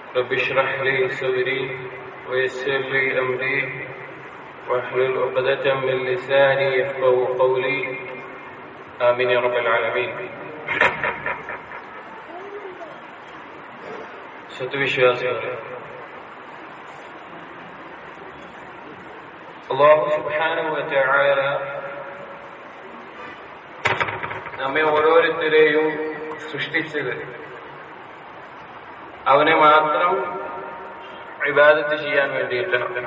رب اشرح لي صدري ويسر لي أمري واحلل عقدة من لساني يفقه قولي آمين يا رب العالمين സത്യവിശ്വാസികളെ അള്ളാഹു സുബാനുവല നമ്മെ ഓരോരുത്തരെയും സൃഷ്ടിച്ചത് അവനെ മാത്രം ഇബാദത്ത് ചെയ്യാൻ വേണ്ടിയിട്ടാണ്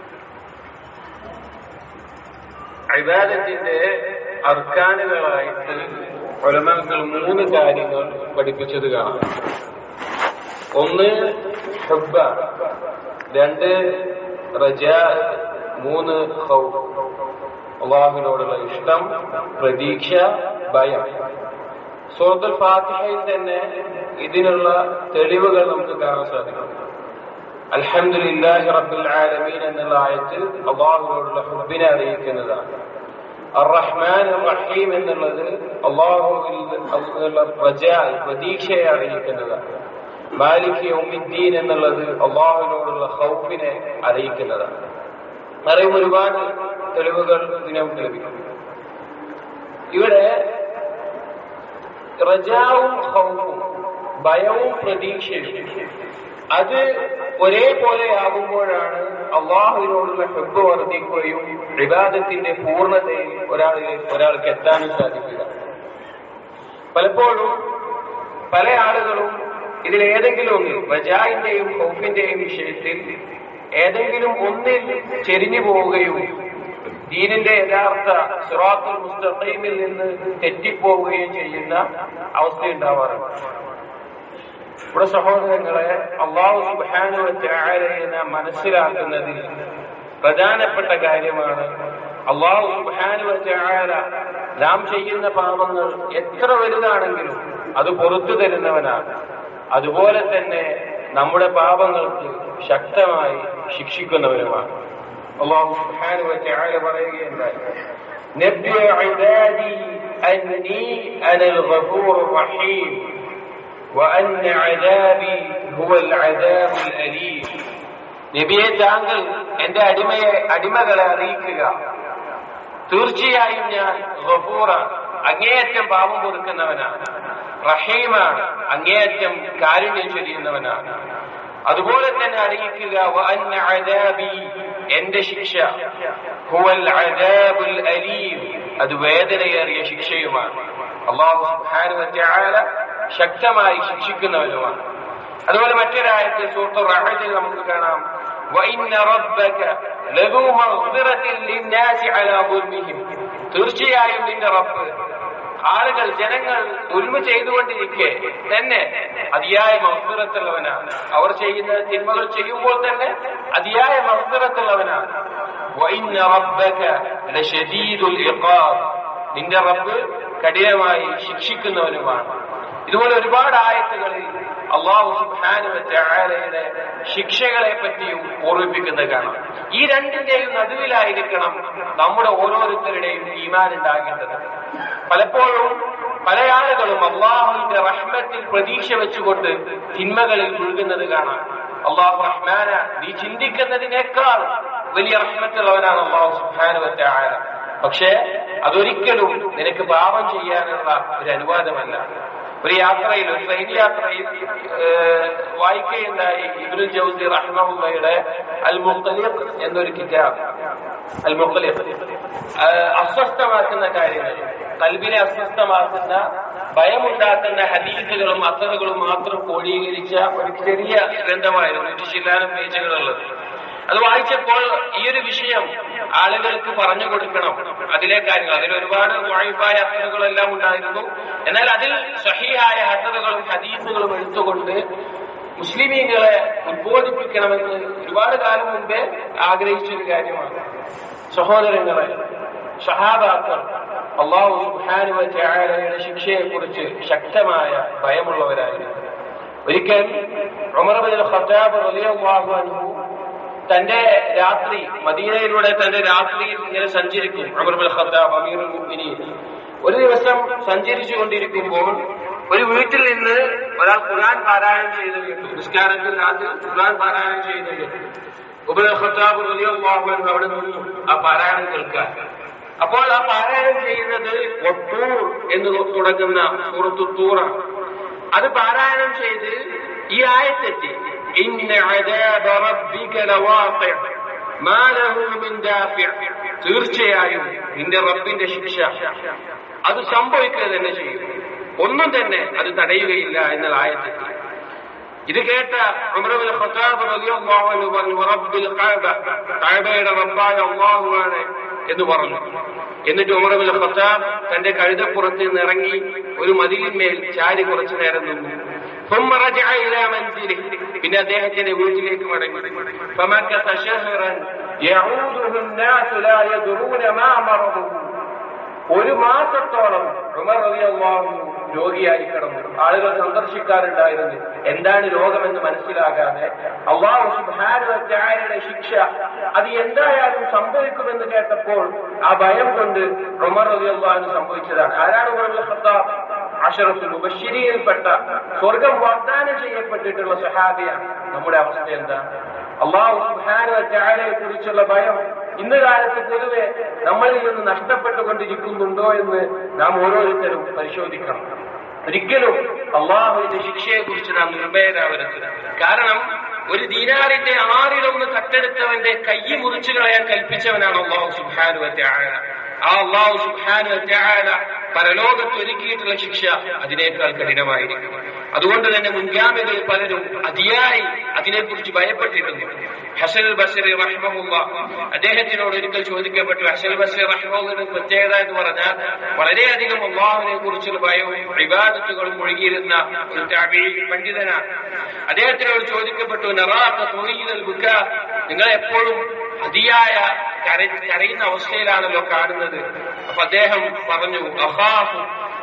ഇബാദത്തിന്റെ അർക്കാനുകളായിട്ട് ഒലമകൾ മൂന്ന് കാര്യങ്ങൾ പഠിപ്പിച്ചത് കാണാം ഒന്ന് ഹബ്ബ രണ്ട് റജ മൂന്ന് ഹൗഫ് അള്ളാഹുവിനോടുള്ള ഇഷ്ടം പ്രതീക്ഷ ഭയം സൂറത്തുൽ ഫാത്തിഹയിൽ തന്നെ ഇതിനുള്ള തെളിവുകൾ നമുക്ക് കാണാൻ സാധിക്കും അൽഹംദുലില്ലാഹി റബ്ബിൽ ആലമീൻ എന്നുള്ള ആയത്തിൽ അള്ളാഹുവിനോടുള്ള ഹുബിനെ അറിയിക്കുന്നതാണ് അറഹ്മാൻ റഹീം എന്നുള്ളത് അള്ളാഹുവിനുള്ള പ്രജ പ്രതീക്ഷയെ അറിയിക്കുന്നതാണ് മാലിക് യൗമിദ്ദീൻ എന്നുള്ളത് അള്ളാഹുവിനോടുള്ള ഹൗഫിനെ അറിയിക്കുന്നതാണ് നിറയും ഒരുപാട് തെളിവുകൾ ഇതിനെ നമുക്ക് ലഭിക്കും ഇവിടെ റജാവും ഹൗഫും ഭയവും പ്രതീക്ഷയും അത് ഒരേപോലെ ആകുമ്പോഴാണ് അള്ളാഹുവിനോടുള്ള ഹെബ് വർദ്ധിക്കുകയും വിവാദത്തിന്റെ പൂർണ്ണതയിൽ ഒരാളിൽ ഒരാൾക്ക് എത്താനും സാധിക്കുക പലപ്പോഴും പല ആളുകളും ഇതിലേതെങ്കിലും ഒന്നിൽ റജായിന്റെയും ഹൗഫിന്റെയും വിഷയത്തിൽ ഏതെങ്കിലും ഒന്നിൽ ചെരിഞ്ഞു പോവുകയും ദീനിന്റെ യഥാർത്ഥ സിറാത്തുൽ മുസ്തഖീമിൽ നിന്ന് തെറ്റിപ്പോവുകയും ചെയ്യുന്ന അവസ്ഥയുണ്ടാവാറുണ്ട് ഇവിടെ സഹോദരങ്ങളെ അള്ളാഹു സുബാനുവറ്റാരെ നാം മനസ്സിലാക്കുന്നതിൽ പ്രധാനപ്പെട്ട കാര്യമാണ് അള്ളാഹു സുബാനുവറ്റാര നാം ചെയ്യുന്ന പാപങ്ങൾ എത്ര വലുതാണെങ്കിലും അത് പുറത്തു തരുന്നവനാണ് അതുപോലെ തന്നെ നമ്മുടെ പാപങ്ങൾക്ക് ശക്തമായി ശിക്ഷിക്കുന്നവനുമാണ് അള്ളാഹു സുബ്ഹാനഹു പറയുകയുണ്ടായി നബ്ബി ഇബാദി അന്നി അനൽ ഗഫൂർ റഹീം وأن عذابي هو العذاب الأليم നബിയെ താങ്കൾ എന്റെ അടിമയെ അടിമകളെ അറിയിക്കുക തീർച്ചയായും ഞാൻ ഗഫൂറാണ് അങ്ങേയറ്റം പാപം പൊറുക്കുന്നവനാണ് റഹീമാണ് അങ്ങേയറ്റം കാരുണ്യം ചൊരിയുന്നവനാണ് അതുപോലെ തന്നെ അറിയിക്കുക എന്റെ ശിക്ഷ ഹുവൽ അദാബുൽ അലീം അത് വേദനയേറിയ ശിക്ഷയുമാണ് അള്ളാഹു സുബ്ഹാനഹു ശക്തമായി ശിക്ഷിക്കുന്നവനുമാണ് അതുപോലെ മറ്റൊരായത്തിൽ സൂറത്ത് റഹദിൽ നമുക്ക് കാണാം وإن ربك لذو مغفرة للناس على ظلمهم തീർച്ചയായും നിന്റെ റബ്ബ് ആളുകൾ ജനങ്ങൾ ഉൽമ ചെയ്തുകൊണ്ടിരിക്കെ തന്നെ അതിയായ മഹസുരത്തുള്ളവനാണ് അവർ ചെയ്യുന്ന തിന്മകൾ ചെയ്യുമ്പോൾ തന്നെ അതിയായ മഹസുരത്തുള്ളവനാണ് നിന്റെ റബ്ബ് കഠിനമായി ശിക്ഷിക്കുന്നവനുമാണ് ഇതുപോലെ ഒരുപാട് ആയത്തുകളിൽ അള്ളാഹു സുബാനുവന്റെ ശിക്ഷകളെ പറ്റിയും ഓർമ്മിപ്പിക്കുന്നത് കാണാം ഈ രണ്ടിന്റെയും നടുവിലായിരിക്കണം നമ്മുടെ ഓരോരുത്തരുടെയും ഈമാൻ ഉണ്ടാകേണ്ടത് പലപ്പോഴും പല ആളുകളും അള്ളാഹുവിന്റെ റഹ്മത്തിൽ പ്രതീക്ഷ വെച്ചുകൊണ്ട് തിന്മകളിൽ മുഴുകുന്നത് കാണാം അള്ളാഹു റഹ്മാന നീ ചിന്തിക്കുന്നതിനേക്കാൾ വലിയ റഹ്മത്തുള്ളവനാണ് അള്ളാഹു സുബാനുവറ്റ ആയ പക്ഷേ അതൊരിക്കലും നിനക്ക് പാപം ചെയ്യാനുള്ള ഒരു അനുവാദമല്ല ഒരു യാത്രയിൽ ഒരു ട്രെയിൻ യാത്രയിൽ വായിക്കുകയുണ്ടായി ഇബ്രുൽ ജൗസി റഹ്മുള്ളയുടെ അൽ മുഖലിഖ് എന്നൊരു കിതാബ് അൽ മുഖലിഖ് അസ്വസ്ഥമാക്കുന്ന കാര്യങ്ങൾ കൽബിനെ അസ്വസ്ഥമാക്കുന്ന ഭയമുണ്ടാക്കുന്ന ഹദീസുകളും അത്തറുകളും മാത്രം ക്രോഡീകരിച്ച ഒരു ചെറിയ ഗ്രന്ഥമായിരുന്നു നൂറ്റി ചില്ലാനം പേജുകളുള്ളത് അത് വായിച്ചപ്പോൾ ഈ ഒരു വിഷയം ആളുകൾക്ക് പറഞ്ഞു കൊടുക്കണം അതിലെ കാര്യങ്ങൾ അതിൽ ഒരുപാട് വായ്പായ ഹസറുകളെല്ലാം ഉണ്ടായിരുന്നു എന്നാൽ അതിൽ സഹിയായ ഹസറുകളും ഹദീസുകളും എടുത്തുകൊണ്ട് മുസ്ലിമീങ്ങളെ ഉദ്ബോധിപ്പിക്കണമെന്ന് ഒരുപാട് കാലം മുമ്പേ ആഗ്രഹിച്ചൊരു കാര്യമാണ് സഹോദരങ്ങളെ ഷഹാബാക്കൾ അള്ളാഹു സുഹാനുവ ചായാലയുടെ ശിക്ഷയെക്കുറിച്ച് ശക്തമായ ഭയമുള്ളവരായിരുന്നു ഒരിക്കൽ ഉമർബിൻ ഖത്താബ് റളിയല്ലാഹു അൻഹു തന്റെ രാത്രി മദീനയിലൂടെ തന്റെ രാത്രിയിൽ ഇങ്ങനെ സഞ്ചരിക്കും അമർബുൽ ഖത്താബ് അമീറുൽ മുഅ്മിനീൻ ഒരു ദിവസം സഞ്ചരിച്ചു കൊണ്ടിരിക്കുമ്പോൾ ഒരു വീട്ടിൽ നിന്ന് ഒരാൾ ഖുർആൻ പാരായണം ചെയ്ത് കേട്ടു നിസ്കാരത്തിൽ ആദ്യം ഖുർആൻ പാരായണം ചെയ്ത് കേട്ടു ഉബൈദ് ഖത്താബ് റളിയല്ലാഹു അൻഹു അവിടെ നിന്നു ആ പാരായണം കേൾക്കാൻ അപ്പോൾ ആ പാരായണം ചെയ്യുന്നത് ഒട്ടൂർ എന്ന് തുടങ്ങുന്ന സൂറത്തു തൂറ അത് പാരായണം ചെയ്ത് ഈ ആയത്തെത്തി ഇന്ന അദാബ റബ്ബിക ലവാഖിഅ മാ ലഹു മിൻ ദാഫിഅ തീർച്ചയായും നിന്റെ റബ്ബിന്റെ ശിക്ഷ അത് സംഭവിക്കുക തന്നെ ചെയ്യും ഒന്നും തന്നെ അത് തടയുകയില്ല എന്നുള്ള ആയത്തെത്തി ഇത് കേട്ട ഉമറുൽ ഖത്താബ് റളിയല്ലാഹു അൻഹു പറഞ്ഞു റബ്ബിൽ കഅബ കഅബയുടെ റബ്ബായ അല്ലാഹുവാണ് എന്ന് പറഞ്ഞു എന്നിട്ട് ഉമറുൽ ഖത്താബ് തന്റെ കഴുതപ്പുറത്ത് നിന്ന് ഇറങ്ങി ഒരു മതിലിന്മേൽ ചാരി കുറച്ചു നേരം നിന്നു ثم رجع إلى منزله പിന്നെ അദ്ദേഹത്തിന്റെ വീട്ടിലേക്ക് മടങ്ങി فمكث شهرا يعوده الناس لا يدرون ما مرضه ഒരു മാസത്തോളം ഉമർ റളിയല്ലാഹു രോഗിയായി കിടന്നു ആളുകൾ സന്ദർശിക്കാറുണ്ടായിരുന്നു എന്താണ് രോഗമെന്ന് മനസ്സിലാകാതെ അള്ളാഹു സുബ്ഹാനഹുവതആലയുടെ ശിക്ഷ അത് എന്തായാലും സംഭവിക്കുമെന്ന് കേട്ടപ്പോൾ ആ ഭയം കൊണ്ട് ഉമർ റളിയല്ലാഹു സംഭവിച്ചതാണ് ആരാണ് ഉമർ അബ്ദുൽ ഖത്താബ് അഷറഫുൽ മുബശ്ശിരിയിൽപ്പെട്ട സ്വർഗം വാഗ്ദാനം ചെയ്യപ്പെട്ടിട്ടുള്ള സഹാബിയാണ് നമ്മുടെ അവസ്ഥ എന്താ അള്ളാഹു സുബ്ഹാനഹുവതആലയെ കുറിച്ചുള്ള ഭയം ഇന്ന് കാലത്ത് പൊതുവെ നമ്മളിൽ നിന്ന് നഷ്ടപ്പെട്ടുകൊണ്ടിരിക്കുന്നുണ്ടോ എന്ന് നാം ഓരോരുത്തരും പരിശോധിക്കണം ഒരിക്കലും അള്ളാഹുവിന്റെ ശിക്ഷയെ കുറിച്ച് നാം നിർഭയരാവരുത് കാരണം ഒരു ദീനാറിന്റെ ആറിലൊന്ന് കട്ടെടുത്തവന്റെ കൈ മുറിച്ചു കളയാൻ കൽപ്പിച്ചവനാണ് അള്ളാഹു സുബാനു ആല ആ അള്ളാഹു സുബാനു ആല പരലോകത്ത് ഒരുക്കിയിട്ടുള്ള ശിക്ഷ അതിനേക്കാൾ കഠിനമായിരിക്കും അതുകൊണ്ട് തന്നെ മുൻഗാമികൾ പലരും അതിയായി അതിനെക്കുറിച്ച് ഭയപ്പെട്ടിരുന്നു ഹസൻ ബസറി റഹ്മുള്ള അദ്ദേഹത്തിനോട് ഒരിക്കൽ ചോദിക്കപ്പെട്ടു ഹസൻ ബസറി റഹ്മുള്ളയുടെ പ്രത്യേകത എന്ന് പറഞ്ഞാൽ വളരെയധികം അള്ളാഹുവിനെ കുറിച്ചുള്ള ഭയവും വിവാദത്തുകളും ഒഴുകിയിരുന്ന ഒരു താബി പണ്ഡിതനാണ് അദ്ദേഹത്തിനോട് ചോദിക്കപ്പെട്ടു നറാത്ത തൊഴിൽ ബുക്ക നിങ്ങൾ എപ്പോഴും അതിയായ കരയുന്ന അവസ്ഥയിലാണല്ലോ കാണുന്നത് അപ്പൊ അദ്ദേഹം പറഞ്ഞു അഹാഹു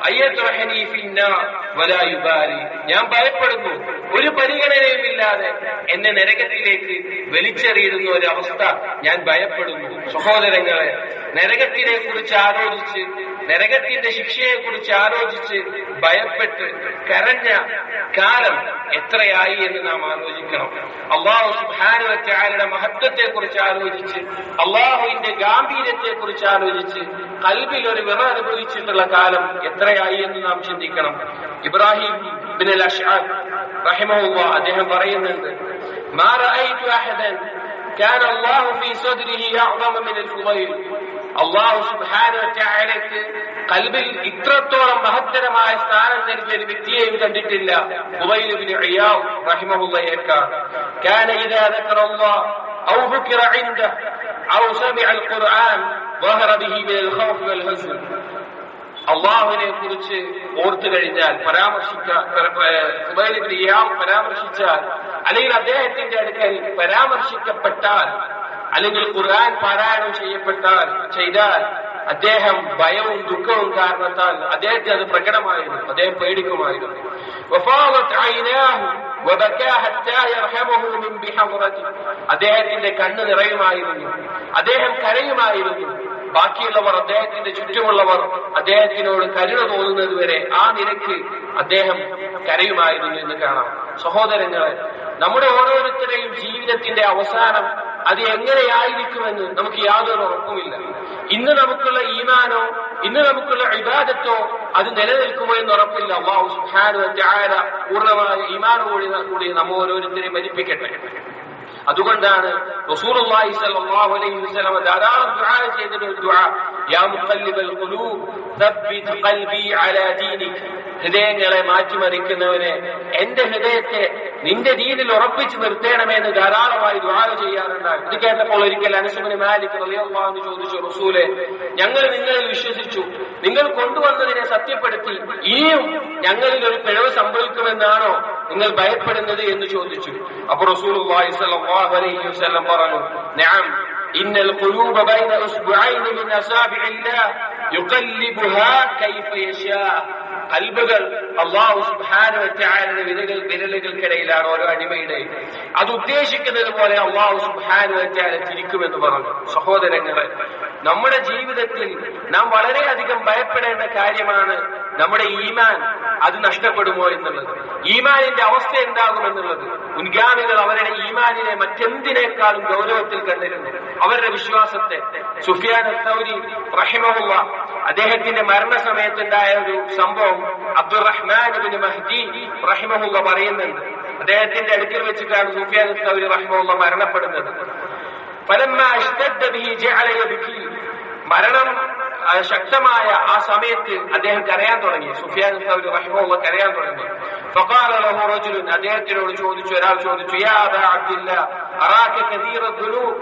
ഞാൻ ഭയപ്പെടുന്നു ഒരു പരിഗണനയുമില്ലാതെ എന്നെ നരകത്തിലേക്ക് വലിച്ചെറിയുന്ന ഒരു അവസ്ഥ ഞാൻ ഭയപ്പെടുന്നു സഹോദരങ്ങളെ നരകത്തിനെ കുറിച്ച് ആലോചിച്ച് നരകത്തിന്റെ ശിക്ഷയെ കുറിച്ച് ആലോചിച്ച് ഭയപ്പെട്ട് കരഞ്ഞ കാലം എത്രയായി എന്ന് നാം ആലോചിക്കണം അള്ളാഹു സുഹാനുവറ്റാരുടെ മഹത്വത്തെ കുറിച്ച് ആലോചിച്ച് അള്ളാഹുവിന്റെ ഗാംഭീര്യത്തെ കുറിച്ച് ആലോചിച്ച് കൽബിൽ ഒരു വിറ അനുഭവിച്ചിട്ടുള്ള കാലം എത്രയായി എന്ന് നാം ചിന്തിക്കണം ഇബ്രാഹിം ബിൻ അൽ അഷ്ആദ് റഹിമഹുള്ള അദ്ദേഹം പറയുന്നുണ്ട് ما رأيت أحدا كان الله في صدره أعظم من الفضيل അള്ളാഹു സുബാനക്ക് കൽബിൽ ഇത്രത്തോളം മഹത്തരമായ സ്ഥാനം നൽകിയ ഒരു വ്യക്തിയെയും കണ്ടിട്ടില്ല റഹിമഹുള്ളയേക്കാൾ كان إذا ذكر الله أو ذكر عنده أو سمع القرآن ظهر به من الخوف والحزن അള്ളാഹുവിനെ കുറിച്ച് ഓർത്തു കഴിഞ്ഞാൽ പരാമർശിക്കാൻ പരാമർശിച്ചാൽ അല്ലെങ്കിൽ അദ്ദേഹത്തിന്റെ അടുക്കൽ പരാമർശിക്കപ്പെട്ടാൽ അല്ലെങ്കിൽ ഖുർആൻ പാരായണം ചെയ്യപ്പെട്ടാൽ ചെയ്താൽ അദ്ദേഹം ഭയവും ദുഃഖവും കാരണത്താൽ അദ്ദേഹത്തെ അത് പ്രകടമായിരുന്നു അദ്ദേഹം പേടിക്കുമായിരുന്നു അദ്ദേഹത്തിന്റെ കണ്ണ് നിറയുമായിരുന്നു അദ്ദേഹം കരയുമായിരുന്നു ബാക്കിയുള്ളവർ അദ്ദേഹത്തിന്റെ ചുറ്റുമുള്ളവർ അദ്ദേഹത്തിനോട് കരുണ തോന്നുന്നത് വരെ ആ നിരക്ക് അദ്ദേഹം കരയുമായിരുന്നു എന്ന് കാണാം സഹോദരങ്ങളെ നമ്മുടെ ഓരോരുത്തരുടെയും ജീവിതത്തിന്റെ അവസാനം അത് എങ്ങനെയായിരിക്കുമെന്ന് നമുക്ക് യാതൊരു ഉറപ്പുമില്ല ഇന്ന് നമുക്കുള്ള ഈമാനോ ഇന്ന് നമുക്കുള്ള ഇബാദത്തോ അത് നിലനിൽക്കുമോ എന്ന് ഉറപ്പില്ല അള്ളാഹു സുഹാനു പൂർണ്ണമായ ഈമാനോടി കൂടി നമ്മ ഓരോരുത്തരെയും മരിപ്പിക്കട്ടെ അതുകൊണ്ടാണ് റസൂലുള്ളാഹി സ്വല്ലല്ലാഹു അലൈഹി വസല്ലം ധാരാളം ദുആ ചെയ്തിട്ട് ഒരു ദുആ യാ മുഖല്ലിബൽ ഖുലൂബ് തബ്ബിത് ഖൽബി അലാ ദീനിക് ഹൃദയങ്ങളെ മാറ്റിമറിക്കുന്നവനെ എന്റെ ഹൃദയത്തെ നിന്റെ ദീനിൽ ഉറപ്പിച്ചു നിർത്തേണമേ എന്ന് ധാരാളമായി ദുആ ചെയ്യാറുണ്ടാകും ഇത് കേട്ടപ്പോൾ ഒരിക്കൽ അനസുബിന് മാലിക് റളിയല്ലാഹു അൻഹു ചോദിച്ചു റസൂലെ ഞങ്ങൾ നിങ്ങളിൽ വിശ്വസിച്ചു നിങ്ങൾ കൊണ്ടുവന്നതിനെ സത്യപ്പെടുത്തി ഇനിയും ഞങ്ങളിൽ ഒരു പിഴവ് സംഭവിക്കുമെന്നാണോ നിങ്ങൾ ഭയപ്പെടുന്നത് എന്ന് ചോദിച്ചു അപ്പോൾ റസൂലുള്ളാഹി സ്വല്ലല്ലാഹു അലൈഹി വസല്ലം പറഞ്ഞു നഅം إن القلوب بين أصبعين من أصابع الله يقلبها كيف يشاء കൽബുകൾ അള്ളാഹു സുബാനുവറ്റാരുടെ വിരകൾ വിരലുകൾക്കിടയിലാണ് ഓരോ അടിമയുടെ അത് ഉദ്ദേശിക്കുന്നത് പോലെ അള്ളാഹു സുബാനുവറ്റാരെ തിരിക്കുമെന്ന് പറഞ്ഞു സഹോദരങ്ങളെ നമ്മുടെ ജീവിതത്തിൽ നാം വളരെയധികം ഭയപ്പെടേണ്ട കാര്യമാണ് നമ്മുടെ ഈമാൻ അത് നഷ്ടപ്പെടുമോ എന്നുള്ളത് ഈമാനിന്റെ അവസ്ഥ എന്താകുമെന്നുള്ളത് മുൻഗാമികൾ അവരുടെ ഈമാനിനെ മറ്റെന്തിനേക്കാളും ഗൗരവത്തിൽ കണ്ടിരുന്നു അവരുടെ വിശ്വാസത്തെ സുഫിയാൻ സൗരി റഹിമഹുള്ള അദ്ദേഹത്തിന്റെ മരണസമയത്തുണ്ടായ ഒരു സംഭവം അബ്ദുറഹ്മാൻ ബിൻ മഹ്ദി റഹിമഹുള്ള പറയുന്നുണ്ട് അദ്ദേഹത്തിന്റെ അടുക്കൽ വെച്ചിട്ടാണ് സുഫിയാൻ സൗരി റഹിമഹുള്ള മരണപ്പെടുന്നത് ഫലമ്മ ഇഷ്തദ്ദ ബിഹി ജഅല യബ്കി മരണം ആ, ശക്തമായ ആ സമയത്ത് അദ്ദേഹം കരയാൻ തുടങ്ങി സുഫിയാൻ സൗരി റഹിമഹുള്ള കരയാൻ തുടങ്ങി فقال له رجل അദ്ദേഹത്തിനോട് ചോദിച്ചു ഒരാൾ ചോദിച്ചു യാ അബാ അബ്ദില്ല അറാക കതീറ ദുനൂബ്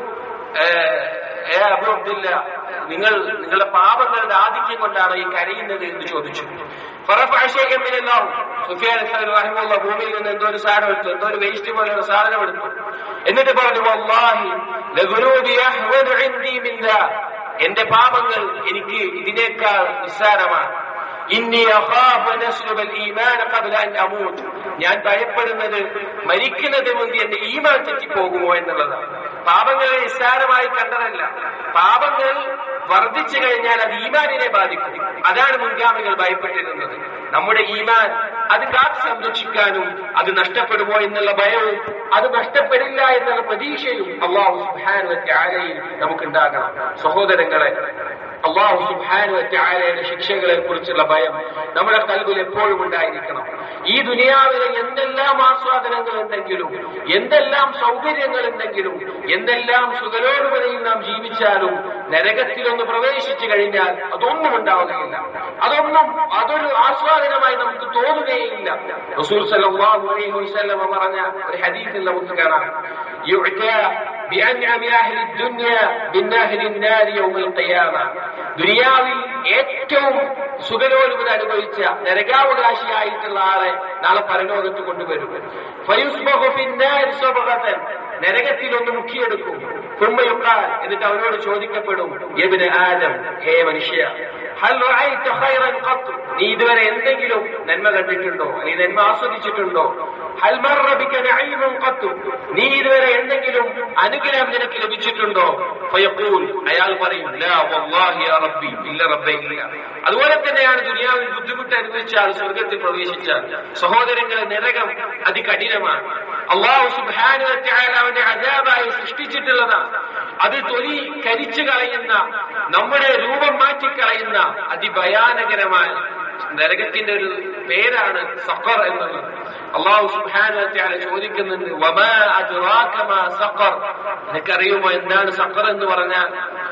ഏ അബു അബ്ദില്ല നിങ്ങൾ നിങ്ങളുടെ പാപങ്ങളുടെ ആധിക്യം കൊണ്ടാണ് ഈ കരയുന്നത് എന്ന് ചോദിച്ചു فرفع شيئا من الأرض സുഫിയാൻ സൗരി റഹിമഹുള്ള ഭൂമിയിൽ നിന്ന് എന്തോ ഒരു സാധനം എടുത്തു എന്തോ ഒരു വേസ്റ്റ് പോലെ ഒരു സാധനം എടുത്തു എന്നിട്ട് പറഞ്ഞു വല്ലാഹി ലഗുനൂബി അഹ്വനു ഇൻദി മിൻ ദാ എന്റെ പാപങ്ങൾ എനിക്ക് ഇതിനേക്കാൾ നിസ്സാരമാണ് ഇന്നി അഖാഫു അൻ അസ്ലുബൽ ഈമാൻ ഖബ്ല അൻ അമൂത്ത് ഞാൻ ഭയപ്പെടുന്നത് മരിക്കുന്നതിന് മുമ്പ് എന്റെ ഈമാൻ തെറ്റിപ്പോകുമോ എന്നുള്ളതാണ് പാപങ്ങളെ നിസ്സാരമായി കണ്ടതല്ല പാപങ്ങൾ വർദ്ധിച്ചു കഴിഞ്ഞാൽ അത് ഈമാനിനെ ബാധിക്കും അതാണ് മുൻഗാമികൾ ഭയപ്പെട്ടിരുന്നത് നമ്മുടെ ഈമാൻ അത് കാത്തു സംരക്ഷിക്കാനും അത് നഷ്ടപ്പെടുമോ എന്നുള്ള ഭയവും അത് നഷ്ടപ്പെടില്ല എന്നുള്ള പ്രതീക്ഷയും അള്ളാഹു സുബാനുവത്തെ ആലയിൽ നമുക്കുണ്ടാകണം സഹോദരങ്ങളെ അള്ളാഹു സുബാനുവത്തെ ആലയുടെ ശിക്ഷകളെ കുറിച്ചുള്ള ഭയം നമ്മുടെ കൽവിൽ എപ്പോഴും ഉണ്ടായിരിക്കണം ഈ ദുനിയാവിലെ എന്തെല്ലാം ആസ്വാദനങ്ങൾ ഉണ്ടെങ്കിലും എന്തെല്ലാം സൗകര്യങ്ങൾ ഉണ്ടെങ്കിലും എന്തെല്ലാം സുഖലോടുപതയിൽ നാം ജീവിച്ചാലും നരകത്തിലൊന്ന് പ്രവേശിച്ചു കഴിഞ്ഞാൽ അതൊന്നും ഉണ്ടാവുകയില്ല അതൊന്നും അതൊരു ആസ്വാദനമായി നമുക്ക് തോന്നുകയില്ല റസൂൽ സല്ലല്ലാഹു അലൈഹി വസല്ലം പറഞ്ഞ ഒരു ഹദീസിൽ നമുക്ക് കാണാം യുഅ്താ ബിഅൻഅമി അഹ്ലി ദുനിയ ബിന്നഹരി النار يوم القيامة ദുനിയാവിൽ ഏറ്റവും സുഖലോലുപത അനുഭവിച്ച നരകാവകാശിയായിട്ടുള്ള ആളെ നാളെ പരലോകത്ത് കൊണ്ടുവരും ഫയുസ്ബഹു ഫിന്നാരി സ്വബഗതൻ നരകത്തിൽ ഒന്ന് മുക്കിയെടുക്കും തുമ്മയുക്കാൽ എന്നിട്ട് അവനോട് ചോദിക്കപ്പെടും എബിന് ആദം ഹേ മനുഷ്യ ഹൽ റഅയ്ത ഖൈറൻ ഖത്ത് നീ ഇതുവരെ എന്തെങ്കിലും നന്മ കണ്ടിട്ടുണ്ടോ നീ നന്മ ആസ്വദിച്ചിട്ടുണ്ടോ ഹൽ മർറ ബിക നഈമുൻ ഖത്ത് നീ ഇതുവരെ എന്തെങ്കിലും അനുഗ്രഹം നിനക്ക് ലഭിച്ചിട്ടുണ്ടോ ഫയഖൂൽ അയാൾ പറയും ലാ വല്ലാഹി യാ റബ്ബി ഇല്ല റബ്ബേ ഇല്ല അതുപോലെ തന്നെയാണ് ദുനിയാവിൽ ബുദ്ധിമുട്ട് അനുഭവിച്ച ആൾ സ്വർഗത്തിൽ പ്രവേശിച്ച സഹോദരങ്ങളെ നരകം അതികഠിനമാണ് അള്ളാഹു സുബ്ഹാനഹു വ തആല അവന്റെ അജാബായി സൃഷ്ടിച്ചിട്ടുള്ളതാണ് അത് തൊലി കരിച്ചു കളയുന്ന നമ്മുടെ രൂപം മാറ്റിക്കളയുന്ന അതിഭയാനകരമായ നരകത്തിന്റെ ഒരു പേരാണ് സഖർ എന്നുള്ളത് അള്ളാഹു സുബ്ഹാനഹു വ തആല ചോദിക്കുന്നുണ്ട് വമാ അദ്റാക മാ സഖർ നിനക്കറിയുമോ എന്താണ് സഖർ എന്ന് പറഞ്ഞാൽ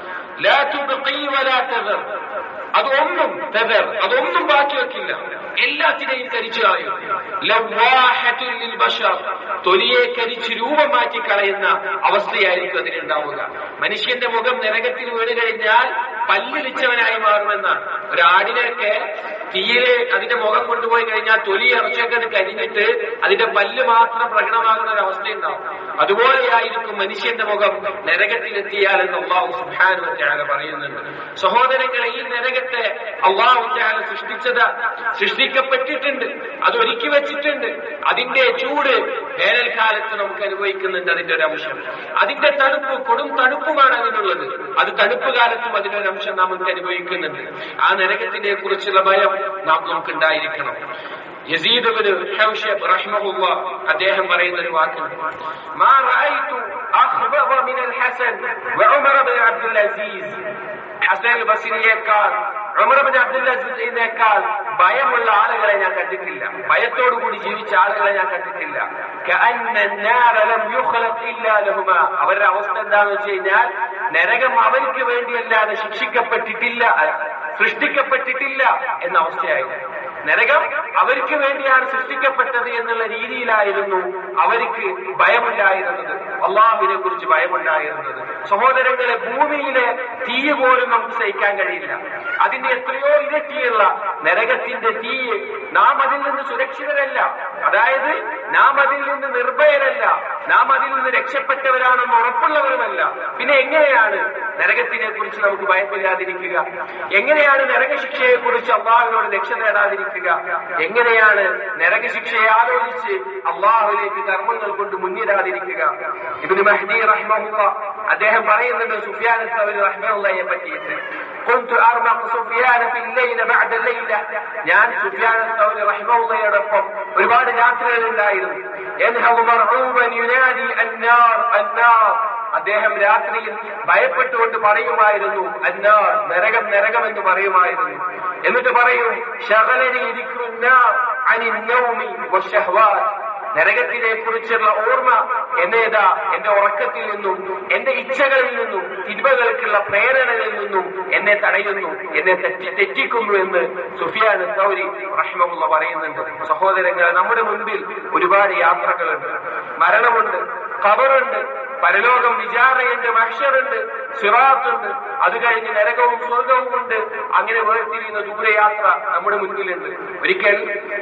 ലാ തുബ്ഖി വലാ തദർ അതൊന്നും തെതർ അതൊന്നും ബാക്കി വെക്കില്ല എല്ലാത്തിനെയും കരിച്ചു കളയും ലവ്വാഹത്തുൽ ലിൽ ബശർ തൊലിയെ കരിച്ച് രൂപം മാറ്റി കളയുന്ന അവസ്ഥയായിരിക്കും അതിനുണ്ടാവുക മനുഷ്യന്റെ മുഖം നരകത്തിൽ വീണ് കഴിഞ്ഞാൽ പല്ലിളിച്ചവനായി മാറുമെന്നാണ് ഒരു ആടിനെയൊക്കെ തീയിലെ അതിന്റെ മുഖം കൊണ്ടുപോയി കഴിഞ്ഞാൽ തൊലി ഇറച്ചൊക്കെ അത് കരിഞ്ഞിട്ട് അതിന്റെ പല്ല് മാത്രം പ്രകടമാകുന്ന ഒരു അവസ്ഥയുണ്ടാവും അതുപോലെയായിരിക്കും മനുഷ്യന്റെ മുഖം നരകത്തിലെത്തിയാൽ എന്ന് അള്ളാഹു സുബ്ഹാനഹു വ തആല പറയുന്നുണ്ട് സഹോദരങ്ങളെ ഈ നരകത്തെ അള്ളാഹു തആല സൃഷ്ടിച്ചത് സൃഷ്ടിക്കപ്പെട്ടിട്ടുണ്ട് അത് ഒരുക്കി വെച്ചിട്ടുണ്ട് അതിന്റെ ചൂട് വേനൽക്കാലത്ത് നമുക്ക് അനുഭവിക്കുന്നുണ്ട് അതിന്റെ ഒരു അംശം അതിന്റെ തണുപ്പ് കൊടും തണുപ്പുമാണ് അതിനുള്ളത് അത് തണുപ്പ് കാലത്തും അതിനൊരു അംശം നാം നമുക്ക് അനുഭവിക്കുന്നുണ്ട് ആ നരകത്തിനെ കുറിച്ചുള്ള ഭയം നാം നമുക്കുണ്ടായിരിക്കണം യസീദ് ബിൻ ഹൗഷബ് റഹിമഹുള്ള അദ്ദേഹം പറയുന്ന ഒരു വാക്കുണ്ട് മാ റഅയ്തു അഖ്ബറ മിനൽ ഹസൻ വഉമർ ബിൻ അബ്ദുൽ അസീസ് ഹസൻ ബസരിയേക്കാൾ ഉമർ ബിൻ അബ്ദുൽ അസീസിനേക്കാൾ ഭയമുള്ള ആളുകളെ ഞാൻ കണ്ടിട്ടില്ല ഭയത്തോടുകൂടി ജീവിച്ച ആളുകളെ ഞാൻ കണ്ടിട്ടില്ല كأن النار لم يخلق إلا لهما അവരുടെ അവസ്ഥ എന്താണെന്ന് വെച്ച് കഴിഞ്ഞാൽ നരകം അവർക്ക് വേണ്ടിയല്ലാതെ ശിക്ഷിക്കപ്പെട്ടിട്ടില്ല സൃഷ്ടിക്കപ്പെട്ടിട്ടില്ല എന്ന അവസ്ഥയായിരുന്നു നരകം അവർക്ക് വേണ്ടിയാണ് സൃഷ്ടിക്കപ്പെട്ടത് എന്നുള്ള രീതിയിലായിരുന്നു അവർക്ക് ഭയമുണ്ടായിരുന്നത് അള്ളാഹുവിനെ കുറിച്ച് ഭയമുണ്ടായിരുന്നത് സഹോദരങ്ങളെ ഭൂമിയിലെ തീ പോലും നമുക്ക് സഹിക്കാൻ കഴിയില്ല അതിന്റെ എത്രയോ ഇരട്ടിയുള്ള നരകത്തിന്റെ തീ നാം അതിൽ നിന്ന് സുരക്ഷിതരല്ല അതായത് നാം അതിൽ നിന്ന് നിർഭയരല്ല നാം അതിൽ നിന്ന് രക്ഷപ്പെട്ടവരാണെന്ന് ഉറപ്പുള്ളവരുമല്ല പിന്നെ എങ്ങനെയാണ് നരകത്തിനെ കുറിച്ച് നമുക്ക് ഭയമില്ലാതിരിക്കുക എങ്ങനെയാണ് നരകശിക്ഷയെ കുറിച്ച് അള്ളാഹുവിനോട് രക്ഷ നേടാതിരിക്കുക നിൽക്കുക എങ്ങനെയാണ് നരകശിക്ഷയെ ആലോചിച്ച് അള്ളാഹുലേക്ക് കർമ്മങ്ങൾ കൊണ്ട് മുന്നിടാതിരിക്കുക ഇബിന് മഹ്ദി റഹ്മുള്ള അദ്ദേഹം പറയുന്നുണ്ട് സുഫിയാൻ സൗരി റഹ്മുള്ളയെ പറ്റിയിട്ട് كنت أرمق سفيان في الليل بعد الليلة ഞാൻ സുഫിയാൻ സൗരി റഹ്മുള്ളയോടൊപ്പം ഒരുപാട് രാത്രികൾ ഉണ്ടായിരുന്നു ينهض مرعوبا ينادي النار النار അദ്ദേഹം രാത്രിയിൽ ഭയപ്പെട്ടുകൊണ്ട് പറയുമായിരുന്നു അന്നാർ നരകം നരകം എന്ന് പറയുമായിരുന്നു എന്നിട്ട് പറയും ശകലനി നരകത്തിനെ കുറിച്ചുള്ള ഓർമ്മ എന്നേതാ എന്റെ ഉറക്കത്തിൽ നിന്നും എന്റെ ഇച്ഛകളിൽ നിന്നും തിന്മകൾക്കുള്ള പ്രേരണകളിൽ നിന്നും എന്നെ തടയുന്നു എന്നെ തെറ്റി തെറ്റിക്കുന്നു എന്ന് സുഫിയാൻ സൗരി റഹ്മുള്ള പറയുന്നുണ്ട് സഹോദരങ്ങളെ നമ്മുടെ മുൻപിൽ ഒരുപാട് യാത്രകളുണ്ട് മരണമുണ്ട് കബറുണ്ട് പരലോകം വിചാരണയുണ്ട് മഹ്ഷറുണ്ട് സിറാത്തുണ്ട് അത് കഴിഞ്ഞ് നരകവും സ്വർഗവും ഉണ്ട് അങ്ങനെ വേർതിരിയുന്ന ദൂരയാത്ര നമ്മുടെ മുൻപിലുണ്ട് ഒരിക്കൽ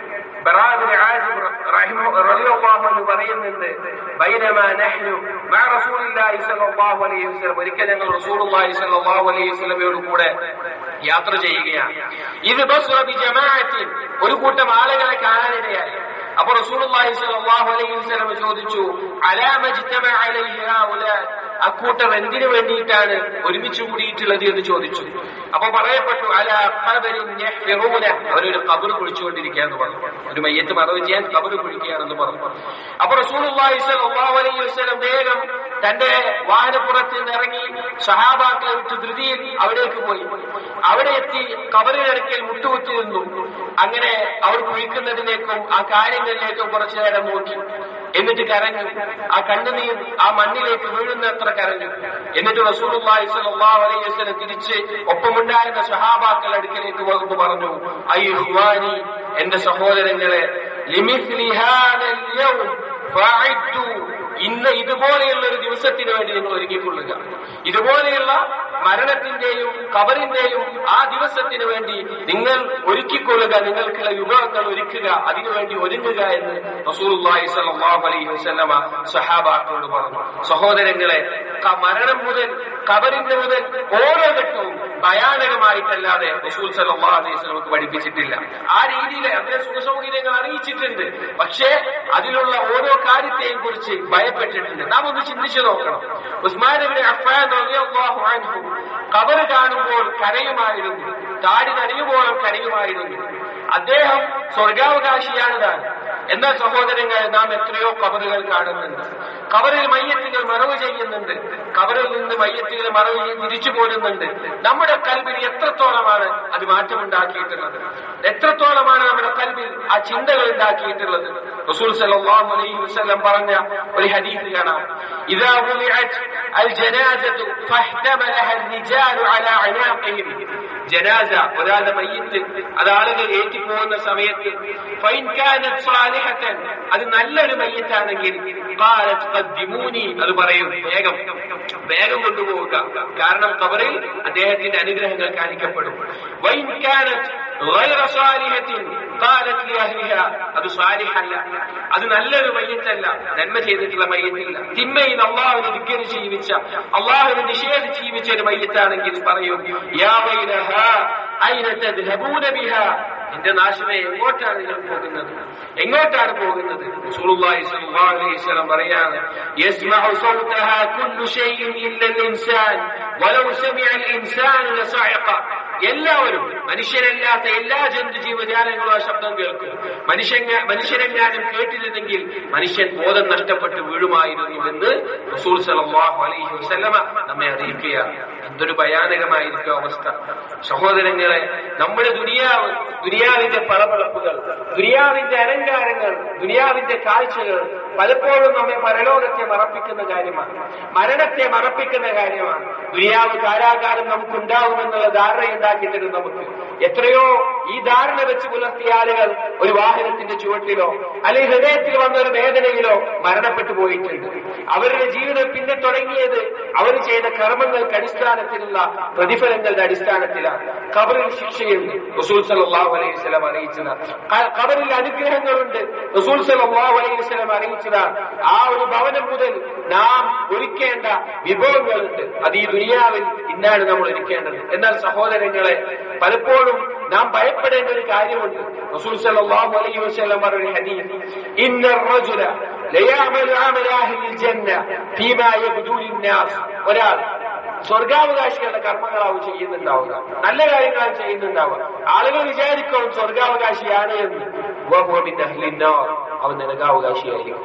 ബറാബിന് ആജിബ് റളിയല്ലാഹു അൻഹു പറയുന്നുണ്ട് ബൈനമാ നഹ്നു മഅ റസൂലില്ലാഹി സ്വല്ലല്ലാഹു അലൈഹി വസല്ലം ഒരിക്കൽ ഞങ്ങൾ റസൂലുള്ളാഹി സ്വല്ലല്ലാഹു അലൈഹി വസല്ലമയോട് കൂടെ യാത്ര ചെയ്യുകയാണ് ഇത് ബസ്റ ബി ജമാഅത്തിൻ ഒരു കൂട്ടം ആളുകളെ കാണാനിടയായി അപ്പൊ റസൂലുള്ളാഹി സ്വല്ലല്ലാഹു അലൈഹി വസല്ലം ചോദിച്ചു അലാ മജ്തമഅ അലൈഹി ഹൗലാ അക്കൂട്ടർ എന്തിനു വേണ്ടിയിട്ടാണ് ഒരുമിച്ച് കൂടിയിട്ടുള്ളത് എന്ന് ചോദിച്ചു അപ്പൊ പറയപ്പെട്ടു അല ഖബരിൻ യഹ്ഫിറൂന അവരൊരു ഖബർ കുഴിച്ചുകൊണ്ടിരിക്കുക എന്ന് പറഞ്ഞു ഒരു മയ്യത്ത് മറവ് ചെയ്യാൻ ഖബർ കുഴിക്കുകയാണെന്ന് പറഞ്ഞു അപ്പൊ റസൂലുള്ളാഹി സ്വല്ലല്ലാഹു അലൈഹി വസല്ലം വേഗം തന്റെ വാഹനപ്പുറത്ത് നിന്ന് ഇറങ്ങി സഹാബാക്കളെ വിട്ട് ധൃതിയിൽ അവിടേക്ക് പോയി അവിടെ എത്തി കബറിനടുക്കൽ മുട്ടുകുത്തി നിന്നു അങ്ങനെ അവർ കുഴിക്കുന്നതിലേക്കും ആ കാര്യങ്ങളിലേക്കും കുറച്ചു നേരം നോക്കി എന്നിട്ട് കരഞ്ഞു ആ കണ്ണുനീർ ആ മണ്ണിലേക്ക് വീഴുന്നത്ര കരഞ്ഞു എന്നിട്ട് റസൂലുള്ളാഹി സ്വല്ലല്ലാഹു അലൈഹി വസല്ലം തിരിച്ച് ഒപ്പമുണ്ടായിരുന്ന സഹാബാക്കൾ അടുക്കലേക്ക് വകുപ്പ് പറഞ്ഞു അയ്യുഹ്വാനി എന്റെ സഹോദരങ്ങളെ ലിമിസ്ലി ഹാദൽ യൗം ഫഅദ്ദു ഇന്ന് ഇതുപോലെയുള്ള ഒരു ദിവസത്തിന് വേണ്ടി നിങ്ങൾ ഒരുങ്ങിക്കൊള്ളുക ഇതുപോലെയുള്ള മരണത്തിന്റെയും കബറിന്റെയും ആ ദിവസത്തിന് വേണ്ടി നിങ്ങൾ ഒരുക്കിക്കൊള്ളുക നിങ്ങൾക്കുള്ള വിഭവങ്ങൾ ഒരുക്കുക അതിനുവേണ്ടി ഒരുങ്ങുക എന്ന് റസൂലുള്ളാഹി സ്വല്ലല്ലാഹു അലൈഹി വസല്ലമ സഹാബാക്കളോട് പറഞ്ഞു സഹോദരങ്ങളെ ക- മരണം മുതൽ കബറിന്റെ മുതൽ ഓരോ ഘട്ടവും ഭയാനകമായിട്ടല്ലാതെ റസൂൽ സല്ലല്ലാഹു അലൈഹി വസല്ലമക്ക് പഠിപ്പിച്ചിട്ടില്ല ആ രീതിയിൽ അതിലെ സുഖസൗകര്യങ്ങൾ അറിയിച്ചിട്ടുണ്ട് പക്ഷേ അതിലുള്ള ഓരോ കാര്യത്തെയും കുറിച്ച് ഭയപ്പെട്ടിട്ടുണ്ട് നാം ഒന്ന് ചിന്തിച്ചു നോക്കണം ഉസ്മാൻ ഇബ്നു അഫ്ഫാൻ റളിയല്ലാഹു അൻഹു ഖബർ കാണുമ്പോൾ കരയുമായിരുന്നു താടി നനയുമ്പോഴും കരയുമായിരുന്നു അദ്ദേഹം സ്വർഗാവകാശിയാണ് താൻ എന്നാൽ സഹോദരങ്ങൾ നാം എത്രയോ കബറുകൾ കാണുന്നുണ്ട് കബറിൽ മയ്യത്തുകൾ മറവ് ചെയ്യുന്നുണ്ട് കബറിൽ നിന്ന് മയ്യത്തുകൾ മറവ് ചെയ്ത് തിരിച്ചു പോരുന്നുണ്ട് നമ്മുടെ കൽവിൽ എത്രത്തോളമാണ് അത് മാറ്റമുണ്ടാക്കിയിട്ടുള്ളത് എത്രത്തോളമാണ് നമ്മുടെ കൽവിൽ ആ ചിന്തകൾ ഉണ്ടാക്കിയിട്ടുള്ളത് റസൂൽ സല്ലല്ലാഹു അലൈഹി വസല്ലം പറഞ്ഞ ഒരു ഹദീസ് കാണാം ഇദാ വുളിഅത് അൽ ജനാസതു ഫഹ്തമലഹ الرجال على അനാഖിഹിം ജനാസ ഒരാളുടെ മയ്യത്ത് അത് ആളുകൾ ഏറ്റിപ്പോകുന്ന സമയത്ത് ഫൈൻ കാനത്ത് സാലിഹത്തൻ അത് നല്ലൊരു മയ്യത്താണെങ്കിൽ ഖാലത്ത് ഖദ്ദിമൂനി അത് പറയും വേഗം വേഗം കൊണ്ടുപോവുക കാരണം കബറിൽ അദ്ദേഹത്തിന്റെ അനുഗ്രഹങ്ങൾ കാണിക്കപ്പെടും വൈൻ കാനത്ത് غير صالحة قالت لأهلها അത് സാലിഹല്ല അത് നല്ലൊരു മയ്യത്തല്ല നന്മ ചെയ്തിട്ടുള്ള മയ്യത്തില്ല തിന്മയിൽ അള്ളാഹുവിനെ ധിക്കരിച്ച് ജീവിച്ച അള്ളാഹുവിനെ നിഷേധിച്ച് ജീവിച്ച ഒരു മയ്യത്താണെങ്കിൽ പറയും യാ വൈലഹാ അയ്ന തദ്ഹബൂന ബിഹാ എന്റെ നാശമേ എങ്ങോട്ടാണ് നിങ്ങൾ പോകുന്നത് എങ്ങോട്ടാണ് പോകുന്നത് റസൂലുള്ളാഹി സ്വല്ലല്ലാഹു അലൈഹി വസല്ലം പറയാണ് യസ്മഉ സൗതഹാ കുല്ലു ഷൈഇൻ ഇല്ല ഇൻസാൻ വലൗ സമിഅ ഇൻസാൻ ലസഅഖ എല്ലാവരും മനുഷ്യരല്ലാത്ത എല്ലാ ജന്തു ജീവജാലങ്ങളും ആ ശബ്ദം കേൾക്കും മനുഷ്യൻ മനുഷ്യരെങ്ങാനും കേട്ടിരുന്നെങ്കിൽ മനുഷ്യൻ ബോധം നഷ്ടപ്പെട്ട് വീഴുമായിരുന്നു എന്ന് റസൂൽ സല്ലല്ലാഹു അലൈഹി വസല്ലമ നമ്മെ അറിയിക്കുകയാണ് എന്തൊരു ഭയാനകമായിരിക്കും അവസ്ഥ സഹോദരങ്ങളെ നമ്മുടെ ദുനിയാവ് ദുനിയാവിന്റെ പളപളപ്പുകൾ ദുനിയാവിന്റെ അലങ്കാരങ്ങൾ ദുനിയാവിന്റെ കാഴ്ചകൾ പലപ്പോഴും നമ്മെ പരലോകത്തെ മറപ്പിക്കുന്ന കാര്യമാണ് മരണത്തെ മറപ്പിക്കുന്ന കാര്യമാണ് ദുനിയാവ് കാലാകാലം നമുക്കുണ്ടാവുമെന്നുള്ള ധാരണയുണ്ടാക്കിയിട്ടുണ്ട് നമുക്ക് എത്രയോ ഈ ധാരണ വെച്ച് പുലർത്തിയ ആളുകൾ ഒരു വാഹനത്തിന്റെ ചുവട്ടിലോ അല്ലെങ്കിൽ ഹൃദയത്തിൽ വന്ന ഒരു വേദനയിലോ മരണപ്പെട്ടു പോയിട്ടുണ്ട് അവരുടെ ജീവിതം പിന്നെ തുടങ്ങിയത് അവർ ചെയ്ത കർമ്മങ്ങൾക്ക് അടിസ്ഥാനത്തിലുള്ള പ്രതിഫലങ്ങളുടെ അടിസ്ഥാനത്തിലാണ് ഖബറിൽ ശിക്ഷയുണ്ട് റസൂൽ സല്ലല്ലാഹു അലൈഹി വസല്ലം അറിയിച്ചതാണ് ക- ഖബറിൽ അനുഗ്രഹങ്ങളുണ്ട് റസൂൽ സല്ലല്ലാഹു അലൈഹി വസല്ലം അറിയിച്ചതാണ് ആ ഒരു ഭവനം മുതൽ നാം ഒരുക്കേണ്ട വിഭവങ്ങളുണ്ട് അത് ഈ ദുനിയാവിൽ ഇന്നാണ് നമ്മൾ ഒരുക്കേണ്ടത് എന്നാൽ സഹോദരങ്ങളെ പലപ്പോഴും നാം ഭയപ്പെടേണ്ട ഒരു കാര്യമുണ്ട് റസൂൽ സല്ലല്ലാഹു അലൈഹി വസല്ലം പറഞ്ഞ ഹദീസ് ഇന്ന الرجل ليعمل عمل اهل الجنه فيما يبدو للناس ഒരാൾ സ്വർഗാവകാശികളുടെ കർമ്മങ്ങളാവും ചെയ്യുന്നുണ്ടാവുക നല്ല കാര്യങ്ങളാണ് ചെയ്യുന്നുണ്ടാവുക ആളുകൾ വിചാരിക്കും സ്വർഗാവകാശിയാണ് എന്ന് വഹുവ മിൻ അഹ്ലി النار. അവൻ നരകാവകാശിയായിരിക്കും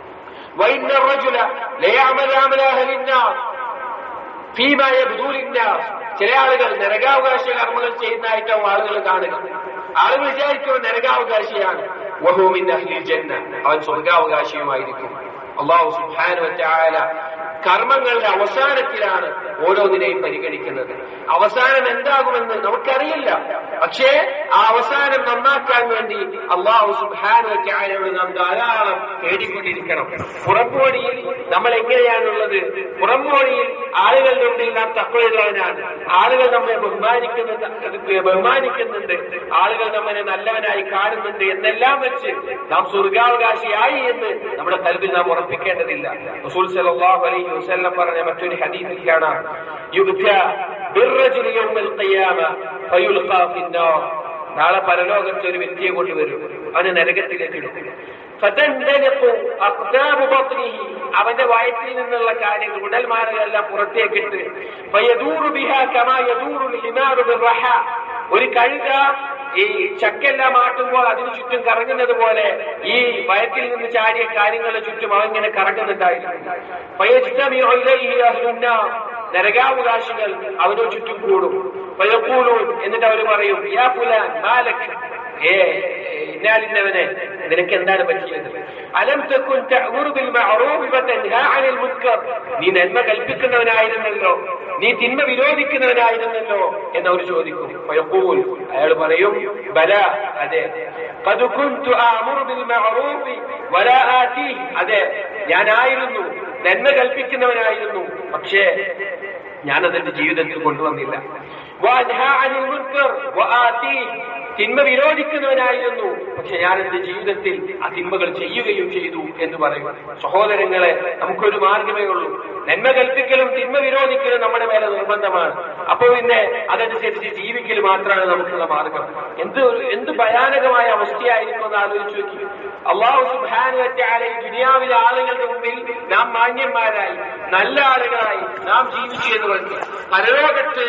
وإن الرجل ليعمل عمل أهل النار ഫീമ യബ്ദൂൽ ഇന്നാസ് ചില ആളുകൾ നരകാവകാശ കർമ്മങ്ങൾ ചെയ്യുന്നതായിട്ടാവും ആളുകൾ കാണുക ആളുകൾ വിചാരിക്കും നരകാവകാശിയാണ് വഹു മിൻ അഹ്ലിൽ ജന്ന അവൻ സ്വർഗാവകാശിയുമായിരിക്കും അള്ളാഹു സുബ്ഹാനഹു വതആല കർമ്മങ്ങളുടെ അവസാനത്തിലാണ് ഓരോന്നിനെയും പരിഗണിക്കുന്നത് അവസാനം എന്താകുമെന്ന് നമുക്കറിയില്ല പക്ഷേ ആ അവസാനം നന്നാക്കാൻ വേണ്ടി അള്ളാഹു സുബ്ഹാനഹു വതആലയോട് നാം ധാരാളം തേടിക്കൊണ്ടിരിക്കണം പുറംപോണിയിൽ നമ്മൾ എങ്ങനെയാണുള്ളത് പുറംപോണിയിൽ ആളുകളുടെ മുമ്പിൽ നാം തക്കവയുള്ളവനാണ് ആളുകൾ നമ്മെ ബഹുമാനിക്കുന്നുണ്ട് ബഹുമാനിക്കുന്നുണ്ട് ആളുകൾ നമ്മെ നല്ലവനായി കാണുന്നുണ്ട് എന്നെല്ലാം വെച്ച് നാം സ്വർഗാവകാശിയായി എന്ന് നമ്മുടെ കൽവിൽ നാം ഉറപ്പിക്കേണ്ടതില്ല റസൂൽ സല്ലല്ലാഹു അലൈഹി വസല്ലം പറഞ്ഞ മറ്റൊരു ഹദീസിൽ കാണാം യുബ്ത ബിർറജുലി യൗമൽ ഖിയാമ ഫയുൽഖാ ഫിന്നാർ നാളെ പരലോകത്ത് ഒരു വ്യക്തിയെ കൊണ്ടുവരും അവന് നരകത്തിലേക്ക് ഇടും ഫതൻദലിഖു അഖ്ദാബു ബത്നിഹി അവന്റെ വയറ്റിൽ നിന്നുള്ള കാര്യങ്ങൾ ഉടൽമാരകളെല്ലാം പുറത്തേക്കിട്ട് ഫയദൂറു ബിഹാ കമാ യദൂറു ഹിമാറു ബിർറഹ ഒരു കഴുത ഈ ചക്കെല്ലാം ആട്ടുമ്പോൾ അതിന് ചുറ്റും കറങ്ങുന്നത് പോലെ ഈ വയറ്റിൽ നിന്ന് ചാടിയ കാര്യങ്ങളുടെ ചുറ്റും അവൻ ഇങ്ങനെ കറങ്ങുന്നുണ്ടായിരുന്നു ഫയജ്തമിഉ ഇലൈഹി അഹ്ലുന്നാർ നരകാവകാശികൾ അവനോട് ചുറ്റും കൂടും ഫയഖൂലൂൻ എന്നിട്ട് അവർ പറയും യാ ഫുലാൻ മാലക് ഏ ഇന്നാലിന്നവനെ നിനക്ക് എന്താണ് പറ്റിയത് അലം തക്കുൻ തഅ്മുറു ബിൽ മഅറൂഫ് വതൻഹാ അനിൽ മുൻകർ നീ നന്മ കൽപ്പിക്കുന്നവനായിരുന്നല്ലോ നീ തിന്മ വിരോധിക്കുന്നവനായിരുന്നല്ലോ എന്നവർ ചോദിക്കും ഫയഖൂൽ അയാൾ പറയും ബല അതെ قد كنت آمر بالمعروف ولا آتيه അതെ ഞാനായിരുന്നു നന്മ കൽപ്പിക്കുന്നവനായിരുന്നു പക്ഷേ ഞാനതെന്റെ ജീവിതത്തിൽ കൊണ്ടുവന്നില്ല وأنهى عن المنكر وآتيه തിന്മ വിരോധിക്കുന്നവനായിരുന്നു പക്ഷെ ഞാൻ എന്റെ ജീവിതത്തിൽ ആ തിന്മകൾ ചെയ്യുകയും ചെയ്തു എന്ന് പറയും സഹോദരങ്ങളെ നമുക്കൊരു മാർഗമേ ഉള്ളൂ നന്മ കൽപ്പിക്കലും തിന്മ വിരോധിക്കലും നമ്മുടെ മേലെ നിർബന്ധമാണ് അപ്പൊ പിന്നെ അതനുസരിച്ച് ജീവിക്കൽ മാത്രമാണ് നമുക്കുള്ള മാർഗം എന്ത് എന്ത് ഭയാനകമായ അവസ്ഥയായിരിക്കും എന്ന് ആലോചിച്ച് നോക്കി അള്ളാഹു സുബാനുവറ്റാലെ ഈ ദുനിയാവിലെ ആളുകളുടെ മുമ്പിൽ നാം മാന്യന്മാരായി നല്ല ആളുകളായി നാം ജീവിച്ചു എന്ന് പറഞ്ഞു പരലോകത്ത്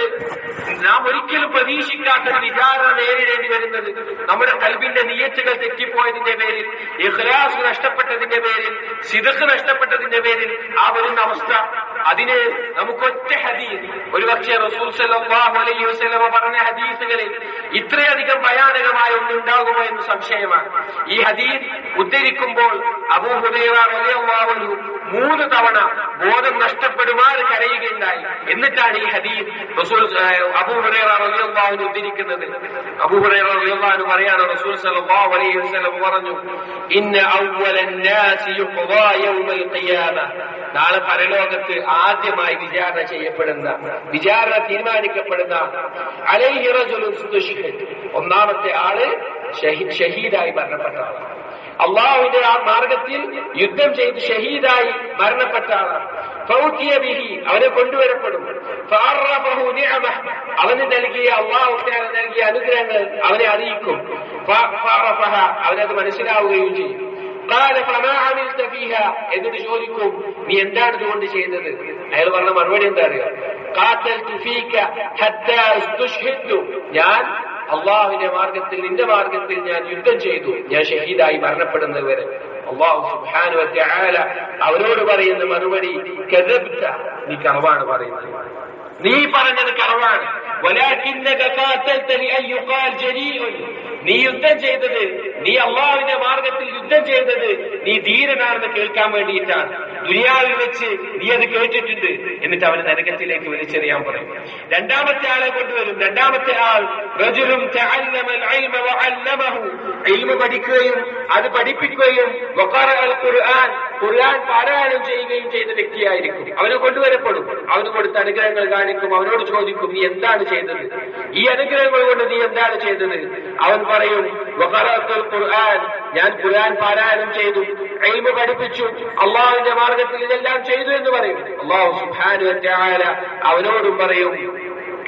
നാം ഒരിക്കലും പ്രതീക്ഷിക്കാത്ത ഒരു വിചാരണ നേരിടേണ്ടി വരുന്നത് നമ്മുടെ കൽബിന്റെ നിയച്ചുകൾ തെറ്റിപ്പോയതിന്റെ പേരിൽ ഇഖ്ലാസ് നഷ്ടപ്പെട്ടതിന്റെ പേരിൽ സിദഖ് നഷ്ടപ്പെട്ടതിന്റെ പേരിൽ ആ വരുന്ന അവസ്ഥ അതിന് നമുക്കൊറ്റ ഹദീസ് ഒരുപക്ഷെ റസൂൽ സല്ലല്ലാഹു അലൈഹി വസല്ലമ പറഞ്ഞ ഹദീസുകളിൽ ഇത്രയധികം ഭയാനകമായ ഒന്നുണ്ടാകുമോ എന്ന് സംശയമാണ് ഈ ഹദീസ് ഉദ്ധരിക്കുമ്പോൾ അബൂ ഹുദൈറ റളിയല്ലാഹു അൻഹു മൂന്ന് തവണ ബോധം നഷ്ടപ്പെടുമാർ കരയുകയുണ്ടായി എന്നിട്ടാണ് ഈ ഹദീസ് റസൂൽ അബൂ ഹുറൈറ റളിയല്ലാഹു അൻഹു ഉദ്ധരിക്കുന്നത് അബൂ ഹുറൈറ റളിയല്ലാഹു അൻഹു പറയാണ് റസൂൽ സല്ലല്ലാഹു അലൈഹി വസല്ലം പറഞ്ഞു ഇന്ന അവ്വലൻ നാസി യുഖ്ദാ യൗമൽ ഖിയാമ നാളെ പരലോകത്ത് ആദ്യമായി വിചാരണ ചെയ്യപ്പെടുന്ന വിചാരണ തീരുമാനിക്കപ്പെടുന്ന അലൈഹി റജുലുൻ സ്തുഷ്ഹിദ് ഒന്നാമത്തെ ആള് ഷഹീ- ഷഹീദായി മരണപ്പെട്ട ആളാണ് അള്ളാഹുവിന്റെ ആ മാർഗത്തിൽ യുദ്ധം ചെയ്ത് ഷഹീദായി മരണപ്പെട്ട ആളാണ് ഫൗത്തിയ ബിഹി അവനെ കൊണ്ടുവരപ്പെടും ഫഅറഫഹു നിഅമഹ അവന് നൽകിയ അള്ളാഹു തആല നൽകിയ അനുഗ്രഹങ്ങൾ അവനെ അറിയിക്കും ഫ- ഫഅറഫഹ അവനത് മനസ്സിലാവുകയും ചെയ്യും قال فما عملت فيها എന്നിട്ട് ചോദിക്കും നീ എന്താണ് ഇതുകൊണ്ട് ചെയ്തത് അയാൾ പറഞ്ഞ മറുപടി എന്താ അറിയോ قاتلت فيك حتى استشهدت ഞാൻ അള്ളാഹുവിന്റെ മാർഗത്തിൽ നിന്റെ മാർഗത്തിൽ ഞാൻ യുദ്ധം ചെയ്തു ഞാൻ ഷഹീദായി മരണപ്പെടുന്നവരെ അള്ളാഹു സുബ്ഹാനഹു വ തആല അവരോട് പറയുന്ന മറുപടി കദബ്ത നീ കളവാണ് പറയുന്നത് നീ പറഞ്ഞത് കളവാണ് വലാകിന്നക ഖാതൽത ലിഅൻ യുഖാൽ ജരീഉൻ നീ യുദ്ധം ചെയ്തത് നീ അള്ളാഹുവിന്റെ മാർഗത്തിൽ യുദ്ധം ചെയ്തത് നീ ധീരനാണെന്ന് കേൾക്കാൻ വേണ്ടിയിട്ടാണ് ദുനിയാവിൽ വെച്ച് നീ അത് കേട്ടിട്ടുണ്ട് എന്നിട്ട് അവന് നരകത്തിലേക്ക് വലിച്ചെറിയാൻ പറയും രണ്ടാമത്തെ ആളെ കൊണ്ടുവരും രണ്ടാമത്തെ ആൾ റജുലും തഅല്ലമൽ ഇൽമ വഅല്ലമഹു ഇൽമ പഠിക്കുകയും അത് പഠിപ്പിക്കുകയും വഖറഅൽ ഖുർആൻ ഖുർആൻ പാരായണം ചെയ്യുകയും ചെയ്ത വ്യക്തിയായിരിക്കും അവനെ കൊണ്ടുവരപ്പെടും അവന് കൊടുത്ത അനുഗ്രഹങ്ങൾ കാണിക്കും അവനോട് ചോദിക്കും നീ എന്താണ് ചെയ്തത് ഈ അനുഗ്രഹങ്ങൾ കൊണ്ട് നീ എന്താണ് ചെയ്തത് അവൻ പറയും വഖറഅത്തുൽ ഖുർആൻ ഞാൻ ഖുർആൻ പാരായണം ചെയ്തു ഇൽമ പഠിപ്പിച്ചു അള്ളാഹുവിന്റെ മാർഗത്തിൽ ഇതെല്ലാം ചെയ്തു എന്ന് പറയും അള്ളാഹു സുബ്ഹാനഹു വ തആല അവനോടും പറയും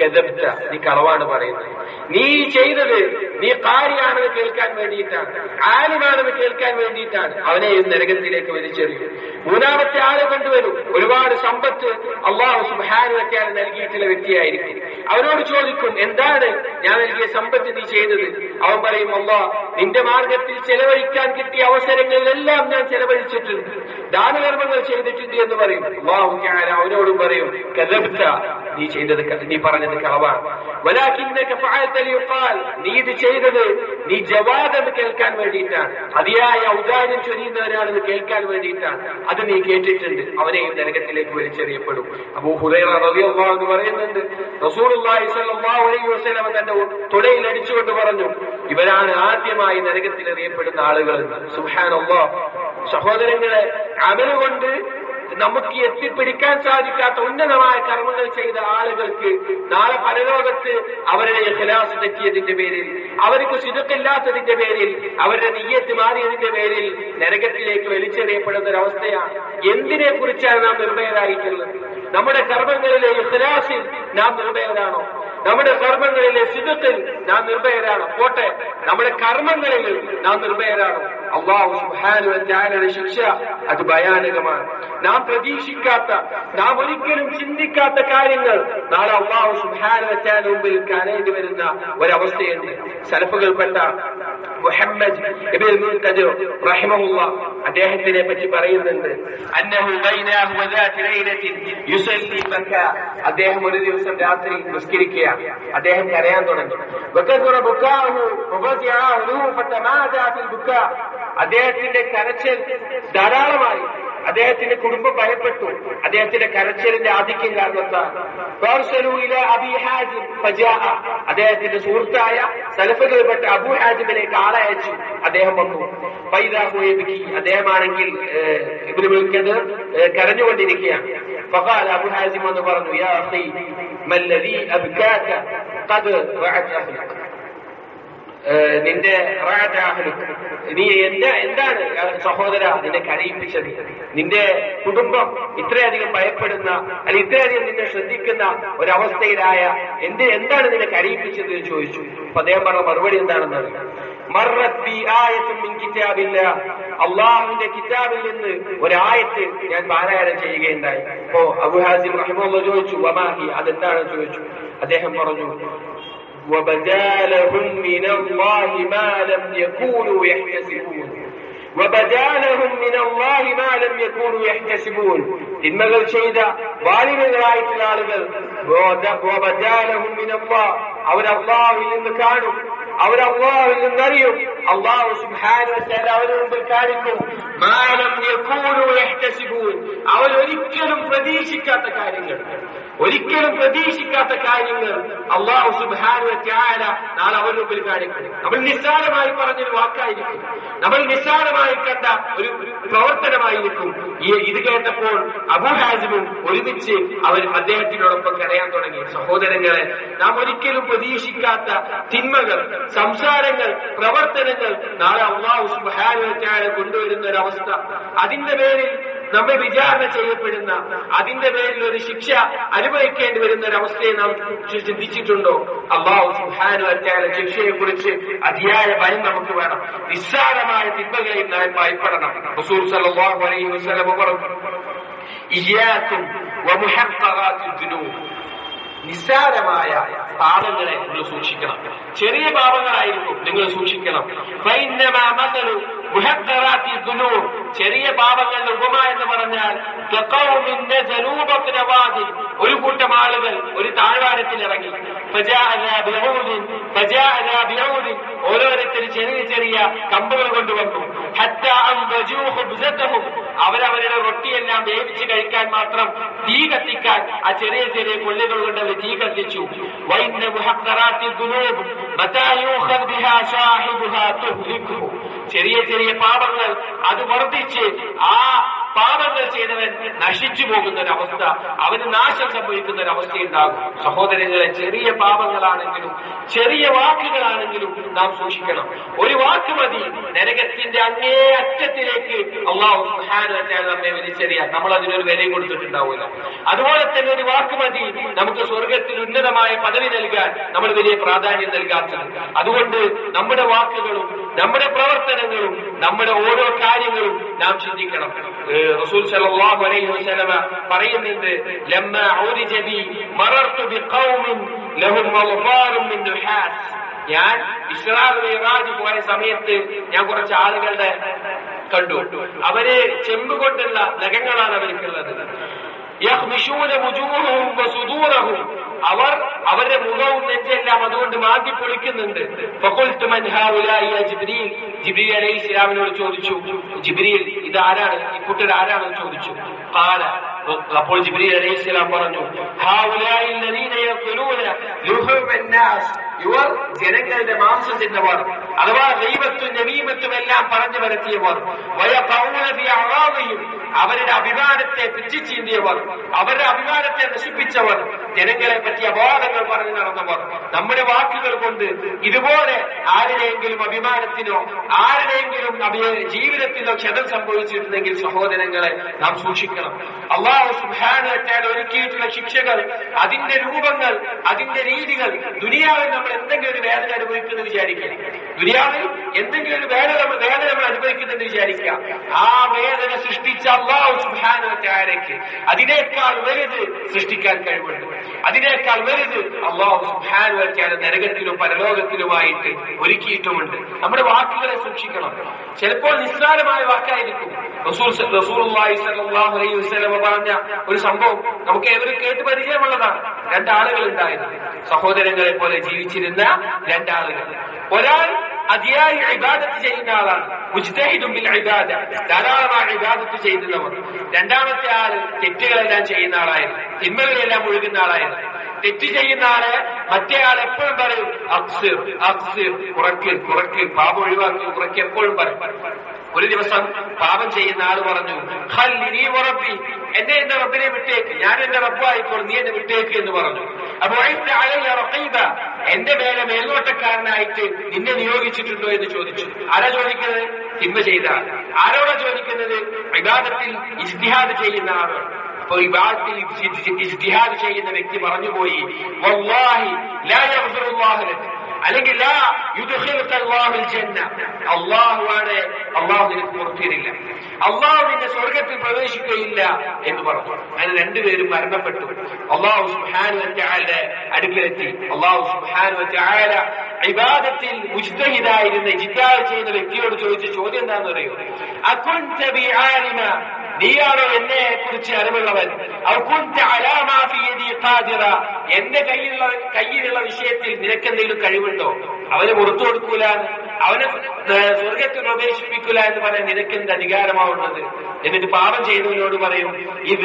കെതബ്ത നീ കളവാണ് പറയുന്നത് നീ ചെയ്തത് നീ കാരിയാണെന്ന് കേൾക്കാൻ വേണ്ടിയിട്ടാണ് ആലിമാണെന്ന് കേൾക്കാൻ വേണ്ടിയിട്ടാണ് അവനെ ഈ നരകത്തിലേക്ക് വലിച്ചെറിയും മൂന്നാമത്തെ ആളെ കൊണ്ടുവരും ഒരുപാട് സമ്പത്ത് അള്ളാഹു സുബാനുവറ്റാൽ നൽകിയിട്ടുള്ള വ്യക്തിയായിരിക്കും അവനോട് ചോദിക്കും എന്താണ് ഞാൻ നൽകിയ സമ്പത്ത് നീ ചെയ്തത് അവൻ പറയും അള്ളാ നിന്റെ മാർഗത്തിൽ ചെലവഴിക്കാൻ കിട്ടിയ അവസരങ്ങളിലെല്ലാം ഞാൻ ചെലവഴിച്ചിട്ടുണ്ട് ദാനകർമ്മങ്ങൾ ചെയ്തിട്ടുണ്ട് എന്ന് പറയും അള്ളാഹു തആല അവനോടും പറയും കദബ്ത നീ ചെയ്തത് ക- നീ പറഞ്ഞത് കളവാണ് വലാകിന്നക ഫഅൽത ലിയുഖാൽ നീ ഇത് ചെയ്തത് നീ ജവാദ് എന്ന് കേൾക്കാൻ വേണ്ടിയിട്ടാണ് അതിയായ ഔദാര്യം ചൊരിയുന്നവരാണെന്ന് കേൾക്കാൻ വേണ്ടിയിട്ടാണ് അത് നീ കേട്ടിട്ടുണ്ട് അവനെയും നരകത്തിലേക്ക് വലിച്ചെറിയപ്പെടും അബൂ ഹുറൈറ റളിയല്ലാഹു അൻഹു പറയുന്നുണ്ട് റസൂലുള്ളാഹി സ്വല്ലല്ലാഹു അലൈഹി വസല്ലം തന്റെ തുടയിൽ അടിച്ചുകൊണ്ട് പറഞ്ഞു ഇവരാണ് ആദ്യമായി നരകത്തിൽ എറിയപ്പെടുന്ന ആളുകൾ സുബ്ഹാനല്ലാഹ് സഹോദരങ്ങളെ അമലുകൊണ്ട് നമുക്ക് എത്തിപ്പിടിക്കാൻ സാധിക്കാത്ത ഉന്നതമായ കർമ്മങ്ങൾ ചെയ്ത ആളുകൾക്ക് നാളെ പരലോകത്ത് അവരുടെ ഇഖ്ലാസ് തെറ്റിയതിന്റെ പേരിൽ അവർക്ക് ശുദ്ധക്കില്ലാത്തതിന്റെ പേരിൽ അവരുടെ നീയത്ത് മാറിയതിന്റെ പേരിൽ നരകത്തിലേക്ക് വലിച്ചെറിയപ്പെടുന്ന ഒരവസ്ഥയാണ് എന്തിനെ കുറിച്ചാണ് നാം നിർഭയരായിട്ടുള്ളത് നമ്മുടെ കർമ്മങ്ങളിലെ ഇഖ്ലാസിൽ നാം നിർഭയരാണോ നമ്മുടെ കർമ്മങ്ങളിലെ സിദ്ധത്തിൽ നാം നിർഭയരാണോ പോട്ടെ നമ്മുടെ കർമ്മങ്ങളിൽ നാം നിർഭയരാണോ അള്ളാഹു സുഹാനുവന്റെ ശിക്ഷ അത് ഭയാനകമാണ് നാം പ്രതീക്ഷിക്കാത്ത നാം ഒരിക്കലും ചിന്തിക്കാത്ത കാര്യങ്ങൾ നാളെ അള്ളാഹു സുഹാനുവറ്റാൻ മുമ്പിൽ കാണേണ്ടി വരുന്ന ഒരവസ്ഥയുണ്ട് സലഫുകൾപ്പെട്ട മുഹമ്മദ് ഇബ്നുൽ മുൻകദിർ റഹിമഹുള്ള അദ്ദേഹത്തിനെ പറ്റി പറയുന്നുണ്ട് അന്നഹു ബൈനഹു വദാതി ലൈലത്തിൻ യുസല്ലി ബക അദ്ദേഹം ഒരു ദിവസം രാത്രി നിസ്കരിക്കുകയാണ് അദ്ദേഹം കരയാൻ തുടങ്ങി വകദറ ബുക്കാഹു വബദിഅ ഉലൂഹു ഫതമാദാ ഫിൽ ബുക്കാ അദ്ദേഹത്തിന്റെ കരച്ചിൽ ധാരാളമായി അദ്ദേഹത്തിന്റെ കുടുംബം ഭയപ്പെട്ടു അദ്ദേഹത്തിന്റെ കരച്ചിലിന്റെ ആധിക്യം കാരണത്താൽ ഫാർസലു ഇല അബി ഹാജിം ഫജാഅ. അദ്ദേഹത്തിന്റെ സുഹൃത്തായ സലഫുകളിൽപ്പെട്ട അബു ഹാജിമിലേക്ക് ആളെ അയച്ചു അദ്ദേഹം വന്നു ഫൈദാഹുബിക്ക് അദ്ദേഹമാണെങ്കിൽ ഏഹ്, ഇബ്നു മുൽക്കദ് ഏഹ്, കരഞ്ഞുകൊണ്ടിരിക്കുകയാണ് فقال أبو حازم എന്ന് പറഞ്ഞു يا أخي ما الذي أبكاك قد رعت أهلك ഏഹ് നിന്റെ റാജാഹലും നീ എന്താ എന്താണ് സഹോദര നിന്നെ കരയിപ്പിച്ചത് നിന്റെ കുടുംബം ഇത്രയധികം ഭയപ്പെടുന്ന അല്ലെങ്കിൽ ഇത്രയധികം നിന്നെ ശ്രദ്ധിക്കുന്ന ഒരവസ്ഥയിലായ എന്ത് എന്താണ് നിന്നെ കരയിപ്പിച്ചത് എന്ന് ചോദിച്ചു അപ്പൊ അദ്ദേഹം പറഞ്ഞ മറുപടി എന്താണെന്ന് അറിയാം മറത്ത് ബി ആയത്തും മിൻ കിതാബില്ല അള്ളാഹുവിന്റെ കിതാബിൽ നിന്ന് ഒരായത്ത് ഞാൻ പാരായണം ചെയ്യുകയുണ്ടായി അപ്പോ അബുഹാസിം റഹിമുള്ള ചോദിച്ചു വമാഹി അതെന്താണെന്ന് ചോദിച്ചു അദ്ദേഹം പറഞ്ഞു وبدا لهم من الله ما لم يكونوا يحتسبون وبدا لهم من الله ما لم يكونوا يحتسبون തിന്മകൾ ചെയ്ത വാലിബകളായിട്ടുള്ള ആളുകൾ وبدا لهم من الله അവർ അള്ളാഹുവിൽ നിന്ന് കാണും അവർ അള്ളാഹുവിൽ നിന്നറിയും അള്ളാഹു സുബ്ഹാനഹു വതആല അവരുടെ മുമ്പിൽ കാണിക്കും മാലം യകൂനു യഹ്തസിബൂൻ അവർ ഒരിക്കലും പ്രതീക്ഷിക്കാത്ത കാര്യങ്ങൾ ഒരിക്കലും പ്രതീക്ഷിക്കാത്ത കാര്യങ്ങൾ അള്ളാഹു സുബ്ഹാനഹു വതആല നാളെ അവരുടെ മുമ്പിൽ കാണിക്കും നമ്മൾ നിസ്സാരമായി പറഞ്ഞൊരു വാക്കായിരിക്കും നമ്മൾ നിസ്സാരമായി കണ്ട ഒരു പ്രവർത്തനമായിരിക്കും ഈ ഇത് കേട്ടപ്പോൾ അബുഹാസിമും ഒരുമിച്ച് അവർ അദ്ദേഹത്തിനോടൊപ്പം കരയാൻ തുടങ്ങി സഹോദരങ്ങളെ നാം ഒരിക്കലും പ്രതീക്ഷിക്കാത്ത തിന്മകൾ സംസാരങ്ങൾ പ്രവർത്തനങ്ങൾ നാളെ അള്ളാഹു സുബാനുവറ്റായ കൊണ്ടുവരുന്ന ഒരു അവസ്ഥ അതിന്റെ പേരിൽ നമ്മെ വിചാരണ ചെയ്യപ്പെടുന്ന അതിന്റെ പേരിൽ ഒരു ശിക്ഷ അനുഭവിക്കേണ്ടി വരുന്ന ഒരു അവസ്ഥയെ നാം ചിന്തിച്ചിട്ടുണ്ടോ അള്ളാഹു സുഹാനു അറ്റായ ശിക്ഷയെ കുറിച്ച് അതിയായ ഭയം നമുക്ക് വേണം നിസ്സാരമായ തിന്മകളെയും നാം ഭയപ്പെടണം റസൂൽ സല്ലല്ലാഹു അലൈഹി വസല്ലം പറഞ്ഞു ഇയ്യാക്കും വമുഹഖറാത്തി ദുനൂബ് നിസ്സാരമായ പാപങ്ങളെ നിങ്ങൾ സൂക്ഷിക്കണം ചെറിയ പാപങ്ങളായിരിക്കും നിങ്ങൾ സൂക്ഷിക്കണം ഫൈന്നമാ മസലു മുഹഖറാത്തി ദുനൂബ് ചെറിയ പാപങ്ങളുടെ ഉപമ എന്ന് പറഞ്ഞാൽ കഖൗമിന്റെ ജനൂബത്തിന് വാതിൽ ഒരു കൂട്ടം ആളുകൾ ഒരു താഴ്വാരത്തിൽ ഇറങ്ങി ഫജാഅനാ ബിഊദിൻ ഫജാഅനാ ബിഊദിൻ ഓരോരുത്തർ ചെറിയ ചെറിയ കമ്പുകൾ കൊണ്ടുവന്നു ഹത്താ അൻബജൂ ഖുബ്സതഹും അവരവരുടെ റൊട്ടിയെല്ലാം വേവിച്ച് കഴിക്കാൻ മാത്രം തീ കത്തിക്കാൻ ആ ചെറിയ ചെറിയ കൊള്ളികൾ കൊണ്ട് അവർ തീ കത്തിച്ചു വൈന്ന മുഹഖറാത്തി ദുനൂബ് മതാ യൂഖദ് ബിഹാ സാഹിബുഹാ തുഹ്ലിക്കുഹു ചെറിയ ചെറിയ പാപങ്ങൾ അത് വർദ്ധിച്ച് ആ പാപങ്ങൾ ചെയ്തവൻ നശിച്ചു നശിച്ചു പോകുന്ന ഒരു അവസ്ഥ അവന് നാശം സംഭവിക്കുന്ന ഒരു അവസ്ഥ ഉണ്ടാകും സഹോദരങ്ങളെ ചെറിയ പാപങ്ങളാണെങ്കിലും ചെറിയ വാക്കുകളാണെങ്കിലും നാം സൂക്ഷിക്കണം ഒരു വാക്ക് മതി നരകത്തിന്റെ അങ്ങേ അറ്റത്തിലേക്ക് അള്ളാഹു സുഹാനുവറ്റാൽ നമ്മെ വലിച്ചെറിയാൻ നമ്മൾ അതിനൊരു വിലയും കൊടുത്തിട്ടുണ്ടാവില്ല അതുപോലെ തന്നെ ഒരു വാക്ക് മതി നമുക്ക് സ്വർഗത്തിൽ ഉന്നതമായ പദവി നൽകാൻ നമ്മൾ വലിയ പ്രാധാന്യം നൽകാത്തത് അതുകൊണ്ട് നമ്മുടെ വാക്കുകളും നമ്മുടെ പ്രവർത്തനങ്ങളും നമ്മുടെ ഓരോ കാര്യങ്ങളും നാം ചിന്തിക്കണം ഏഹ് റസൂൽ സല്ലല്ലാഹു അലൈഹി വസല്ലമ പറയുന്നുണ്ട് ലമ്മ ഔരിജ ബി മറർതു ബിഖൗമിൻ ലഹും മഗ്ഫാറും മിൻ നുഹാസ് ഞാൻ ഇസ്രാ മിറാജ് പോയ സമയത്ത് ഞാൻ കുറച്ച് ആളുകളുടെ കണ്ടു അവര് ചെമ്പ് കൊണ്ടുള്ള നഖങ്ങളാണ് അവർക്കുള്ളത് യഹ്മിഷൂന വുജൂഹും വസുദൂറഹും അവർ അവരുടെ മുഖവും നെഞ്ചെല്ലാം അതുകൊണ്ട് മാറ്റി പൊളിക്കുന്നുണ്ട് ഫഖുൽതു മൻ ഹൗലാഇ യാ ജിബ്രീൽ ജിബ്രീൽ അലൈഹി ഇസ്ലാമിനോട് ചോദിച്ചു ജിബ്രീൽ ഇത് ആരാണ് ഈ കൂട്ടർ ആരാണെന്ന് ചോദിച്ചു ഖാല അപ്പോൾ ജിബ്രീൽ അലൈഹി ഇസ്ലാം പറഞ്ഞു ഹൗലാഇ الذين يأكلون لحوم الناس ഇവർ ജനങ്ങളുടെ മാംസം തിന്നവർ അഥവാ ദൈവത്തും നമീമത്തും എല്ലാം പറഞ്ഞു വരുത്തിയവർ വയപൗനതിയും അവരുടെ അഭിമാനത്തെ പിച്ചിച്ചീന്തിയവർ അവരുടെ അഭിമാനത്തെ നശിപ്പിച്ചവർ ജനങ്ങളെ പറ്റി അപവാദങ്ങൾ പറഞ്ഞു നടന്നവർ നമ്മുടെ വാക്കുകൾ കൊണ്ട് ഇതുപോലെ ആരുടെയെങ്കിലും അഭിമാനത്തിനോ ആരുടെയെങ്കിലും അഭി- ജീവിതത്തിലോ ക്ഷതം സംഭവിച്ചിട്ടുണ്ടെങ്കിൽ സഹോദരങ്ങളെ നാം സൂക്ഷിക്കണം അള്ളാഹു സുബാന ഒരുക്കിയിട്ടുള്ള ശിക്ഷകൾ അതിന്റെ രൂപങ്ങൾ അതിന്റെ രീതികൾ ദുനിയാവിൽ നമ്മൾ എന്തെങ്കിലും ഒരു വേദന അനുഭവിക്കുന്നു വിചാരിക്കുക ദുനിയാവിൽ എന്തെങ്കിലും ഒരു വേദന നമ്മൾ വേദന നമ്മൾ അനുഭവിക്കുന്നെന്ന് വിചാരിക്കുക ആ വേദന സൃഷ്ടിച്ച അള്ളാഹു സുബാനക്ക് അതിനേക്കാൾ വലുത് സൃഷ്ടിക്കാൻ കഴിവുണ്ട് അതിനേക്കാൾ വലുത് അള്ളാഹു സുബാനുവയ്ക്കാണ് നരകത്തിലും പരലോകത്തിലുമായിട്ട് ഒരുക്കിയിട്ടുമുണ്ട് നമ്മുടെ വാക്കുകളെ സൂക്ഷിക്കണം ചിലപ്പോൾ നിസ്സാരമായ വാക്കായിരിക്കും റസൂൽ സ- റസൂലുള്ളാഹി സ്വല്ലല്ലാഹു അലൈഹി വസല്ലം പറഞ്ഞ ഒരു സംഭവം നമുക്ക് ഏവരും കേട്ട് പരിചയമുള്ളതാണ് രണ്ടാളുകൾ ഉണ്ടായിരുന്നു സഹോദരങ്ങളെ പോലെ ജീവിച്ചിരുന്ന രണ്ടാളുകൾ ഒരാൾ അതിയായി ഇബാദത്ത് ചെയ്യുന്ന ആളാണ് മുജ്തഹിദും ബിൽ ഇബാദ ധാരാളമായി ഇബാദത്ത് ചെയ്യുന്നവർ രണ്ടാമത്തെ ആൾ തെറ്റുകളെല്ലാം ചെയ്യുന്ന ആളായിരുന്നു തിന്മകളെല്ലാം ഒഴുകുന്ന ആളായിരുന്നു തെറ്റ് ചെയ്യുന്ന ആള് മറ്റേ ആൾ എപ്പോഴും പറയും അക്സിർ അക്സിർ കുറയ്ക്ക് കുറയ്ക്ക് പാപം ഒഴിവാക്കി കുറയ്ക്ക് എപ്പോഴും പറയും ഒരു ദിവസം പാപം ചെയ്യുന്ന ആള് പറഞ്ഞു "ഖല്ലി നീ ഉറപ്പി എന്നെ എന്റെ റബ്ബിനെ വിട്ടേക്ക് ഞാൻ എന്റെ റബ്ബായിക്കോളും നീ എന്നെ വിട്ടേക്ക് എന്ന് പറഞ്ഞു അപ്പൊ "വഅയ്ത അലയ്യ റഖീബ എന്റെ മേലെ മേൽനോട്ടക്കാരനായിട്ട് നിന്നെ നിയോഗിച്ചിട്ടുണ്ടോ എന്ന് ചോദിച്ചു ആരാ ചോദിക്കുന്നത് തിന്മ ചെയ്ത ആൾ ആരോടാ ചോദിക്കുന്നത് വിവാദത്തിൽ ഇജ്തിഹാദ് ചെയ്യുന്ന ആളോട് അപ്പൊ വിവാദത്തിൽ ഇജ്തിഹാദ് ചെയ്യുന്ന വ്യക്തി പറഞ്ഞുപോയി വല്ലാഹി ലാ യഗ്ഫിറുല്ലാഹു ലക അല്ലെങ്കിൽ ലാ യുദ്ഖിലുക അല്ലാഹുൽ ജന്ന അല്ലാഹുവാണ് അല്ലാഹു നിനക്ക് പുറത്തിരില്ല അള്ളാഹു നിന്നെ സ്വർഗത്തിൽ പ്രവേശിക്കുകയില്ല എന്ന് പറഞ്ഞു അങ്ങനെ രണ്ടുപേരും മരണപ്പെട്ടു അള്ളാഹു സുഹാനുവറ്റായുടെ അടുക്കലെത്തി അള്ളാഹു സുഹാനുവറ്റായ ഇബാദത്തിൽ മുജ്തഹിദായിരുന്ന ജിദ്ദാഹ് ചെയ്യുന്ന വ്യക്തിയോട് ചോദിച്ച ചോദ്യം എന്താണെന്ന് അറിയോ അകുൻത ബി ആലിമ നീയാണോ എന്നെ കുറിച്ച് അറിവുള്ളവൻ ഔ കുൻത അലാ മാ ഫീ യദി ഖാദിറ എന്റെ കയ്യിലുള്ള കയ്യിലുള്ള വിഷയത്തിൽ നിനക്ക് എന്തെങ്കിലും കഴിവുണ്ടോ അവന് പുറത്തു കൊടുക്കൂല അവനെ ഏഹ്, സ്വർഗത്തിൽ പ്രവേശിപ്പിക്കൂല എന്ന് പറയാൻ നിനക്ക് എന്ത് അധികാരമാവുന്നത് എന്നിട്ട് പാപം ചെയ്തവനോട് പറയും ഇത്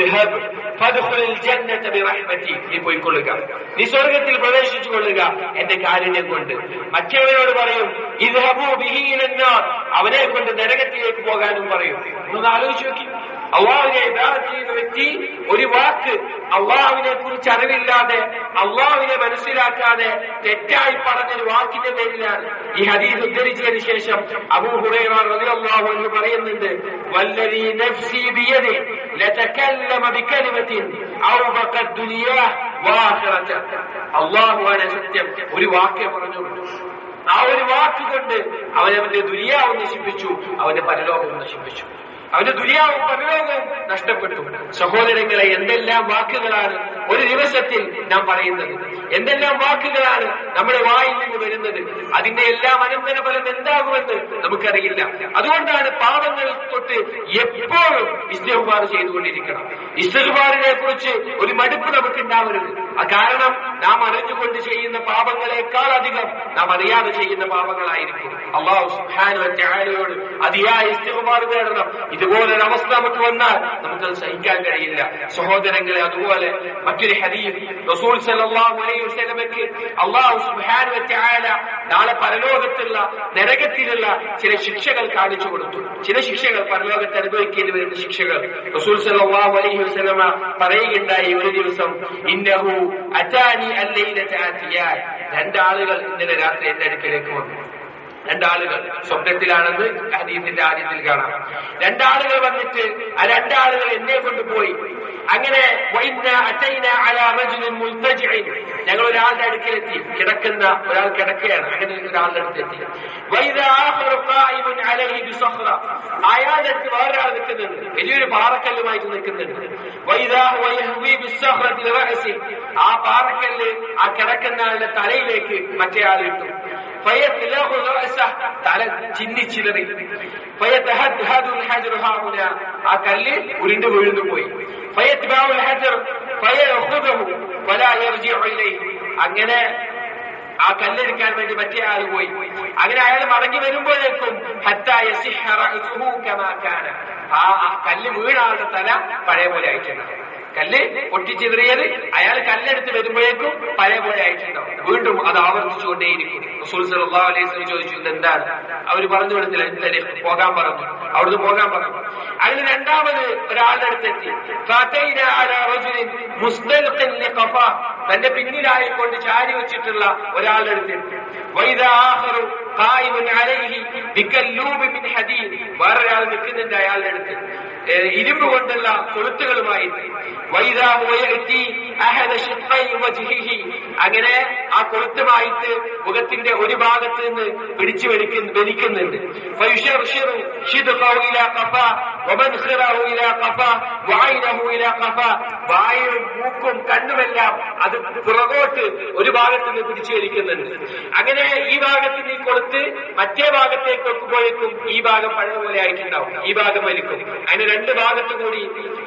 നീ പോയിക്കൊള്ളുക നീ സ്വർഗത്തിൽ പ്രവേശിച്ചു കൊള്ളുക എന്റെ കാരുണ്യം കൊണ്ട് മറ്റവനോട് പറയും ഇത് അവനെ കൊണ്ട് നരകത്തിലേക്ക് പോകാനും പറയും ഒന്ന് ആലോചിച്ച് നോക്കി അള്ളാഹുവിനെ ഇബാദത്ത് ചെയ്യുന്ന വ്യക്തി ഒരു വാക്ക് അള്ളാഹുവിനെ കുറിച്ച് അറിവില്ലാതെ അള്ളാഹുവിനെ മനസ്സിലാക്കാതെ തെറ്റായി പറഞ്ഞൊരു വാക്കിന്റെ പേരിലാണ് ഈ ഹദീസ് ഉദ്ധരിച്ചതിന് ശേഷം അബൂ ഹുറൈറ റളിയല്ലാഹു അൻഹു പറയുന്നുണ്ട് വല്ലദീ നഫ്സി ബിയദി ലതകല്ലമ ബികലിമത്തിൻ ഔബഖത് ദുനിയാ വആഖിറത അള്ളാഹുവാണ് സത്യം ഒരു വാക്കേ പറഞ്ഞുള്ളൂ ആ ഒരു വാക്കുകൊണ്ട് അവനവന്റെ ദുനിയാവും നശിപ്പിച്ചു അവന്റെ പരലോകവും നശിപ്പിച്ചു അവന്റെ ദുനിയാവും പരലോകവും നഷ്ടപ്പെട്ടു സഹോദരങ്ങളെ എന്തെല്ലാം വാക്കുകളാണ് ഒരു ദിവസത്തിൽ നാം പറയുന്നത് എന്തെല്ലാം വാക്കുകളാണ് നമ്മുടെ വായിൽ നിന്ന് വരുന്നത് അതിന്റെ എല്ലാം അനന്തരഫലം എന്താകുമെന്ന് നമുക്കറിയില്ല അതുകൊണ്ടാണ് പാപങ്ങൾ തൊട്ട് എപ്പോഴും ഇസ്തഫാർ ചെയ്തുകൊണ്ടിരിക്കണം ഇസ്തഫാറിനെ കുറിച്ച് ഒരു മടുപ്പ് നമുക്ക് ഉണ്ടാവരുത് കാരണം നാം അറിഞ്ഞുകൊണ്ട് ചെയ്യുന്ന പാപങ്ങളെക്കാൾ അധികം നാം അറിയാതെ ചെയ്യുന്ന പാപങ്ങളായിരിക്കും അള്ളാഹു സുഹാനുവറ്റയോട് അതിയായ ഇസ്തിഫാർ നേടണം ഇതുപോലൊരു അവസ്ഥ നമുക്ക് വന്നാൽ നമുക്കത് സഹിക്കാൻ കഴിയില്ല സഹോദരങ്ങളെ അതുപോലെ മറ്റൊരു ഹദീസ് റസൂൽ സല്ലല്ലാഹു അലൈഹി വസല്ലമയ്ക്ക് അള്ളാഹു സുബ്ഹാനഹു നാളെ പരലോകത്തുള്ള നരകത്തിലുള്ള ചില ശിക്ഷകൾ കാണിച്ചു കൊടുത്തു ചില ശിക്ഷകൾ പരലോകത്ത് അനുഭവിക്കേണ്ടി വരുന്ന ശിക്ഷകൾ റസൂൽ സല്ലല്ലാഹു അലൈഹി വസല്ലമ പറയുകയുണ്ടായി ഒരു ദിവസം ഇന്നഹു അറ്റാനി അല്ലൈലത ആതിയാൻ രണ്ടാളുകൾ ഇന്നലെ രാത്രി എന്റെ അടുക്കലേക്ക് വന്നു രണ്ടാളുകൾ സ്വപ്നത്തിലാണെന്ന് ഹദീസിന്റെ ആദ്യത്തിൽ കാണാം രണ്ടാളുകൾ വന്നിട്ട് ആ രണ്ടാളുകൾ എന്നെ കൊണ്ടുപോയി അങ്ങനെ വൈന്ന അറ്റൈന അലാ റജുലിൻ മുൽത്തജിഇൻ ഞങ്ങൾ ഒരാളുടെ അടുക്കലെത്തി കിടക്കുന്ന ഒരാൾ കിടക്കുകയാണ് അങ്ങനെ ഒരാളുടെ അടുത്തെത്തി വൈദ ആഖറു ഖായിമുൻ അലൈഹി ബിസഖറ അയാളുടെ അടുത്ത് വേറൊരാൾ നിൽക്കുന്നുണ്ട് വലിയൊരു പാറക്കല്ലുമായിട്ട് നിൽക്കുന്നുണ്ട് വൈദ ഹുവ യഹ്വി ബിസഖറത്തി റഅസി ആ പാറക്കല്ല് ആ കിടക്കുന്ന ആളുടെ തലയിലേക്ക് മറ്റേ ആൾ ഇട്ടു فيتلغ رأسه തല ചിന്നിച്ചിതറി فيتهدهد الحجر هاهنا ആ കല്ല് ഉരുണ്ട് വീഴുന്നു പോയി فيتبع الحجر فيأخذه فلا يرجع إليه അങ്ങനെ ആ കല്ലെടുക്കാൻ വേണ്ടി മറ്റേ ആൾ പോയി അങ്ങനെ അയാൾ മടങ്ങി വരുമ്പോഴേക്കും ഹത്താ യസിഹ റഅസുഹു കമാ കാന ആ ആ കല്ല് വീണ ആളുടെ തല പഴയ പോലെ ആയിട്ടുണ്ട് കല്ല് പൊട്ടിച്ചെറിയത് അയാൾ കല്ലെടുത്ത് വരുമ്പോഴേക്കും പഴയ പോലെ ആയിട്ടുണ്ടാവും വീണ്ടും അത് ആവർത്തിച്ചുകൊണ്ടേയിരിക്കും റസൂൽ സല്ലല്ലാഹു അലൈഹി വസല്ലം ചോദിച്ചു ഇതെന്താണ് അവർ പറഞ്ഞു കൊടുത്തില്ല ഇന്നലെ പോകാൻ പറഞ്ഞു അവിടുന്ന് പോകാൻ പറഞ്ഞു അങ്ങനെ രണ്ടാമത് ഒരാളുടെ അടുത്തെത്തി ഫഅതൈന അലാ റജുലിൻ മുസ്തൽഖിൻ ലിഖഫ തന്റെ പിന്നിലായിക്കൊണ്ട് ചാരി വെച്ചിട്ടുള്ള ഒരാളുടെ അടുത്തെത്തി വൈദ ആഖറു ഖായിമുൻ അലൈഹി ബികല്ലൂബി മിൻ ഹദീദ് വേറൊരാൾ നിൽക്കുന്നുണ്ട് അയാളുടെ അടുത്ത് ഏഹ് ഇരുമ്പ് കൊണ്ടുള്ള കൊളുത്തുകളുമായിട്ട് വൈദാ ഹുവ യഅതി അഹദ ഷിഖൈ വജ്ഹിഹി അങ്ങനെ ആ കൊളുത്തുമായിട്ട് മുഖത്തിന്റെ ഒരു ഭാഗത്ത് നിന്ന് പിടിച്ചു വലിക്കുന്നു വലിക്കുന്നുണ്ട് ഫയുശർശിറു ഷിദ്ഖഹു ഇലാ ഖഫാ വമൻഖിറഹു ഇലാ ഖഫാ വഅൈനഹു ഇലാ ഖഫാ വായും മൂക്കും കണ്ണുമെല്ലാം അത് പുറകോട്ട് ഒരു ഭാഗത്ത് നിന്ന് പിടിച്ചു വലിക്കുന്നുണ്ട് അങ്ങനെ ഈ ഭാഗത്ത് നിന്ന് ഈ കൊളുത്ത് മറ്റേ ഭാഗത്തേക്ക് വെക്കുമ്പോഴേക്കും ഈ ഭാഗം പഴയ പോലെ ആയിട്ടുണ്ടാവും ഈ ഭാഗം വലിക്കും അതിന് രണ്ട് ഭാഗത്ത് കൂടി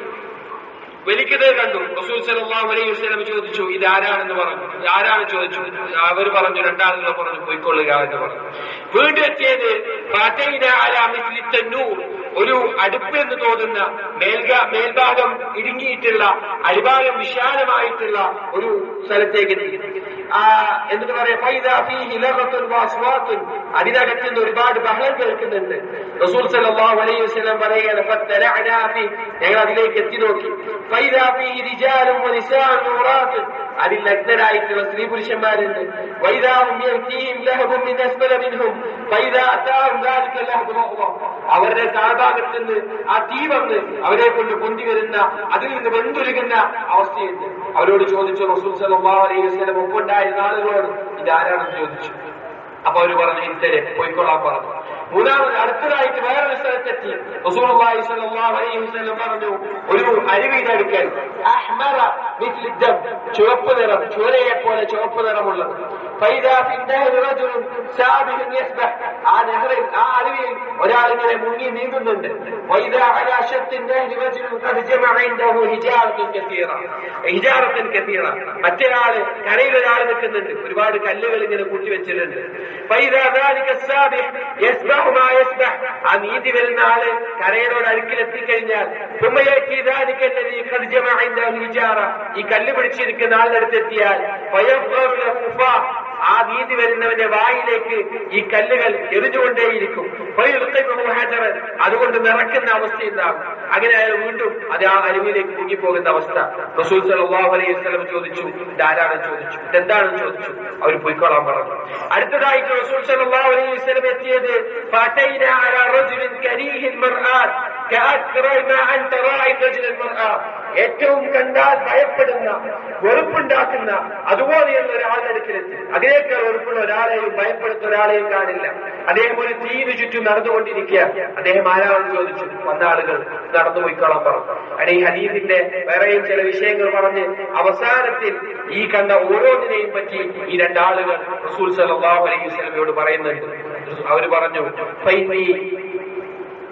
വലിക്കുന്നത് കണ്ടു റസൂൽ സല്ലല്ലാഹു അലൈഹി വസല്ലം ചോദിച്ചു ഇത് ആരാണെന്ന് പറഞ്ഞു ഇത് ആരാണ് ചോദിച്ചു അവർ പറഞ്ഞു രണ്ടാളുകൾ പറഞ്ഞു പോയിക്കൊള്ളുക എന്ന് പറഞ്ഞു വീണ്ടും എത്തിയത് ഫാറ്റൈന അലാ മിസ്ലി തന്നൂർ ഒരു അടുപ്പ് എന്ന് തോന്നുന്ന മേൽഗ മേൽഭാഗം ഇടുങ്ങിയിട്ടുള്ള അടിഭാഗം വിശാലമായിട്ടുള്ള ഒരു സ്ഥലത്തേക്ക് എത്തി ആ എന്നിട്ട് പറയാം ഫൈദാ ഫീഹി ലഗത്തുൻ വഅസ്വാത്തുൻ അതിനകത്ത് നിന്ന് ഒരുപാട് ബഹളം കേൾക്കുന്നുണ്ട് റസൂൽ സല്ലല്ലാഹു അലൈഹി വസല്ലം പറയുകയാണ് ഫത്തലഅനാ ഫീ ഞങ്ങൾ അതിലേക്ക് എത്തി നോക്കി ഫൈദാ ഫീഹി റിജാലും വനിസാഉൻ നൂറാത്തുൻ അതിൽ നഗ്നരായിട്ടുള്ള സ്ത്രീ പുരുഷന്മാരുണ്ട് വൈദാഹും യഅ്തീഹിം ലഹബും മിൻ അസ്ഫല മിൻഹും ഫൈദാ അതാഹും ദാലിക ലഹബു റഹ്വ അവരുടെ താഴ്ഭാഗത്ത് നിന്ന് ആ തീ വന്ന് അവരെ കൊണ്ട് പൊന്തി വരുന്ന അതിൽ നിന്ന് വെന്തുരുകുന്ന അവസ്ഥയുണ്ട് അവരോട് ചോദിച്ചു റസൂൽ സല്ലല്ലാഹു അലൈഹി വസല്ലം ഒപ്പുണ്ടായിരുന്ന ആളുകളോട് ഇതാരാണെന്ന് ചോദിച്ചു അപ്പൊ അവര് പറഞ്ഞു ഇത്തരെ പോയിക്കൊള്ളാൻ പറഞ്ഞു മൂന്നാമത് അടുത്തതായിട്ട് വേറൊരു സ്ഥലത്തെത്തി റസൂലുള്ളാഹി സ്വല്ലല്ലാഹു അലൈഹി വസല്ലം പറഞ്ഞു ഒരു അരുവിയുടെ അടുക്കൽ അഹ്മറ മിസ്ലി ദം ചുവപ്പ് നിറം ചോരയെ പോലെ ചുവപ്പ് നിറമുള്ളത് ഫൈദാ ഫി النهر رجل سابح يسبح ആ നെഹറിൽ ആ അരുവിയിൽ ഒരാൾ ഇങ്ങനെ മുങ്ങി നീന്തുന്നുണ്ട് وإذا على شط النهر رجل قد جمع عنده حجارة كثيرة حجارة كثيرة മറ്റൊരാള് കരയിൽ ഒരാൾ നിൽക്കുന്നുണ്ട് ഒരുപാട് കല്ലുകൾ ഇങ്ങനെ കൂട്ടി വെച്ചിട്ടുണ്ട് فإذا ذلك السابح يسبح ما يسبح ആ നീതി വരുന്ന ആള് കരയോട് അടുക്കിലെത്തിക്കഴിഞ്ഞാൽ ثم يأتي ذلك الذي قد جمع عنده حجارة ഈ കല്ല് പിടിച്ചിരിക്കുന്ന ആളുടെ അടുത്തെത്തിയാൽ فيفغر له فاه ആ നീതി വരുന്നവന്റെ വായിലേക്ക് ഈ കല്ലുകൾ എറിഞ്ഞുകൊണ്ടേയിരിക്കും ഫയൽഖിബുഹു ഹജറൻ. അതുകൊണ്ട് നിറക്കുന്ന അവസ്ഥയുണ്ടാകും അങ്ങനെ അയാൾ വീണ്ടും അത് ആ അരുവിയിലേക്ക് മുങ്ങിപ്പോകുന്ന അവസ്ഥ റസൂൽ സല്ലല്ലാഹു അലൈഹി വസല്ലം ചോദിച്ചു ഇതാരാണെന്ന് ചോദിച്ചു ഇതെന്താണെന്ന് ചോദിച്ചു അവർ പോയിക്കോളാൻ പറഞ്ഞു അടുത്തതായിട്ട് റസൂൽ സല്ലല്ലാഹു അലൈഹി വസല്ലം എത്തിയത് ഫഅതൈന അലാ റജുലിൻ കരീഹിൽ മർആത്ത് കഅക്റൈ മാ അൻത റായി റജുലിൽ മർആത്ത് ഏറ്റവും കണ്ടാൽ ഭയപ്പെടുന്ന വെറുപ്പുണ്ടാക്കുന്ന അതുപോലെയുള്ള ഒരാളുടെ അടുക്കലെത്തി അതിനേക്കാൾ വെറുപ്പുള്ള ഒരാളെയും ഭയപ്പെടുന്ന ഒരാളെയും കാണില്ല അദ്ദേഹം ഒരു തീരു ചുറ്റും നടന്നുകൊണ്ടിരിക്കുക അദ്ദേഹം ആരാണെന്ന് ചോദിച്ചു വന്ന ആളുകൾ നടന്നു പോയിക്കോളാൻ പറഞ്ഞു അങ്ങനെ ഈ ഹദീസിന്റെ വേറെയും ചില വിഷയങ്ങൾ പറഞ്ഞ് അവസാനത്തിൽ ഈ കണ്ട ഓരോന്നിനെയും പറ്റി ഈ രണ്ടാളുകൾ റസൂൽ സല്ലല്ലാഹു അലൈഹി വസല്ലമയോട് പറയുന്നുണ്ട് അവർ പറഞ്ഞു ഫൈനി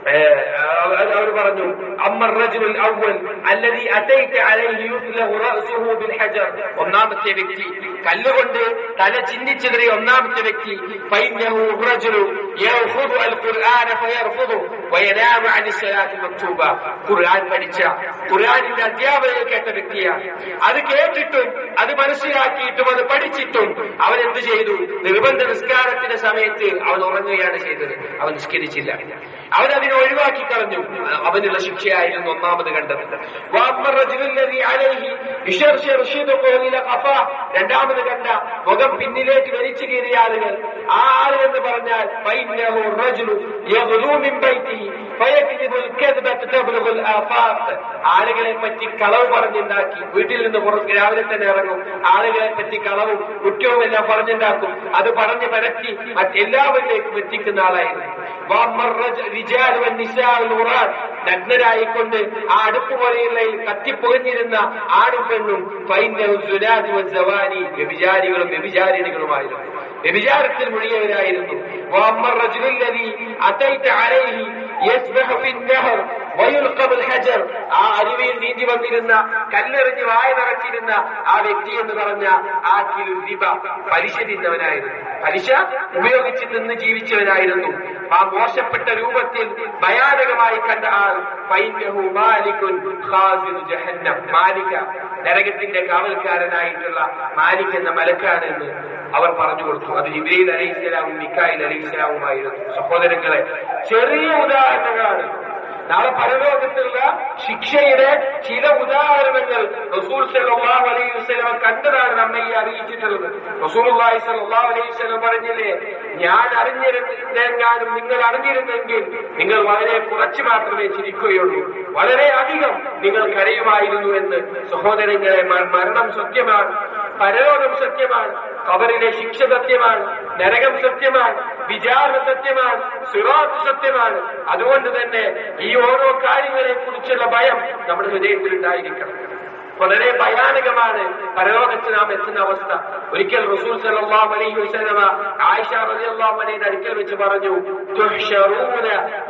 അവർ പറഞ്ഞു അമ്മർ റജുൽ അവൽ അല്ലദി അതൈത അലൈഹി യുസ്ലഹു റഅസുഹു ബിൽ ഹജർ ഒന്നാമത്തെ വ്യക്തി കല്ലുകൊണ്ട് തല ചിഹ്നിച്ചെതിരെ ഒന്നാമത്തെ വ്യക്തി ഫൈനഹു റജുലു യഖുദു അൽ ഖുർആന ഫയർഫുദു വയനാമ അനി സ്വലാത്തി മക്തൂബ ഖുർആൻ പഠിച്ച ഖുർആനിന്റെ അധ്യാപകരെ കേട്ട വ്യക്തിയാണ് അത് കേട്ടിട്ടും അത് മനസ്സിലാക്കിയിട്ടും അത് പഠിച്ചിട്ടും അവൻ എന്ത് ചെയ്തു നിർബന്ധ നിസ്കാരത്തിന്റെ സമയത്ത് അവൻ ഉറങ്ങുകയാണ് ചെയ്തത് അവൻ നിസ്കരിച്ചില്ല അവൻ അതിനെ ഒഴിവാക്കി കളഞ്ഞു അവനുള്ള ശിക്ഷയായിരുന്നു ഒന്നാമത് കണ്ടത് വാമ്മർ റജുലുല്ലദി അലൈഹി യുശർശിർ ഷിദ്ഖു ഇല ഖഫാ. രണ്ടാമത് കണ്ട മുഖം പിന്നിലേക്ക് വലിച്ചു കീറിയ ആളുകൾ ആ ആളുകൾ എന്ന് പറഞ്ഞാൽ ഫൈന്നഹു റജുലു യഗ്ലൂ മിൻ ബൈത്തിഹി ഫയക്ദിബുൽ കദ്ബത തബ്ലുഗുൽ ആഫാഖ് ആളുകളെ പറ്റി കളവ് പറഞ്ഞുണ്ടാക്കി വീട്ടിൽ നിന്ന് പുറത്ത് രാവിലെ തന്നെ ഇറങ്ങും ആളുകളെ പറ്റി കളവും കുറ്റവും എല്ലാം പറഞ്ഞുണ്ടാക്കും അത് പറഞ്ഞു പരത്തി മറ്റെല്ലാവരിലേക്കും എത്തിക്കുന്ന ആളായിരുന്നു വാമ്മർ റജ- റിജാലു വന്നിസാഉൽ ഉറാത്ത്. നഗ്നരായിക്കൊണ്ട് ആ അടുപ്പ് പോലെയുള്ള ഈ കത്തിപ്പുകഞ്ഞിരുന്ന ആണും പെണ്ണും ഫൈനഹു സുനാദു വസ്സവാനി വ്യഭിചാരികളും വ്യഭിചാരിണികളുമായിരുന്നു വ്യഭിചാരത്തിൽ മുഴിയവരായിരുന്നു വാമ്മർ റജുലുല്ലദി അതൈത അലൈഹി യസ്ബഹു ഫിന്നഹർ വയുൽഖബുൽ ഹജർ ആ അരുവിയിൽ നീന്തി വന്നിരുന്ന കല്ലെറിഞ്ഞ് വായ നിറച്ചിരുന്ന ആ വ്യക്തി എന്ന് പറഞ്ഞ ആ കിലു റിബ പലിശ തിന്നവനായിരുന്നു പലിശ ഉപയോഗിച്ച് നിന്ന് ജീവിച്ചവനായിരുന്നു ആ മോശപ്പെട്ട രൂപത്തിൽ ഭയാനകമായി കണ്ട ആൾ ഫൈനഹു മാലിക്കുൻ ഖാസിനു ജഹന്നം മാലിക നരകത്തിന്റെ കാവൽക്കാരനായിട്ടുള്ള മാലിക് എന്ന മലക്കാണ് എന്ന് അവർ പറഞ്ഞു കൊടുത്തു അത് ജിബ്രീൽ അലൈഹിസ്സലാമും മിക്കായിൽ അലൈഹിസ്സലാമുമായിരുന്നു സഹോദരങ്ങളെ ചെറിയ ഉദാഹരണങ്ങളാണ് നാളെ പരലോകത്തുള്ള ശിക്ഷയുടെ ചില ഉദാഹരണങ്ങൾ റസൂൽ സല്ലല്ലാഹു അലൈഹി വസല്ലം കണ്ടതാണ് നമ്മെ ഈ അറിയിച്ചിട്ടുള്ളത് റസൂലുള്ളാഹി സല്ലല്ലാഹു അലൈഹി വസല്ലം പറഞ്ഞില്ലേ ഞാൻ അറിഞ്ഞിരുന്നെങ്ങാനും നിങ്ങൾ അറിഞ്ഞിരുന്നെങ്കിൽ നിങ്ങൾ വളരെ കുറച്ച് മാത്രമേ ചിരിക്കുകയുള്ളൂ വളരെ അധികം നിങ്ങൾ കരയുമായിരുന്നു എന്ന് സഹോദരങ്ങളെ മ- മരണം സത്യമാണ് പരലോകം സത്യമാണ് കബറിലെ ശിക്ഷ സത്യമാണ് നരകം സത്യമാണ് വിചാരണ സത്യമാണ് സിറാത്ത് സത്യമാണ് അതുകൊണ്ട് തന്നെ ഈ ഓരോ കാര്യങ്ങളെ കുറിച്ചുള്ള ഭയം നമ്മുടെ ഹൃദയത്തിൽ ഉണ്ടായിരിക്കണം വളരെ ഭയാനകമാണ് പരലോകത്ത് നാം എത്തുന്ന അവസ്ഥ ഒരിക്കൽ റസൂൽ സല്ലല്ലാഹു അലൈഹി വസല്ലമ ആയിഷ റളിയല്ലാഹു അൻഹയുടെ അടുക്കൽ വെച്ച് പറഞ്ഞു തുഹ്ശറൂന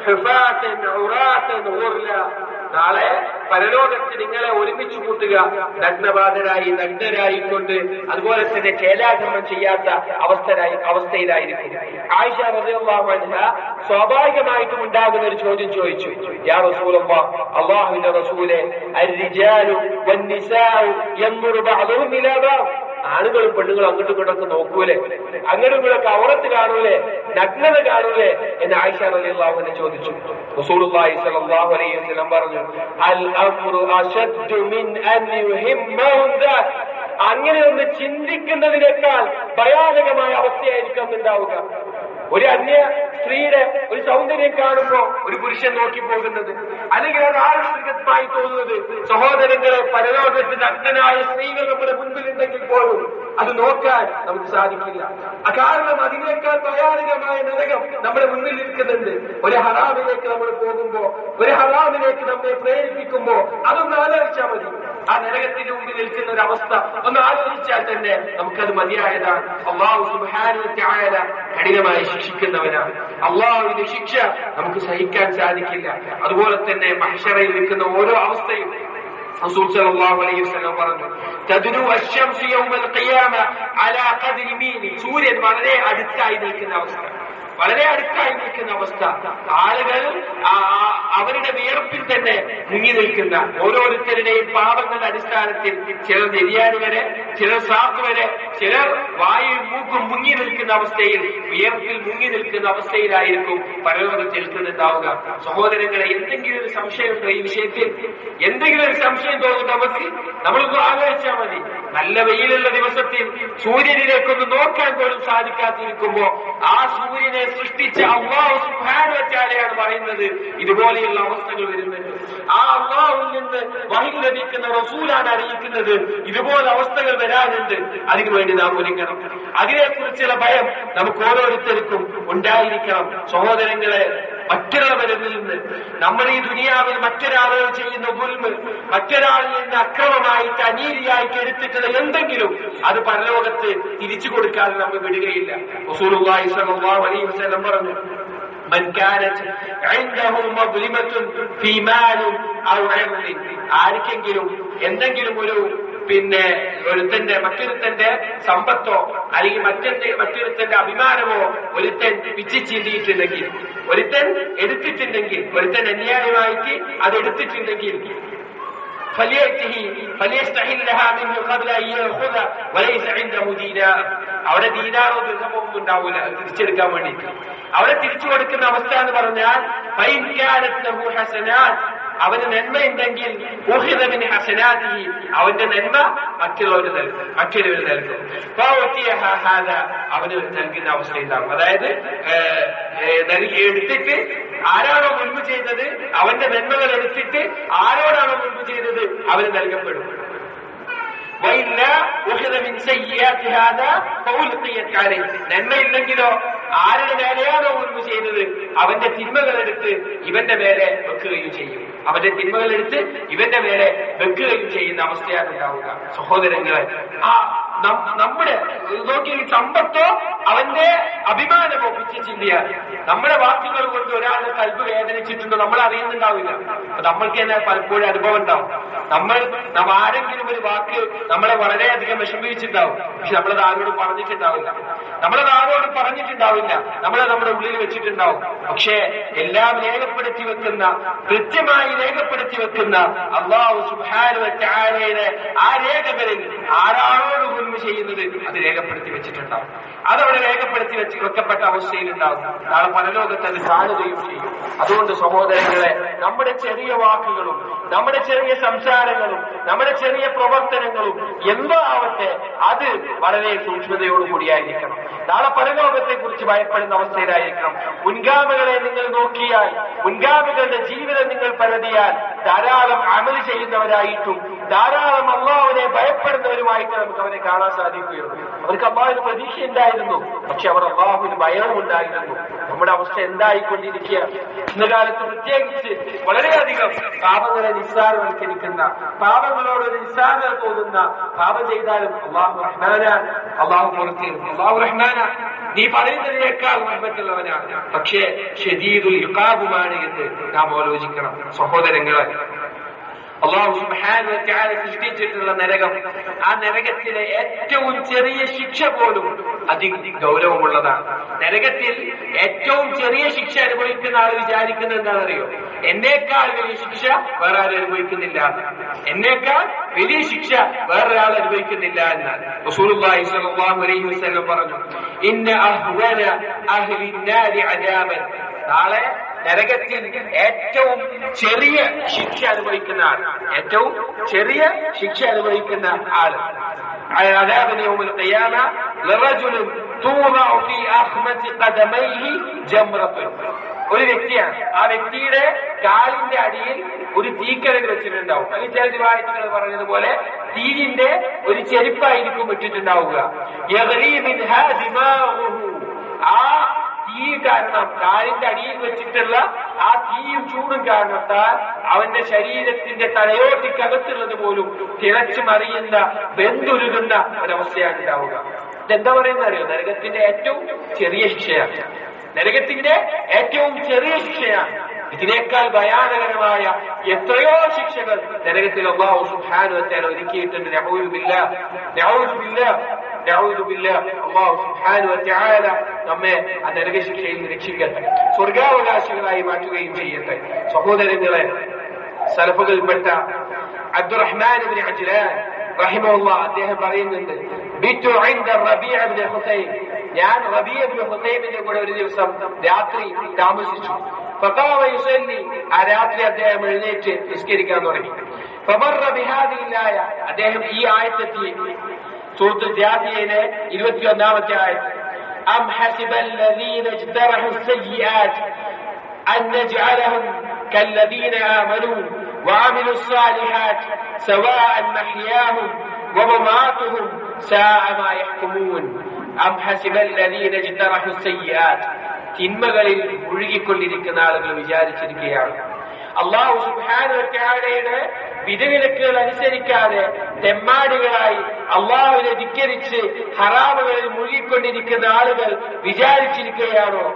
ഹുഫാതൻ ഉറാതൻ ഗുർല നാളെ പരലോകത്ത് നിങ്ങളെ ഒരുമിച്ച് കൂട്ടുക നഗ്നബാധരായി നഗ്നരായിക്കൊണ്ട് അതുപോലെ തന്നെ കേലാക്രമണം ചെയ്യാത്ത അവസ്ഥരായി അവസ്ഥയിലായിരിക്കും ആയിഷ റളിയല്ലാഹു അൻഹ സ്വാഭാവികമായിട്ടും ഉണ്ടാകുന്ന ഒരു ചോദ്യം ചോദിച്ചു യാ റസൂലല്ലാഹ് അല്ലാഹുവിന്റെ റസൂലെ الرجال والنساء ينظر بعضهم الى بعض ആണുങ്ങളും പെണ്ണുങ്ങളും അങ്ങോട്ടും ഇങ്ങോട്ടൊക്കെ നോക്കൂലേ അങ്ങോട്ടും ഇങ്ങോട്ടൊക്കെ അവറത്ത് കാണൂലേ നഗ്നത കാണൂലേ എന്ന് ആയിഷ റളിയല്ലാഹു അൻഹ ചോദിച്ചു റസൂലുള്ളാഹി സ്വല്ലല്ലാഹു അലൈഹി വസല്ലം പറഞ്ഞു അൽ അംറു അശദ്ദു മിൻ അൻ യുഹിമ്മഹു ദാക് അങ്ങനെ ഒന്ന് ചിന്തിക്കുന്നതിനേക്കാൾ ഭയാനകമായ അവസ്ഥയായിരിക്കും അന്നുണ്ടാവുക ഒരു അന്യ സ്ത്രീയുടെ ഒരു സൗന്ദര്യം കാണുമ്പോ ഒരു പുരുഷൻ നോക്കി പോകുന്നത് അല്ലെങ്കിൽ അത് ആകർഷകമായി തോന്നുന്നത് സഹോദരങ്ങളെ പരലോകത്ത് നഗ്നനായ സ്ത്രീകൾ നമ്മുടെ മുൻപിലുണ്ടെങ്കിൽ പോലും അത് നോക്കാൻ നമുക്ക് സാധിക്കില്ല ആ കാരണം അതിനേക്കാൾ ഭയാനകമായ നരകം നമ്മുടെ മുന്നിൽ നിൽക്കുന്നുണ്ട് ഒരു ഹറാമിലേക്ക് നമ്മൾ പോകുമ്പോ ഒരു ഹറാമിലേക്ക് നമ്മെ പ്രേരിപ്പിക്കുമ്പോ അതൊന്ന് ആലോചിച്ചാൽ മതി ആ നരകത്തിന് മുമ്പിൽ നിൽക്കുന്ന ഒരു അവസ്ഥ ഒന്ന് ആലോചിച്ചാൽ തന്നെ നമുക്കത് മതിയായതാണ് അള്ളാഹു സുബാനുവറ്റായാല കഠിനമായി ശിക്ഷിക്കുന്നവനാണ് അള്ളാഹുവിന്റെ ശിക്ഷ നമുക്ക് സഹിക്കാൻ സാധിക്കില്ല അതുപോലെ തന്നെ മഹ്ഷറയിൽ നിൽക്കുന്ന ഓരോ അവസ്ഥയും റസൂൽ സല്ലല്ലാഹു അലൈഹി വസല്ലം പറഞ്ഞു തദ്നു അശ്ശംസു യൗമൽ ഖിയാമ അലാ ഖദ്രി മീനി സൂര്യൻ വളരെ അടുത്തായി നിൽക്കുന്ന അവസ്ഥ വളരെ അടുത്തായി നിൽക്കുന്ന അവസ്ഥ ആളുകൾ ആ, ആ, അവരുടെ വിയർപ്പിൽ തന്നെ മുങ്ങി നിൽക്കുന്ന ഓരോരുത്തരുടെയും പാപങ്ങളുടെ അടിസ്ഥാനത്തിൽ ചിലർ നെരിയാറ് വരെ ചിലർ സാത്ത് വരെ ചിലർ വായും മൂക്കും മുങ്ങി നിൽക്കുന്ന അവസ്ഥയിൽ വിയർപ്പിൽ മുങ്ങി നിൽക്കുന്ന അവസ്ഥയിലായിരിക്കും പരലോകത്ത് നിൽക്കുന്നുണ്ടാവുക സഹോദരങ്ങളെ എന്തെങ്കിലും ഒരു സംശയമുണ്ടോ ഈ വിഷയത്തിൽ എന്തെങ്കിലും ഒരു സംശയം തോന്നുന്നു നമുക്ക് നമ്മളൊന്ന് ആലോചിച്ചാൽ മതി നല്ല വെയിലുള്ള ദിവസത്തിൽ സൂര്യനിലേക്കൊന്ന് നോക്കാൻ പോലും സാധിക്കാതിരിക്കുമ്പോ ആ സൂര്യനെ സൃഷ്ടിച്ച അള്ളാഹു സുഹാനുവച്ചാലെയാണ് പറയുന്നത് ഇതുപോലെയുള്ള അവസ്ഥകൾ വരുന്നത് ആ അള്ളാഹുവിൽ നിന്ന് വഹി ലഭിക്കുന്ന റസൂലാണ് അറിയിക്കുന്നത് ഇതുപോലെ അവസ്ഥകൾ വരാനുണ്ട് അതിനുവേണ്ടി നാം ഒരുങ്ങണം അതിനെക്കുറിച്ചുള്ള ഭയം നമുക്ക് ഓരോരുത്തർക്കും ഉണ്ടായിരിക്കണം സഹോദരങ്ങളെ മറ്റുള്ളവരിൽ നിന്ന് നമ്മൾ ഈ ദുനിയാവിൽ മറ്റൊരാളുകൾ ചെയ്യുന്ന ഗുൽമ് മറ്റൊരാളിൽ നിന്ന് അക്രമമായിട്ട് അനീതിയായിട്ട് എടുത്തിട്ടുള്ള എന്തെങ്കിലും അത് പരലോകത്ത് തിരിച്ചു കൊടുക്കാതെ നമ്മൾ വിടുകയില്ല റസൂലുള്ളാഹി സ്വല്ലല്ലാഹു അലൈഹി വസല്ലം പറഞ്ഞു من كانت عنده مظلمة في مال أو عرض ആർക്കെങ്കിലും എന്തെങ്കിലും ഒരു പിന്നെ ഒരുത്തന്റെ മറ്റൊരുത്തന്റെ സമ്പത്തോ അല്ലെങ്കിൽ മറ്റന്റെ മറ്റൊരുത്തന്റെ അഭിമാനമോ ഒരുത്തൻ പിച്ചു ചീന്തിയിട്ടുണ്ടെങ്കിൽ ഒരുത്തൻ എടുത്തിട്ടുണ്ടെങ്കിൽ ഒരുത്തൻ അന്യായമായിട്ട് അത് എടുത്തിട്ടുണ്ടെങ്കിൽ فليأته فليستحلها منه قبل أن يأخذ وليس عنده دينار അവിടെ ദീനാറോ ദൃഹമോ ഒന്നും ഉണ്ടാവില്ല അത് തിരിച്ചെടുക്കാൻ വേണ്ടി അവിടെ തിരിച്ചു കൊടുക്കുന്ന അവസ്ഥ എന്ന് പറഞ്ഞാൽ فإن كانت له حسنات അവന് നന്മയുണ്ടെങ്കിൽ ഊഹിതമിന് ഹസനാത്തി അവന്റെ നന്മ മറ്റുള്ളവര് നൽകും മറ്റൊരുവർ നൽകും ഫൗത്തിയഹ ഹാദ അവന് നൽകുന്ന അവസ്ഥ ഉണ്ടാകും അതായത് ഏഹ്, ഏഹ്, നൽകി എടുത്തിട്ട് ആരാണോ മുൻപ് ചെയ്തത് അവന്റെ നന്മകൾ എടുത്തിട്ട് ആരോടാണോ മുൻപ് ചെയ്തത് അവന് നൽകപ്പെടും വൈല്ല ഉഹിത മിൻ സയ്യിആത്തി ഹാദാ ഫഉൽഖിയത് അലൈഹി നന്മയില്ലെങ്കിലോ ആരുടെ മേലെയാണോ മുൻപ് ചെയ്തത് അവന്റെ തിന്മകൾ എടുത്ത് ഇവന്റെ മേലെ വെക്കുകയും ചെയ്യും അവന്റെ തിന്മകൾ എടുത്ത് ഇവന്റെ മേലെ വെക്കുകയും ചെയ്യുന്ന അവസ്ഥയാണ് ഉണ്ടാവുക സഹോദരങ്ങളെ ആ നം- നമ്മുടെ നോക്കി ഈ സമ്പത്തോ അവന്റെ അഭിമാനമോ പിച്ച് ചിന്തിയ നമ്മുടെ വാക്കുകൾ കൊണ്ട് ഒരാളുടെ കൽബ് വേദനിച്ചിട്ടുണ്ടോ നമ്മൾ അറിയുന്നുണ്ടാവില്ല അപ്പൊ നമ്മൾക്ക് തന്നെ പലപ്പോഴും അനുഭവം ഉണ്ടാവും നമ്മൾ നാം ആരെങ്കിലും ഒരു വാക്ക് നമ്മളെ വളരെയധികം വിഷമിച്ചിട്ടുണ്ടാവും പക്ഷെ നമ്മളത് ആരോടും പറഞ്ഞിട്ടുണ്ടാവില്ല നമ്മളത് ആരോടും പറഞ്ഞിട്ടുണ്ടാവില്ല നമ്മളെ നമ്മുടെ ഉള്ളിൽ വെച്ചിട്ടുണ്ടാവും പക്ഷേ എല്ലാം രേഖപ്പെടുത്തി വെക്കുന്ന കൃത്യമായി രേഖപ്പെടുത്തി വെക്കുന്ന അള്ളാഹു സുഹാനുവറ്റാരയുടെ ആ രേഖകളിൽ ആരാളോട് മുൻപ് ചെയ്യുന്നത് അത് രേഖപ്പെടുത്തി വെച്ചിട്ടുണ്ടാവും അതവിടെ രേഖപ്പെടുത്തി വെച്ച് വെക്കപ്പെട്ട അവസ്ഥയിൽ ഉണ്ടാവും നാളെ പരലോകത്ത് അത് കാണുകയും ചെയ്യും അതുകൊണ്ട് സഹോദരങ്ങളെ നമ്മുടെ ചെറിയ വാക്കുകളും നമ്മുടെ ചെറിയ സംസാരങ്ങളും നമ്മുടെ ചെറിയ പ്രവർത്തനങ്ങളും എന്തോ ആവട്ടെ അത് വളരെ സൂക്ഷ്മതയോടുകൂടിയായിരിക്കണം നാളെ പരലോകത്തെ കുറിച്ച് ഭയപ്പെടുന്ന അവസ്ഥയിലായിരിക്കണം മുൻഗാമികളെ നിങ്ങൾ നോക്കിയാൽ മുൻഗാമികളുടെ ജീവിതം നിങ്ങൾ പരതിയാൽ ധാരാളം അമൽ ചെയ്യുന്നവരായിട്ടും ധാരാളം അള്ളാഹുവിനെ ഭയപ്പെടുന്നവരുമായിട്ട് നമുക്ക് അവരെ കാണാൻ സാധിക്കുകയുള്ളൂ അവർക്ക് അള്ളാഹുവിന് പ്രതീക്ഷ ഉണ്ടായിരുന്നു പക്ഷെ അവർ അള്ളാഹുവിന് ഭയവും ഉണ്ടായിരുന്നു നമ്മുടെ അവസ്ഥ എന്തായിക്കൊണ്ടിരിക്കുക ഇന്ന കാലത്ത് പ്രത്യേകിച്ച് വളരെയധികം പാപങ്ങളെ നിസ്സാരവൽക്കരിക്കുന്ന പാപങ്ങളോട് ഒരു നിസ്സാരത തോന്നുന്ന പാപം ചെയ്താലും അള്ളാഹു റഹ്മാന അള്ളാഹു പുറത്തിരുന്നു അള്ളാഹു റഹ്മാന നീ പറയുന്നതിനേക്കാൾ മഹബത്തുള്ളവനാണ് പക്ഷേ ഷദീദുൽ ഇഖാബുമാണ് എന്ന് നാം ആലോചിക്കണം സഹോദരങ്ങളെ അള്ളാഹു സുബ്ഹാനഹു വ തആല സൃഷ്ടിച്ചിട്ടുള്ള നരകം ആ നരകത്തിലെ ഏറ്റവും ചെറിയ ശിക്ഷ പോലും അതി ഗൗരവമുള്ളതാണ് നരകത്തിൽ ഏറ്റവും ചെറിയ ശിക്ഷ അനുഭവിക്കുന്ന ആൾ വിചാരിക്കുന്നത് എന്താണെന്നറിയോ എന്നേക്കാൾ വലിയ ശിക്ഷ വേറെ ആരും അനുഭവിക്കുന്നില്ല എന്നേക്കാൾ വലിയ ശിക്ഷ വേറൊരാൾ അനുഭവിക്കുന്നില്ല എന്നാണ് റസൂലുള്ളാഹി സ്വല്ലല്ലാഹു അലൈഹി വസല്ലം പറഞ്ഞു ഇന്ന അഹ്വന അഹ്ലി നാരി അദാബൻ നാളെ നരകത്തിൽ ഏറ്റവും ചെറിയ ശിക്ഷ അനുഭവിക്കുന്ന ആൾ ഏറ്റവും ചെറിയ ശിക്ഷ അനുഭവിക്കുന്ന ആള് عذاب يوم القيامة لرجل توضع في أخمة قدميه جمرة ഒരു വ്യക്തിയാണ് ആ വ്യക്തിയുടെ കാലിന്റെ അടിയിൽ ഒരു തീക്കരൽ വെച്ചിട്ടുണ്ടാവും അല്ലെങ്കിൽ ചില ദിവായത്തുകൾ പറഞ്ഞതുപോലെ തീരിന്റെ ഒരു ചെരുപ്പായിരിക്കും ഇട്ടിട്ടുണ്ടാവുക യഗ്ലി മിൻഹാ ദിമാഗുഹു. ആ തീ കാരണം കാലിന്റെ അടിയിൽ വെച്ചിട്ടുള്ള ആ തീയും ചൂടും കാരണത്താൽ അവന്റെ ശരീരത്തിന്റെ തലയോട്ടിക്കകത്തുള്ളത് പോലും തിളച്ചു മറിയുന്ന വെന്തുരുകുന്ന ഒരവസ്ഥയാണ് ഉണ്ടാവുക ഇതെന്താ പറയുന്നത് അറിയോ നരകത്തിന്റെ ഏറ്റവും ചെറിയ ശിക്ഷയാണ് നരകത്തിന്റെ ഏറ്റവും ചെറിയ ശിക്ഷയാണ് ഇതിനേക്കാൾ ഭയാനകരമായ എത്രയോ ശിക്ഷകൾ നരകത്തിൽ അള്ളാഹു സുഹാനുവത്തേൽ ഒരുക്കിയിട്ടുണ്ട് നഹൂലുബില്ല നഹൂലുബില്ല നഹൂലുബില്ല അള്ളാഹു സുഹാനുവത്തായ നമ്മെ ആ നരകശിക്ഷയിൽ നിന്ന് രക്ഷിക്കട്ടെ സ്വർഗാവകാശികളായി മാറ്റുകയും ചെയ്യട്ടെ സഹോദരങ്ങളെ സലഫുകൾപ്പെട്ട അബ്ദുറഹ്മാൻ ഇബ്നു അജ്ലാൻ റഹിമഹുള്ള അദ്ദേഹം പറയുന്നുണ്ട് ബിറ്റു ഇൻദ റബീഅ ഇബ്നു ഹുസൈൻ ഞാൻ റബീഅ ഇബ്നു ഹുസൈമിന്റെ കൂടെ ഒരു ദിവസം രാത്രി താമസിച്ചു ഫഖാമ യുസല്ലി ആ രാത്രി അദ്ദേഹം എഴുന്നേറ്റ് നിസ്കരിക്കാൻ തുടങ്ങി ഫമറ ബിഹാദിഹിൽ ആയ അദ്ദേഹം ഈ ആയത്തെത്തി സൂറത്തുൽ ജാതിയയിലെ ഇരുപത്തിയൊന്നാമത്തെ ആയത്ത് أم حسب الذين اجترحوا السيئات أن نجعلهم كالذين آمنوا وعملوا الصالحات سواء محياهم ومماتهم ساء ما يحكمون أم حسب الذين اجترحوا السيئات തിന്മകളിൽ മുഴുകിക്കൊണ്ടിരിക്കുന്ന ആളുകൾ വിചാരിച്ചിരിക്കുകയാണ് അള്ളാഹു സുബാനുടെ വിധവിലക്കുകൾ അനുസരിക്കാതെ തെമ്മാടികളായി അള്ളാഹുവിനെ ധിക്കരിച്ച് ഹറാമുകളിൽ മുഴുകിക്കൊണ്ടിരിക്കുന്ന ആളുകൾ വിചാരിച്ചിരിക്കുകയാണോ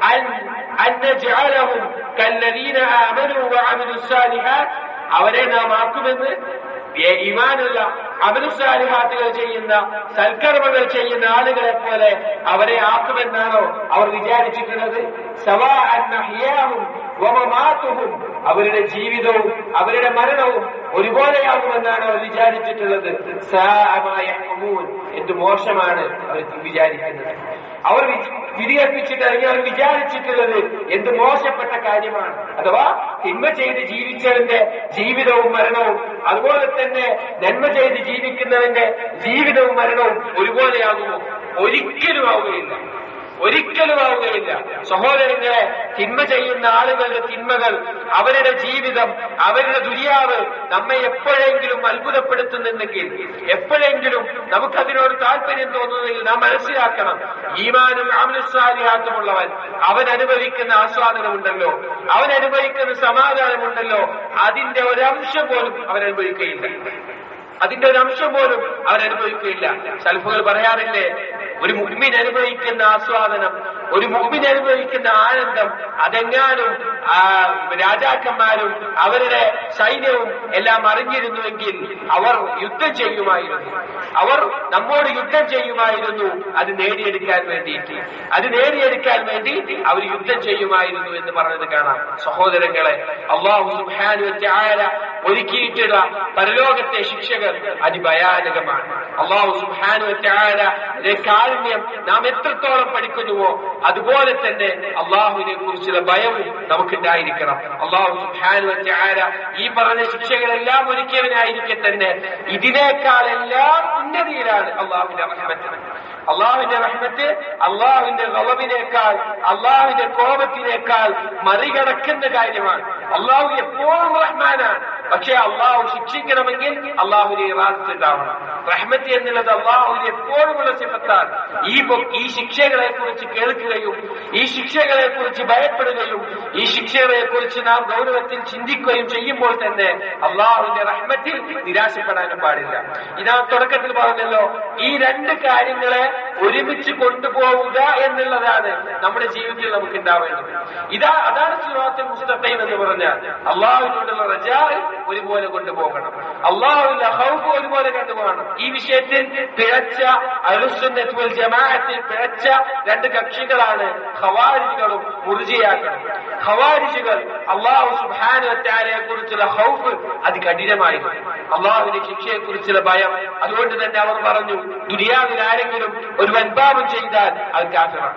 അൻ അൻ നജ്അലഹും കല്ലദീന ആമനു വഅമിലു സാലിഹാത്ത് അവരെ നാം ആക്കുമെന്ന് ഏ- ഈമാനുള്ള അമലുസാലിഹാത്തുകൾ ചെയ്യുന്ന സൽക്കർമ്മങ്ങൾ ചെയ്യുന്ന ആളുകളെ പോലെ അവരെ ആക്കുമെന്നാണോ അവർ വിചാരിച്ചിട്ടുള്ളത് സവാ അന്നഹിയാഹും വമമാത്തുഹും അവരുടെ ജീവിതവും അവരുടെ മരണവും ഒരുപോലെയാകുമെന്നാണ് അവർ വിചാരിച്ചിട്ടുള്ളത് സാഅമായ ഹുമൂൻ. എന്ത് മോശമാണ് അവർ വിചാരിക്കുന്നത് അവർ വി- വിധികൽപ്പിച്ചിട്ട് അല്ലെങ്കിൽ അവർ വിചാരിച്ചിട്ടുള്ളത് എന്ത് മോശപ്പെട്ട കാര്യമാണ് അഥവാ തിന്മ ചെയ്ത് ജീവിച്ചവന്റെ ജീവിതവും മരണവും അതുപോലെ തന്നെ നന്മ ചെയ്ത് ജീവിക്കുന്നവന്റെ ജീവിതവും മരണവും ഒരുപോലെയാകുമോ ഒരിക്കലും ആവുകയില്ല ഒരിക്കലും ആവുകയില്ല സഹോദരങ്ങളെ തിന്മ ചെയ്യുന്ന ആളുകളുടെ തിന്മകൾ അവരുടെ ജീവിതം അവരുടെ ദുര്യാവ് നമ്മെ എപ്പോഴെങ്കിലും അത്ഭുതപ്പെടുത്തുന്നുണ്ടെങ്കിൽ എപ്പോഴെങ്കിലും നമുക്കതിനോട് താല്പര്യം തോന്നുന്നെങ്കിൽ നാം മനസ്സിലാക്കണം ഈമാനും അമലുസ്വാലിഹാത്തുമുള്ളവൻ അവൻ അനുഭവിക്കുന്ന ആസ്വാദനമുണ്ടല്ലോ അവൻ അനുഭവിക്കുന്ന സമാധാനമുണ്ടല്ലോ അതിന്റെ ഒരംശം പോലും അവൻ അനുഭവിക്കുകയില്ല അതിന്റെ ഒരു അംശം പോലും അവൻ അനുഭവിക്കുകയില്ല സൽഫുകൾ പറയാറില്ലേ ഒരു മുഹ്മിൻ അനുഭവിക്കുന്ന ആസ്വാദനം ഒരു മുഹ്മിൻ അനുഭവിക്കുന്ന ആനന്ദം അതെങ്ങാനും ആ, രാജാക്കന്മാരും അവരുടെ സൈന്യവും എല്ലാം അറിഞ്ഞിരുന്നുവെങ്കിൽ അവർ യുദ്ധം ചെയ്യുമായിരുന്നു അവർ നമ്മോട് യുദ്ധം ചെയ്യുമായിരുന്നു അത് നേടിയെടുക്കാൻ വേണ്ടിയിട്ട് അത് നേടിയെടുക്കാൻ വേണ്ടി അവർ യുദ്ധം ചെയ്യുമായിരുന്നു എന്ന് പറഞ്ഞത് കാണാം സഹോദരങ്ങളെ അള്ളാഹു സുബ്ഹാനഹു വ തആല ഒരുക്കിയിട്ടുള്ള പരലോകത്തെ ശിക്ഷകൾ അതിഭയാനകമാണ് അള്ളാഹു സുബ്ഹാനഹു വ തആല കാരുണ്യം നാം എത്രത്തോളം പഠിക്കുന്നുവോ അതുപോലെ തന്നെ അള്ളാഹുവിനെ കുറിച്ചുള്ള ഭയവും നമുക്കുണ്ടായിരിക്കണം അള്ളാഹു സുബ്ഹാനഹു വ തആല ഈ പറഞ്ഞ ശിക്ഷകളെല്ലാം ഒരുക്കിയവനായിരിക്കെ തന്നെ ഇതിനേക്കാളെല്ലാം ഉന്നതിയിലാണ് അള്ളാഹുവിന്റെ റഹ്മത്ത് അള്ളാഹുവിന്റെ റഹ്മത്ത് അള്ളാഹുവിന്റെ ഗളവിനേക്കാൾ അള്ളാഹുവിന്റെ കോപത്തിനേക്കാൾ മറികടക്കുന്ന കാര്യമാണ് അള്ളാഹു എപ്പോഴും റഹ്മാനാണ് പക്ഷെ അള്ളാഹു ശിക്ഷിക്കണമെങ്കിൽ അള്ളാഹുവിനെ ഇറാദത്ത് ഉണ്ടാവണം റഹ്മത്ത് എന്നുള്ളത് അള്ളാഹുവിന് എപ്പോഴുമുള്ള സിഫത്താണ് ഈ പൊ- ഈ ശിക്ഷകളെ കുറിച്ച് കേൾക്കുകയും ഈ ശിക്ഷകളെ കുറിച്ച് ഭയപ്പെടുകയും ഈ ശിക്ഷകളെ കുറിച്ച് നാം ഗൗരവത്തിൽ ചിന്തിക്കുകയും ചെയ്യുമ്പോൾ തന്നെ അള്ളാഹുവിന്റെ റഹ്മത്തിൽ നിരാശപ്പെടാനും പാടില്ല ഇതാ തുടക്കത്തിൽ പറഞ്ഞല്ലോ ഈ രണ്ട് കാര്യങ്ങളെ ഒരുമിച്ച് കൊണ്ടുപോവുക എന്നുള്ളതാണ് നമ്മുടെ ജീവിതത്തിൽ നമുക്ക് ഉണ്ടാവേണ്ടത് ഇതാ അതാണ് സുറാത്തുൽ മുസ്തഖീം എന്ന് പറഞ്ഞാൽ അള്ളാഹുവിനോടുള്ള റജാ ഒരുപോലെ കൊണ്ടുപോകണം അള്ളാഹുവിന്റെ ഹൗഫ് ഒരുപോലെ കൊണ്ടുപോകണം ഈ വിഷയത്തിൽ പിഴച്ച അലുസുന്നത്ത് വൽ ജമാഅത്തിൽ പിഴച്ച രണ്ട് കക്ഷികളാണ് ഖവാരിജുകളും മുർജിയാക്കളും ഖവാരിജുകൾ അള്ളാഹു സുബാനുവറ്റാരെ കുറിച്ചുള്ള ഹൗഫ് അത് കഠിനമായിരുന്നു അള്ളാഹുവിന്റെ ശിക്ഷയെ കുറിച്ചുള്ള ഭയം അതുകൊണ്ട് തന്നെ അവർ പറഞ്ഞു ദുനിയാവിൽ ആരെങ്കിലും ഒരു വൻപാപം ചെയ്താൽ അത് കാഫിറാണ്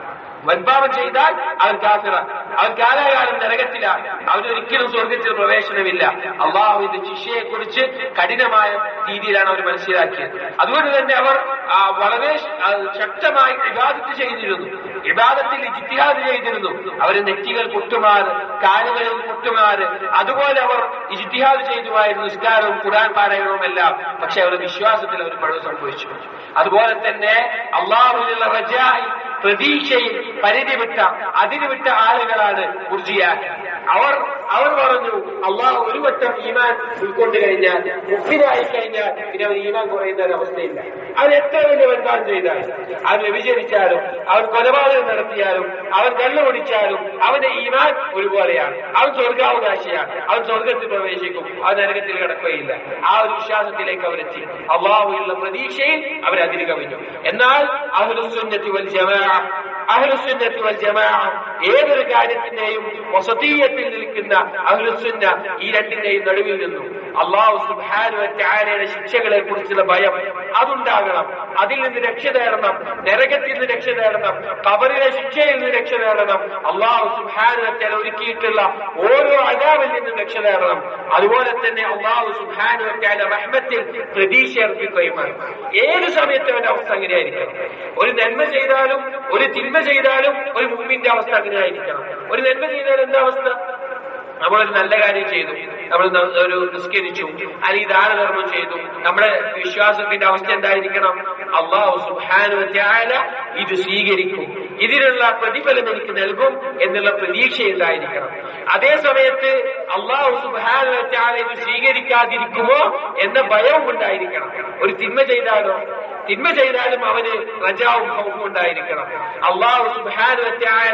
വൻപാപം ചെയ്താൽ അവൻ കാഫിറ അവൻ കാലാകാലം നരകത്തിലാണ് അവനൊരിക്കലും സ്വർഗത്തിൽ പ്രവേശനമില്ല അള്ളാഹുവിന്റെ ശിക്ഷയെ കുറിച്ച് കഠിനമായ രീതിയിലാണ് അവർ മനസ്സിലാക്കിയത് അതുകൊണ്ട് തന്നെ അവർ ആ, വളരെ ശ- ആ, ശക്തമായി ഇബാദത്ത് ചെയ്തിരുന്നു ഇബാദത്തിൽ ഇജിത്തിഹാദ് ചെയ്തിരുന്നു അവർ നെറ്റികൾ പൊട്ടുമാറ് കാലുകളിൽ പൊട്ടുമാറ് അതുപോലെ അവർ ഇജിത്തിഹാദ് ചെയ്തുമായിരുന്നു നിസ്കാരവും ഖുർആൻ പാരായണവും എല്ലാം പക്ഷെ അവരുടെ വിശ്വാസത്തിൽ അവർ പഴവ് സംഭവിച്ചു അതുപോലെ തന്നെ അള്ളാഹുവിനുള്ള റജായി പ്രതീക്ഷയിൽ പരിധി വിട്ട അതിന് വിട്ട ആളുകളാണ് ഉർജിയാക്കി അവർ അവർ പറഞ്ഞു അള്ളാഹ് ഒരു വട്ടം ഈമാൻ ഉൾക്കൊണ്ട് കഴിഞ്ഞാൽ മുഖ്യനായി കഴിഞ്ഞാൽ പിന്നെ അവൻ ഈമാൻ കുറയുന്ന ഒരു അവസ്ഥയില്ല അവൻ എത്ര വലിയ വൻപാൻ ചെയ്താലും അവൻ വ്യഭിചരിച്ചാലും അവൻ കൊലപാതകം നടത്തിയാലും അവൻ കള്ളുപിടിച്ചാലും അവന്റെ ഈമാൻ ഒരുപോലെയാണ് അവൻ സ്വർഗാവകാശിയാണ് അവൻ സ്വർഗത്തിൽ പ്രവേശിക്കും അവൻ നരകത്തിൽ കിടക്കുകയില്ല ആ ഒരു വിശ്വാസത്തിലേക്ക് അവരെത്തി അള്ളാഹുവിനുള്ള പ്രതീക്ഷയിൽ അവരതിന് കവിഞ്ഞു എന്നാൽ അഹ്ലുസുന്നത്തി വൽ ജമാഅ അഹ്ലുസുന്നത്തി വൽ ജമാഅ ഏതൊരു കാര്യത്തിന്റെയും വസതീയത്തിൽ നിൽക്കുന്ന അഹ്ലുസുന്ന ഈ രണ്ടിന്റെയും നടുവിൽ നിന്നു അള്ളാഹു സുബ്ഹാനഹു വ തആലയുടെ ശിക്ഷകളെ കുറിച്ചുള്ള ഭയം അതുണ്ടാകണം അതിൽ നിന്ന് രക്ഷ നേടണം നരകത്തിൽ നിന്ന് രക്ഷ നേടണം കബറിലെ ശിക്ഷയിൽ നിന്ന് രക്ഷ നേടണം അള്ളാഹു സുബ്ഹാനഹു വ തആല ഒരുക്കിയിട്ടുള്ള ഓരോ അതാവിൽ നിന്നും രക്ഷ നേടണം അതുപോലെ തന്നെ അള്ളാഹു സുബ്ഹാനഹു വ തആല റഹ്മത്തിൽ പ്രതീക്ഷ അർപ്പിക്കുകയുമാണ് ഏത് സമയത്തും അവന്റെ അവസ്ഥ അങ്ങനെയായിരിക്കണം ഒരു നന്മ ചെയ്താലും ഒരു തിന്മ ചെയ്താലും ഒരു മുമ്പിന്റെ അവസ്ഥ അങ്ങനെയായിരിക്കണം ഒരു നന്മ ചെയ്താൽ എന്താ അവസ്ഥ നമ്മളൊരു നല്ല കാര്യം ചെയ്തു നമ്മൾ ന- ഒരു നിസ്കരിച്ചു അല്ലെങ്കിൽ ദാനധർമ്മം ചെയ്തു നമ്മുടെ വിശ്വാസത്തിന്റെ അവസ്ഥ എന്തായിരിക്കണം അള്ളാഹു സുബ്ഹാനഹു വ തആല ഇത് സ്വീകരിക്കും ഇതിനുള്ള പ്രതിഫലം എനിക്ക് നൽകും എന്നുള്ള പ്രതീക്ഷയുണ്ടായിരിക്കണം അതേ സമയത്ത് അള്ളാഹു സുബ്ഹാനഹു വ തആല ഇത് സ്വീകരിക്കാതിരിക്കുമോ എന്ന ഭയവും ഉണ്ടായിരിക്കണം ഒരു തിന്മ ചെയ്താലോ തിന്മ ചെയ്താലും അവന് റജാവും ഹൗഫും ഉണ്ടായിരിക്കണം അള്ളാഹു സുബ്ഹാനഹു വ തആല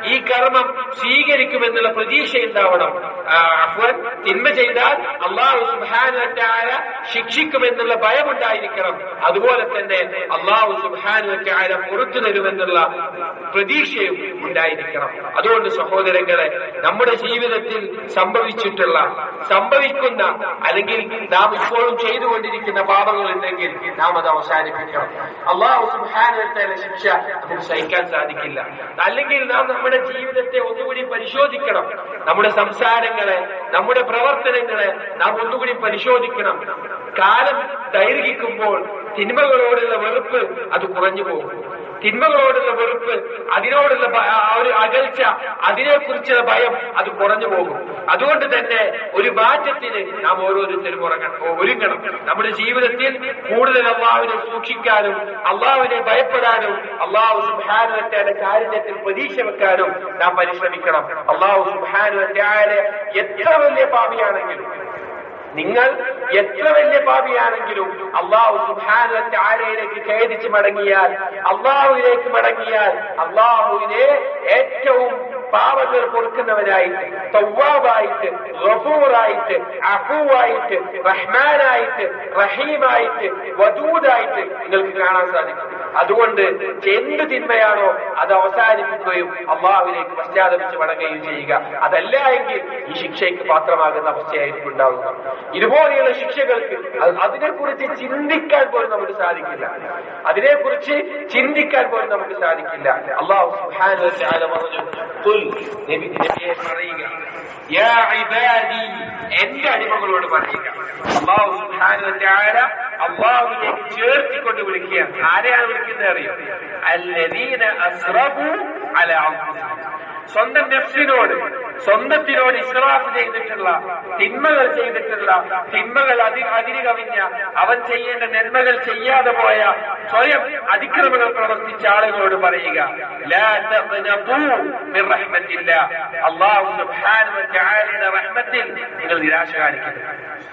ഈ കർമ്മം സ്വീകരിക്കുമെന്നുള്ള പ്രതീക്ഷ ഉണ്ടാവണം ആ, അഫ്വൻ തിന്മ ചെയ്താൽ അള്ളാഹു സുബാനുവറ്റായ ശിക്ഷിക്കുമെന്നുള്ള ഭയമുണ്ടായിരിക്കണം അതുപോലെ തന്നെ അള്ളാഹു സുബാനുവറ്റായ പുറത്തു തരുമെന്നുള്ള പ്രതീക്ഷയും ഉണ്ടായിരിക്കണം അതുകൊണ്ട് സഹോദരങ്ങളെ നമ്മുടെ ജീവിതത്തിൽ സംഭവിച്ചിട്ടുള്ള സംഭവിക്കുന്ന അല്ലെങ്കിൽ നാം ഇപ്പോഴും ചെയ്തുകൊണ്ടിരിക്കുന്ന പാപങ്ങൾ ഉണ്ടെങ്കിൽ നാം അത് അവസാനിപ്പിക്കണം അള്ളാഹു സുബാനുവറ്റായ ശിക്ഷ നമുക്ക് സഹിക്കാൻ സാധിക്കില്ല അല്ലെങ്കിൽ നാം നമ്മുടെ ജീവിതത്തെ ഒന്നുകൂടി പരിശോധിക്കണം നമ്മുടെ സംസാരങ്ങളെ നമ്മുടെ പ്രവർത്തനങ്ങളെ നാം ഒന്നുകൂടി പരിശോധിക്കണം കാലം ദൈർഘിക്കുമ്പോൾ തിന്മകളോടുള്ള വെറുപ്പ് അത് കുറഞ്ഞു പോകും തിന്മകളോടുള്ള വെറുപ്പ് അതിനോടുള്ള ഭ- ആ ഒരു അകൽച്ച അതിനെക്കുറിച്ചുള്ള ഭയം അത് കുറഞ്ഞു പോകും അതുകൊണ്ട് തന്നെ ഒരു മാറ്റത്തിന് നാം ഓരോരുത്തരും ഉറങ്ങണം ഒരുങ്ങണം നമ്മുടെ ജീവിതത്തിൽ കൂടുതൽ അള്ളാഹുവിനെ സൂക്ഷിക്കാനും അള്ളാഹുവിനെ ഭയപ്പെടാനും അള്ളാഹു സുബാനുവറ്റാന്റെ കാരുണ്യത്തിൽ പ്രതീക്ഷ വെക്കാനും നാം പരിശ്രമിക്കണം അള്ളാഹു സുബാനുവറ്റായ എത്ര വലിയ പാപിയാണെങ്കിലും നിങ്ങൾ എത്ര വലിയ പാപിയാണെങ്കിലും അള്ളാഹു സുബാനുവറ്റ ആരയിലേക്ക് ഖേദിച്ച് മടങ്ങിയാൽ അള്ളാഹുവിലേക്ക് മടങ്ങിയാൽ അള്ളാഹുവിനെ ഏറ്റവും പാപങ്ങൾ കൊടുക്കുന്നവനായിട്ട് തവ്വാബായിട്ട് ഗഫൂറായിട്ട് അഫൂവായിട്ട് റഹ്മാനായിട്ട് റഹീമായിട്ട് വദൂദായിട്ട് നിങ്ങൾക്ക് കാണാൻ സാധിക്കും അതുകൊണ്ട് എന്ത് തിന്മയാണോ അത് അവസാനിപ്പിക്കുകയും അള്ളാഹുവിലേക്ക് പശ്ചാത്തപിച്ച് മടങ്ങുകയും ചെയ്യുക അതല്ല എങ്കിൽ ഈ ശിക്ഷയ്ക്ക് പാത്രമാകുന്ന അവസ്ഥയായിരിക്കും ഉണ്ടാവുക ഇതുപോലെയുള്ള ശിക്ഷകൾക്ക് അത് അതിനെക്കുറിച്ച് ചിന്തിക്കാൻ പോലും നമുക്ക് സാധിക്കില്ല അതിനെക്കുറിച്ച് ചിന്തിക്കാൻ പോലും നമുക്ക് സാധിക്കില്ല അള്ളാഹു സുബ്ഹാനഹു വ തആല പറഞ്ഞു "ഖുൽ നബി നബിയെ പറയുക യാ ഇബാദി എന്റെ അടിമകളോട് പറയുക അള്ളാഹു സുബ്ഹാനഹു വ തആല അള്ളാഹുവിലേക്ക് ചേർത്തിക്കൊണ്ട് വിളിക്കുകയാണ് ആരെയാണ് വിളിക്കുന്നത് അറിയോ അല്ലദീന അസ്റഫു അല അൻഫുസിഹിം സ്വന്തം നഫ്സിനോട് സ്വന്തത്തിനോട് ഇസ്രാഫ് ചെയ്തിട്ടുള്ള തിന്മകൾ ചെയ്തിട്ടുള്ള തിന്മകൾ അതി അതിര് കവിഞ്ഞ അവൻ ചെയ്യേണ്ട നന്മകൾ ചെയ്യാതെ പോയ സ്വയം അതിക്രമങ്ങൾ പ്രവർത്തിച്ച ആളുകളോട് പറയുക ലാ തഖ്നതൂ മിർ റഹ്മത്തില്ലാ അല്ലാഹു സുബ്ഹാനഹു വ തആലയുടെ റഹ്മത്തിൽ നിങ്ങൾ നിരാശ കാണിക്കരുത്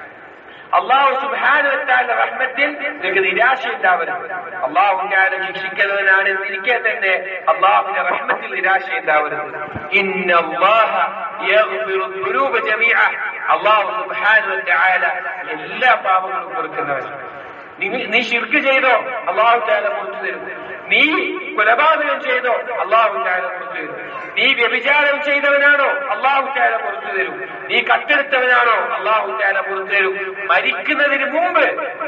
അള്ളാഹു സുബാനുവറ്റാന്റെ റഹ്മത്തിൽ നിങ്ങൾക്ക് നിരാശ ഉണ്ടാവരുത് അള്ളാഹു ഞാൻ ശിക്ഷിക്കുന്നവനാണ് എന്നിരിക്കെ തന്നെ അള്ളാഹുവിന്റെ റഹ്മത്തിൽ നിരാശ ഉണ്ടാവരുത് ഇന്ന അല്ലാഹ യഗ്ഫിറു ദുനൂബ ജമീഅ അള്ളാഹു സുബ്ഹാനഹു എല്ലാ പാപങ്ങളും പൊറുക്കുന്നവനാണ് നീ- നീ ശിർക്ക് ചെയ്തോ അള്ളാഹു താല പുറത്തു തരും നീ കൊലപാതകം ചെയ്തോ അള്ളാഹു താല പുറത്തു തരും നീ വ്യഭിചാരം ചെയ്തവനാണോ അള്ളാഹു താല പുറത്തു തരും നീ കത്തെടുത്തവനാണോ അള്ളാഹു താല പുറത്തു തരും മരിക്കുന്നതിന് മുമ്പ്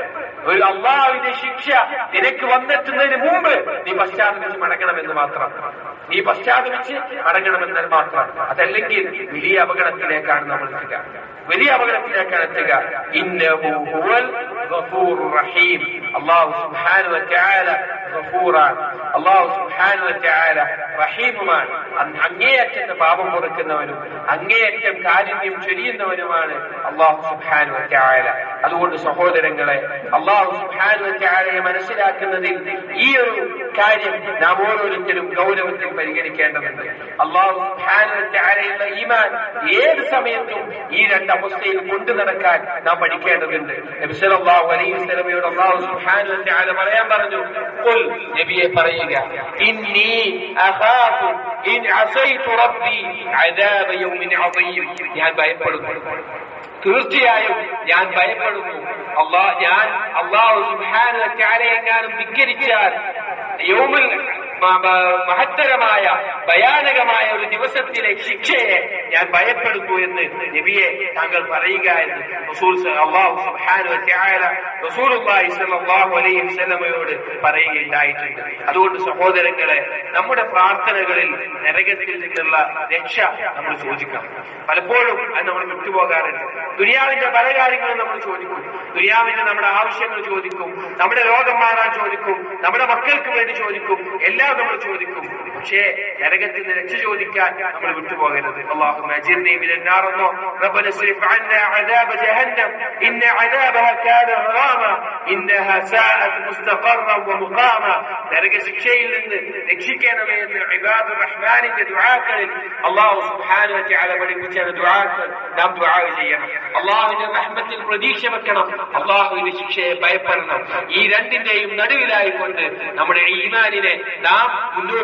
ഒരു അള്ളാഹുവിന്റെ ശിക്ഷ നിനക്ക് വന്നെത്തുന്നതിന് മുമ്പ് നീ പശ്ചാത്തപിച്ച് മടങ്ങണമെന്ന് മാത്രം നീ പശ്ചാത്തപിച്ച് മടങ്ങണമെന്ന് മാത്രം അതല്ലെങ്കിൽ വലിയ അപകടത്തിലേക്കാണ് നമ്മൾ എത്തുക വലിയ അപകടത്തിലേക്കാണ് എത്തുക ഇന്നഹു ഹുവൽ ഗഫൂറുർ റഹീം അല്ലാഹു സുബ്ഹാനഹു വ തആല ഗഫൂറാൻ അല്ലാഹു സുബ്ഹാനഹു വ തആല റഹീമുമാണ് അങ് അങ്ങേയറ്റത്തെ പാപം പൊറുക്കുന്നവനും അങ്ങേയറ്റം കാരുണ്യം ചൊരിയുന്നവനുമാണ് അല്ലാഹു സുബ്ഹാനഹു വ തആല അതുകൊണ്ട് സഹോദരങ്ങളെ അള്ളാഹു സുബ്ഹാനഹു വ തആലയെ മനസ്സിലാക്കുന്നതിൽ ഈ ഒരു കാര്യം നാം ഓരോരുത്തരും ഗൗരവത്തിൽ പരിഗണിക്കേണ്ടതുണ്ട് അള്ളാഹു സുബ്ഹാനഹു വ തആലയുള്ള ഈമാൻ ഏത് സമയത്തും ഈ രണ്ട് അവസ്ഥയിൽ കൊണ്ടു നടക്കാൻ നാം പഠിക്കേണ്ടതുണ്ട് നബി സല്ലല്ലാഹു അലൈഹി വസല്ലമയോട് അള്ളാഹു സുബ്ഹാനഹു വ തആല പറയാൻ പറഞ്ഞു ഖുൽ നബിയെ പറയുക ഇന്നി അഖാഫു ഇൻ അസൈതു റബ്ബി അദാബ യൗമിൻ അദീം ഞാൻ ഭയപ്പെടുന്നു തീർച്ചയായും ഞാൻ ഭയപ്പെടുന്നു അള്ളാ ഞാൻ അള്ളാഹു സുബ്ഹാനഹു വ തആല എങ്ങാനും ധിക്കരിച്ചാൽ യൗമുൽ മ- മ- മഹത്തരമായ ഭയാനകമായ ഒരു ദിവസത്തിലെ ശിക്ഷയെ ഞാൻ ഭയപ്പെടുന്നു എന്ന് നബിയെ താങ്കൾ പറയുക എന്ന് റസൂൽ സ- അള്ളാഹു സുബ്ഹാനഹു വ തആല റസൂലുള്ളാഹി സ്വല്ലല്ലാഹു അലൈഹി വസല്ലമയോട് പറയുകയുണ്ടായിട്ടുണ്ട് അതുകൊണ്ട് സഹോദരങ്ങളെ നമ്മുടെ പ്രാർത്ഥനകളിൽ നരകത്തിൽ നിന്നുള്ള രക്ഷ നമ്മൾ ചോദിക്കണം പലപ്പോഴും അത് നമ്മൾ വിട്ടുപോകാറുണ്ട് ദുനിയാവിന്റെ പല കാര്യങ്ങളും നമ്മൾ ചോദിക്കും ദുനിയാവിന്റെ നമ്മുടെ ആവശ്യങ്ങൾ ചോദിക്കും നമ്മുടെ രോഗം മാറാൻ ചോദിക്കും നമ്മുടെ മക്കൾക്ക് വേണ്ടി ചോദിക്കും എല്ലാം നമ്മൾ ചോദിക്കും പക്ഷേ നരകത്തിൽ നിന്ന് രക്ഷ ചോദിക്കാൻ നമ്മൾ വിട്ടുപോകരുത് അള്ളാഹു അജിർനി من النار എന്നോ ربنا اصرف عنا عذاب جهنم إن عذابها كان غراما إنها ساءت مستقرا ومقاما നരക ശിക്ഷയിൽ നിന്ന് രക്ഷിക്കണമേ എന്ന് ഇബാദുർ റഹ്മാനിന്റെ ദുആക്കളിൽ അള്ളാഹു സുബ്ഹാനഹു വ തആല പഠിപ്പിച്ച ദുആക്കൾ നാം ദുആ ചെയ്യണം അള്ളാഹുവിന്റെ റഹ്മത്തിൽ പ്രതീക്ഷ വെക്കണം അള്ളാഹുവിന്റെ ശിക്ഷയെ ഭയപ്പെടണം ഈ രണ്ടിന്റെയും നടുവിലായിക്കൊണ്ട് നമ്മുടെ ഈമാനിനെ നാം മുന്നോട്ട് കൊണ്ടുപോകും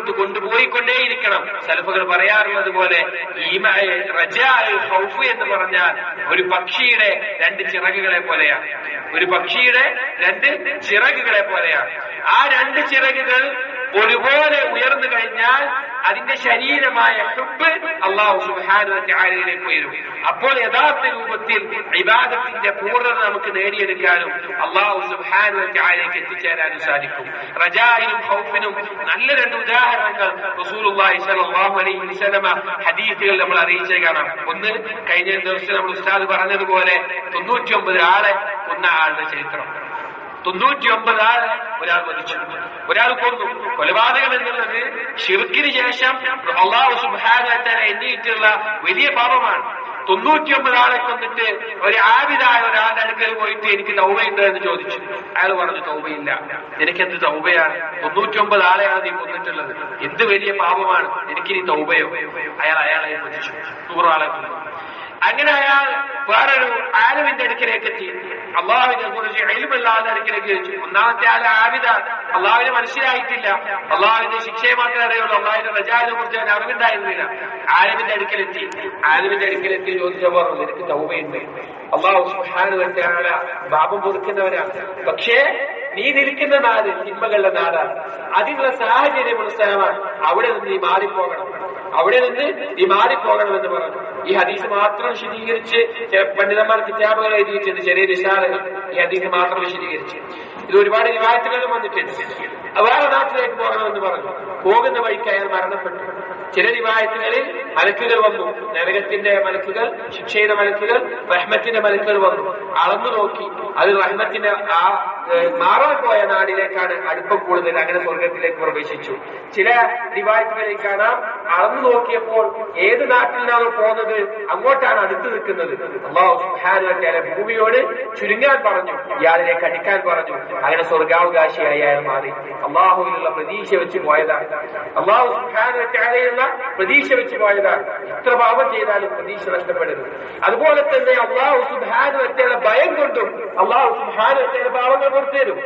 പോയിക്കൊണ്ടേയിരിക്കണം സലഫുകൾ പറയാറുള്ളത് പോലെ ഈമ- റജാ, ഖൗഫ് എന്ന് പറഞ്ഞാൽ ഒരു പക്ഷിയുടെ രണ്ട് ചിറകുകളെ പോലെയാണ് ഒരു പക്ഷിയുടെ രണ്ട് ചിറകുകളെ പോലെയാണ് ആ രണ്ട് ചിറകുകൾ ഒരുപോലെ ഉയർന്നു കഴിഞ്ഞാൽ അതിന്റെ ശരീരമായ ഹുബ് അള്ളാഹു സുബാനുലേക്ക് ഉയരും അപ്പോൾ യഥാർത്ഥ രൂപത്തിൽ ഇബാദത്തിന്റെ പൂർണ്ണത നമുക്ക് നേടിയെടുക്കാനും അള്ളാഹു സുബാനുലേക്ക് എത്തിച്ചേരാനും സാധിക്കും റജായിനും ഹൗഫിനും നല്ല രണ്ട് ഉദാഹരണങ്ങൾ റസൂലുള്ളാഹി സ്വല്ലല്ലാഹു അലൈഹി വസല്ലമ ഹദീസുകൾ നമ്മൾ അറിയിച്ചേ കാണാം ഒന്ന് കഴിഞ്ഞ ദിവസം നമ്മൾ ഉസ്താദ് പറഞ്ഞതുപോലെ തൊണ്ണൂറ്റിയൊമ്പത് ആളെ കൊന്ന ആളുടെ ചരിത്രം തൊണ്ണൂറ്റി ഒമ്പത് ആള് ഒരാൾ വധിച്ചു ഒരാൾ കൊന്നു കൊലപാതകം എന്നുള്ളത് ഷിർക്കിന് ശേഷം അള്ളാഹു സുബാനെ എണ്ണിയിട്ടുള്ള വലിയ പാപമാണ് തൊണ്ണൂറ്റിയൊമ്പത് ആളെ കൊന്നിട്ട് ഒരു ആവിതായ ഒരാളുടെ അടുക്കൽ പോയിട്ട് എനിക്ക് തൗബയുണ്ട് എന്ന് ചോദിച്ചു അയാൾ പറഞ്ഞു തൗബയില്ല നിനക്കെന്ത് തൗബയാണ് തൊണ്ണൂറ്റിയൊമ്പത് ആളെയാണ് നീ കൊന്നിട്ടുള്ളത് എന്ത് വലിയ പാപമാണ് എനിക്കിനി തൗബയോ അയാൾ അയാളെ വധിച്ചു നൂറാളെ കൊന്നു അങ്ങനെ അയാൾ വേറൊരു ആലുവിന്റെ അടുക്കിലേക്ക് എത്തി അള്ളാഹുവിനെ കുറിച്ച് എഴുമല്ലാതെ അടുക്കിലേക്ക് വെച്ചു ഒന്നാമത്തെ ആള് ആവിത അള്ളാഹുവിനെ മനസ്സിലായിട്ടില്ല അള്ളാഹുവിന്റെ ശിക്ഷയെ മാത്രമേ അറിയുള്ളൂ അള്ളാഹുവിന്റെ റജാവിനെ കുറിച്ച് അവൻ അറിവുണ്ടായിരുന്നില്ല ആലുവിന്റെ അടുക്കലെത്തി ആലുവിന്റെ അടുക്കലെത്തി ചോദിച്ച പറഞ്ഞു എനിക്ക് തൗബയുണ്ട് അള്ളാഹു സുഹാനുവറ്റാണ് പാപം പൊറുക്കുന്നവരാണ് പക്ഷേ നീ നിൽക്കുന്ന നാട് തിന്മകളുടെ നാടാണ് അതിനുള്ള സാഹചര്യം മനസ്സിലാവാൻ അവിടെ നിന്ന് നീ മാറിപ്പോകണം അവിടെ നിന്ന് നീ മാറിപ്പോകണമെന്ന് പറഞ്ഞു ഈ ഹദീസ് മാത്രം വിശദീകരിച്ച് ചില പണ്ഡിതന്മാർ കിതാബുകൾ എഴുതിയിട്ടുണ്ട് ചെറിയ നിശാലകൾ ഈ ഹദീസ് മാത്രം വിശദീകരിച്ച് ഇത് ഒരുപാട് റിവായത്തുകളും വന്നിട്ടുണ്ട് വേറെ നാട്ടിലേക്ക് പോകണമെന്ന് പറഞ്ഞു പോകുന്ന വഴിക്ക് അയാൾ മരണപ്പെട്ടു ചില റിവായത്തുകളിൽ മലക്കുകൾ വന്നു നരകത്തിന്റെ മലക്കുകൾ ശിക്ഷയുടെ മലക്കുകൾ റഹ്മത്തിന്റെ മലക്കുകൾ വന്നു അളന്നു നോക്കി അത് റഹ്മത്തിന്റെ ആ ഏഹ്, മാറാൻ പോയ നാടിലേക്കാണ് അടുപ്പം കൂടുതൽ അങ്ങനെ സ്വർഗത്തിലേക്ക് പ്രവേശിച്ചു ചില റിവായത്തുകളിൽ കാണാം അളന്നു നോക്കിയപ്പോൾ ഏത് നാട്ടിലാണോ പോകുന്നത് അങ്ങോട്ടാണ് അടുത്ത് നിൽക്കുന്നത് അള്ളാഹു സുബ്ഹാനഹു വ തആല ഭൂമിയോട് ചുരുങ്ങാൻ പറഞ്ഞു ഇയാളിനെ കടിക്കാൻ പറഞ്ഞു അങ്ങനെ സ്വർഗാവകാശിയായി അയാൾ മാറി അള്ളാഹുവിനുള്ള പ്രതീക്ഷ വെച്ച് പോയതാണ് അള്ളാഹു സുബ്ഹാനഹു വ തആലയുള്ള പ്രതീക്ഷ വെച്ച് പോയതാണ് എത്ര പാപം ചെയ്താലും പ്രതീക്ഷ നഷ്ടപ്പെടരുത് അതുപോലെ തന്നെ അള്ളാഹു സുബ്ഹാനഹു വ തആല ഭയം കൊണ്ടും അള്ളാഹു സുബ്ഹാനഹു വ തആല പാവങ്ങൾ പുറത്തേരും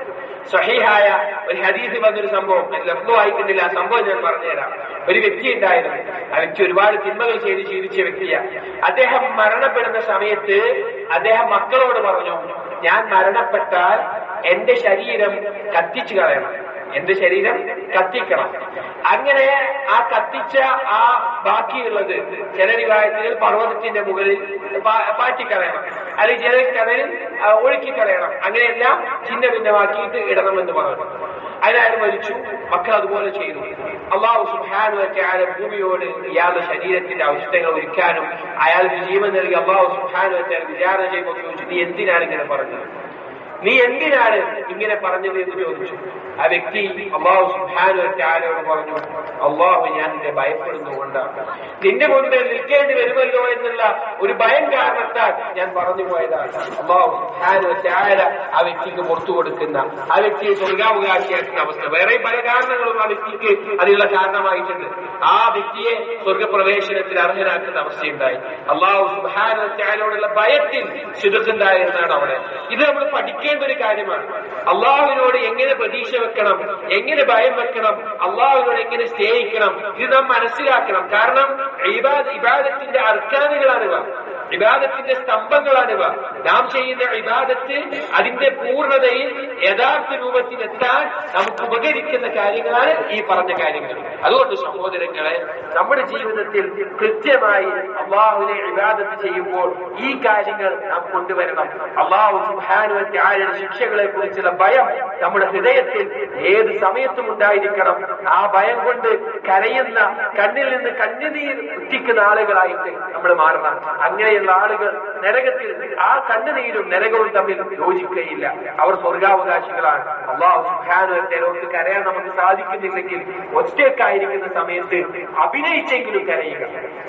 സഹീഹായ ഒരു ഹദീസ് വന്നൊരു സംഭവം ഞാൻ ലഫ്ലോ വായിക്കുന്നില്ല ആ സംഭവം ഞാൻ പറഞ്ഞുതരാം ഒരു വ്യക്തി ഉണ്ടായിരുന്നു ആ വ്യക്തി ഒരുപാട് തിന്മകൾ ചെയ്ത് ശീലിച്ച വ്യക്തിയാണ് അദ്ദേഹം മരണപ്പെടുന്ന സമയത്ത് അദ്ദേഹം മക്കളോട് പറഞ്ഞു ഞാൻ മരണപ്പെട്ടാൽ എന്റെ ശരീരം കത്തിച്ചു കളയണം എന്റെ ശരീരം കത്തിക്കണം അങ്ങനെ ആ കത്തിച്ച ആ ബാക്കിയുള്ളത് ചില റിവായത്തുകൾ പർവ്വതത്തിന്റെ മുകളിൽ പാ- പാറ്റിക്കളയണം അല്ലെങ്കിൽ ചില കടലിൽ ആ, ഒഴുക്കിക്കളയണം അങ്ങനെയെല്ലാം ഛിന്ന ഭിന്നമാക്കിയിട്ട് ഇടണമെന്ന് പറഞ്ഞു അതിനയാൾ മരിച്ചു മക്കൾ അതുപോലെ ചെയ്തു അള്ളാഹു സുഹാനുവൊക്കെ അയാളെ ഭൂമിയോട് ഇയാളുടെ ശരീരത്തിന്റെ അവസ്ഥകൾ ഒരുക്കാനും അയാൾക്ക് ജീവൻ നൽകി അള്ളാഹു സുഹാനുവൊക്കെ വിചാരണ ചെയ്യുമ്പോൾ ചോദിച്ചു നീ എന്തിനാണ് ഇങ്ങനെ പറഞ്ഞത് നീ എന്തിനാണ് ഇങ്ങനെ പറഞ്ഞത് എന്ന് ചോദിച്ചു ആ വ്യക്തി അള്ളാഹു സുഹാനുവൊക്കെ ആരോട് പറഞ്ഞു അള്ളാഹു ഞാൻ നിന്നെ ഭയപ്പെടുന്നുകൊണ്ടാണ് നിന്റെ മുൻപിൽ നിൽക്കേണ്ടി വരുമല്ലോ എന്നുള്ള ഒരു ഭയം കാരണത്താൽ ഞാൻ പറഞ്ഞു പോയതാണ് അള്ളാഹു സുബ്ഹാനഹു ആല ആ വ്യക്തിക്ക് പുറത്തു കൊടുക്കുന്ന ആ വ്യക്തിയെ സ്വർഗാവകാശിയാക്കുന്ന അവസ്ഥ വേറെ പല കാരണങ്ങളും ആ വ്യക്തിക്ക് അതിനുള്ള കാരണമായിട്ടുണ്ട് ആ വ്യക്തിയെ സ്വർഗപ്രവേശനത്തിൽ അർഹനാക്കുന്ന അവസ്ഥയുണ്ടായി അള്ളാഹു സുബ്ഹാനഹു ആലയോടുള്ള ഭയത്തിൽ ശുദ്ധത്തിണ്ടായിരുന്നാണ് അവിടെ ഇത് നമ്മൾ പഠിക്കേണ്ട ഒരു കാര്യമാണ് അള്ളാഹുവിനോട് എങ്ങനെ പ്രതീക്ഷ വെക്കണം എങ്ങനെ ഭയം വെക്കണം അള്ളാഹുവിനോട് എങ്ങനെ സ്നേഹിക്കണം ഇത് നാം മനസ്സിലാക്കണം കാരണം ഇബാദ് ഇബാദത്തിന്റെ അർക്കാനുകളാണിവ ഇബാദത്തിന്റെ സ്തംഭങ്ങളാണിവ നാം ചെയ്യുന്ന ഇബാദത്ത് അതിന്റെ പൂർണ്ണതയിൽ യഥാർത്ഥ രൂപത്തിൽ എത്താൻ നമുക്ക് ഉപകരിക്കുന്ന കാര്യങ്ങളാണ് ഈ പറഞ്ഞ കാര്യങ്ങൾ അതുകൊണ്ട് സഹോദരങ്ങളെ നമ്മുടെ ജീവിതത്തിൽ കൃത്യമായി അള്ളാഹുവിനെ ഇബാദത്ത് ചെയ്യുമ്പോൾ ഈ കാര്യങ്ങൾ നാം കൊണ്ടുവരണം അള്ളാഹു സുഹാനുവന്റെ ആരുടെ ശിക്ഷകളെ കുറിച്ചുള്ള ഭയം നമ്മുടെ ഹൃദയത്തിൽ ഏത് സമയത്തും ഉണ്ടായിരിക്കണം ആ ഭയം കൊണ്ട് കരയുന്ന കണ്ണിൽ നിന്ന് കണ്ണുനീർ ഉറ്റിക്കുന്ന ആളുകളായിട്ട് നമ്മൾ മാറണം അങ്ങനെയുള്ള ആളുകൾ നരകത്തിൽ ആ കണ്ണുനീരും നരകവും തമ്മിൽ യോജിക്കുകയില്ല അവർ സ്വർഗാവകാശികളാണ് അള്ളാഹു സുഹാനുവത്തെ കരയാൻ നമുക്ക് സാധിക്കുന്നില്ലെങ്കിൽ ഒറ്റക്കായിരിക്കുന്ന സമയത്ത് അഭിനയിച്ചെങ്കിലും കരയുക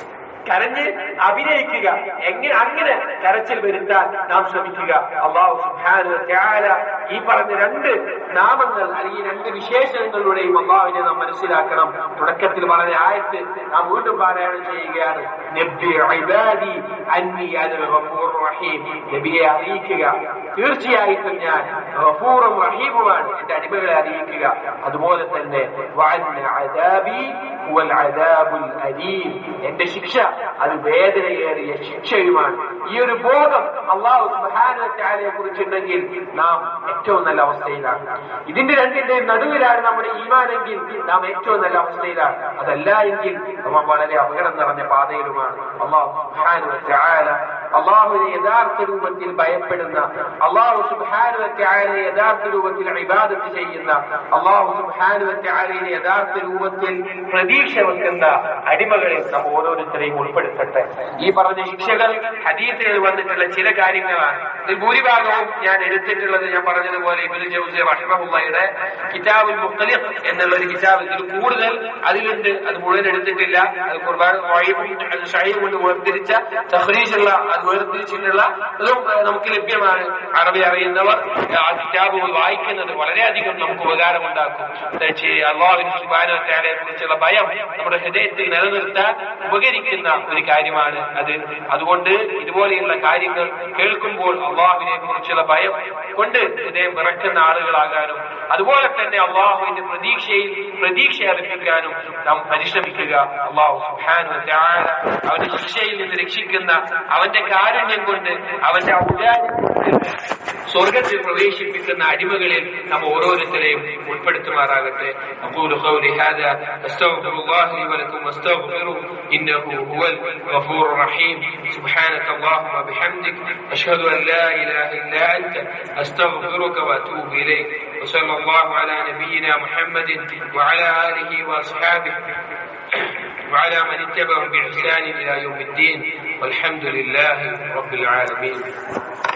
കരഞ്ഞ് അഭിനയിക്കുക എങ്ങനെ അങ്ങനെ കരച്ചിൽ വരുത്താൻ നാം ശ്രമിക്കുക അള്ളാഹു സുബ്ഹാനഹു വ തആല ഈ പറഞ്ഞ രണ്ട് നാമങ്ങൾ അല്ലെങ്കിൽ രണ്ട് വിശേഷണങ്ങളിലൂടെയും അള്ളാഹുവിനെ നാം മനസ്സിലാക്കണം തുടക്കത്തിൽ പറഞ്ഞ ആയത്ത് നാം വീണ്ടും പാരായണം ചെയ്യുകയാണ് നബ്ബി ഇബാദി അന്നി അനൽ ഗഫൂറുർ റഹീം നബിയെ അറിയിക്കുക തീർച്ചയായിട്ടും ഞാൻ ഗഫൂറും റഹീമുമാണ് എന്റെ അടിമകളെ അറിയിക്കുക അതുപോലെ തന്നെ വഅന്ന അദാബി ഹുവൽ അദാബുൽ അലീം എന്റെ ശിക്ഷ അത് വേദനയേറിയ ശിക്ഷയുമാണ് ഈ ഒരു ബോധം അള്ളാഹു സുബാനെ കുറിച്ചുണ്ടെങ്കിൽ നാം ഏറ്റവും നല്ല അവസ്ഥയിലാണ് ഇതിന്റെ രണ്ടിന്റെയും നടുവിലാണ് നമ്മുടെ ഈമാനെങ്കിൽ നാം ഏറ്റവും നല്ല അവസ്ഥയിലാണ് അതല്ല എങ്കിൽ നാം വളരെ അപകടം നിറഞ്ഞ പാതയിലുമാണ് അള്ളാഹു സുബാനു അള്ളാഹുവിനെ യഥാർത്ഥ രൂപത്തിൽ ഭയപ്പെടുന്ന അള്ളാഹു സുബാനുവറ്റായാലെ യഥാർത്ഥ രൂപത്തിൽ ഇബാദത്ത് ചെയ്യുന്ന അള്ളാഹു സുബാനുവറ്റായാലെ യഥാർത്ഥ രൂപത്തിൽ പ്രതീക്ഷ വെക്കുന്ന അടിമകളിൽ നാം ഓരോരുത്തരെയും ഉൾപ്പെടുത്തട്ടെ ഈ പറഞ്ഞ ശിക്ഷകൾ ഹദീസുകൾ വന്നിട്ടുള്ള ചില കാര്യങ്ങളാണ് ഇതിൽ ഭൂരിഭാഗവും ഞാൻ എടുത്തിട്ടുള്ളത് ഞാൻ പറഞ്ഞതുപോലെ ഇബിൻ ജൗസി റഹ്മഹുള്ളയുടെ കിതാബുൽ മുഖലിഖ് എന്നുള്ള ഒരു കിതാബ് ഇതിൽ കൂടുതൽ അതിലുണ്ട് അത് മുഴുവൻ എടുത്തിട്ടില്ല അത് കുർബാൻ അത് ഷഹീം കൊണ്ട് വേർതിരിച്ച തഹ്രീജുള്ള അത് വേർതിരിച്ചിട്ടുള്ള അതും നമുക്ക് ലഭ്യമാണ് അറബി അറിയുന്നവർ ആ കിതാബ് വായിക്കുന്നത് വളരെയധികം നമുക്ക് ഉപകാരമുണ്ടാക്കും അള്ളാഹുവിന് സുബാനെ കുറിച്ചുള്ള ഭയം നമ്മുടെ ഹൃദയത്തിൽ നിലനിർത്താൻ ഉപകരിക്കുന്ന ഒരു കാര്യമാണ് അത് അതുകൊണ്ട് ഇതുപോലെയുള്ള കാര്യങ്ങൾ കേൾക്കുമ്പോൾ അള്ളാഹുവിനെ കുറിച്ചുള്ള ഭയം കൊണ്ട് ഹൃദയം വിറക്കുന്ന ആളുകളാകാനും അതുപോലെ തന്നെ അള്ളാഹുവിന്റെ പ്രതീക്ഷയിൽ പ്രതീക്ഷ അർപ്പിക്കാനും നാം പരിശ്രമിക്കുക അള്ളാഹു സുഹാനു അവന്റെ ശിക്ഷയിൽ നിന്ന് രക്ഷിക്കുന്ന അവന്റെ കാരുണ്യം കൊണ്ട് അവന്റെ ഔദാര്യം സ്വർഗത്തിൽ പ്രവേശിപ്പിക്കുന്ന അടിമകളിൽ നാം ഓരോരുത്തരെയും ഉൾപ്പെടുത്തുമാറാകട്ടെ أقول قولي هذا أستغفر الله لي ولكم واستغفره إنه هو الغفور الرحيم سبحانك اللهم وبحمدك أشهد أن لا إله إلا أنت أستغفرك وأتوب إليك وصلى الله على نبينا محمد وعلى آله وأصحابه وعلى من اتبعهم بإحسان إلى يوم الدين والحمد لله رب العالمين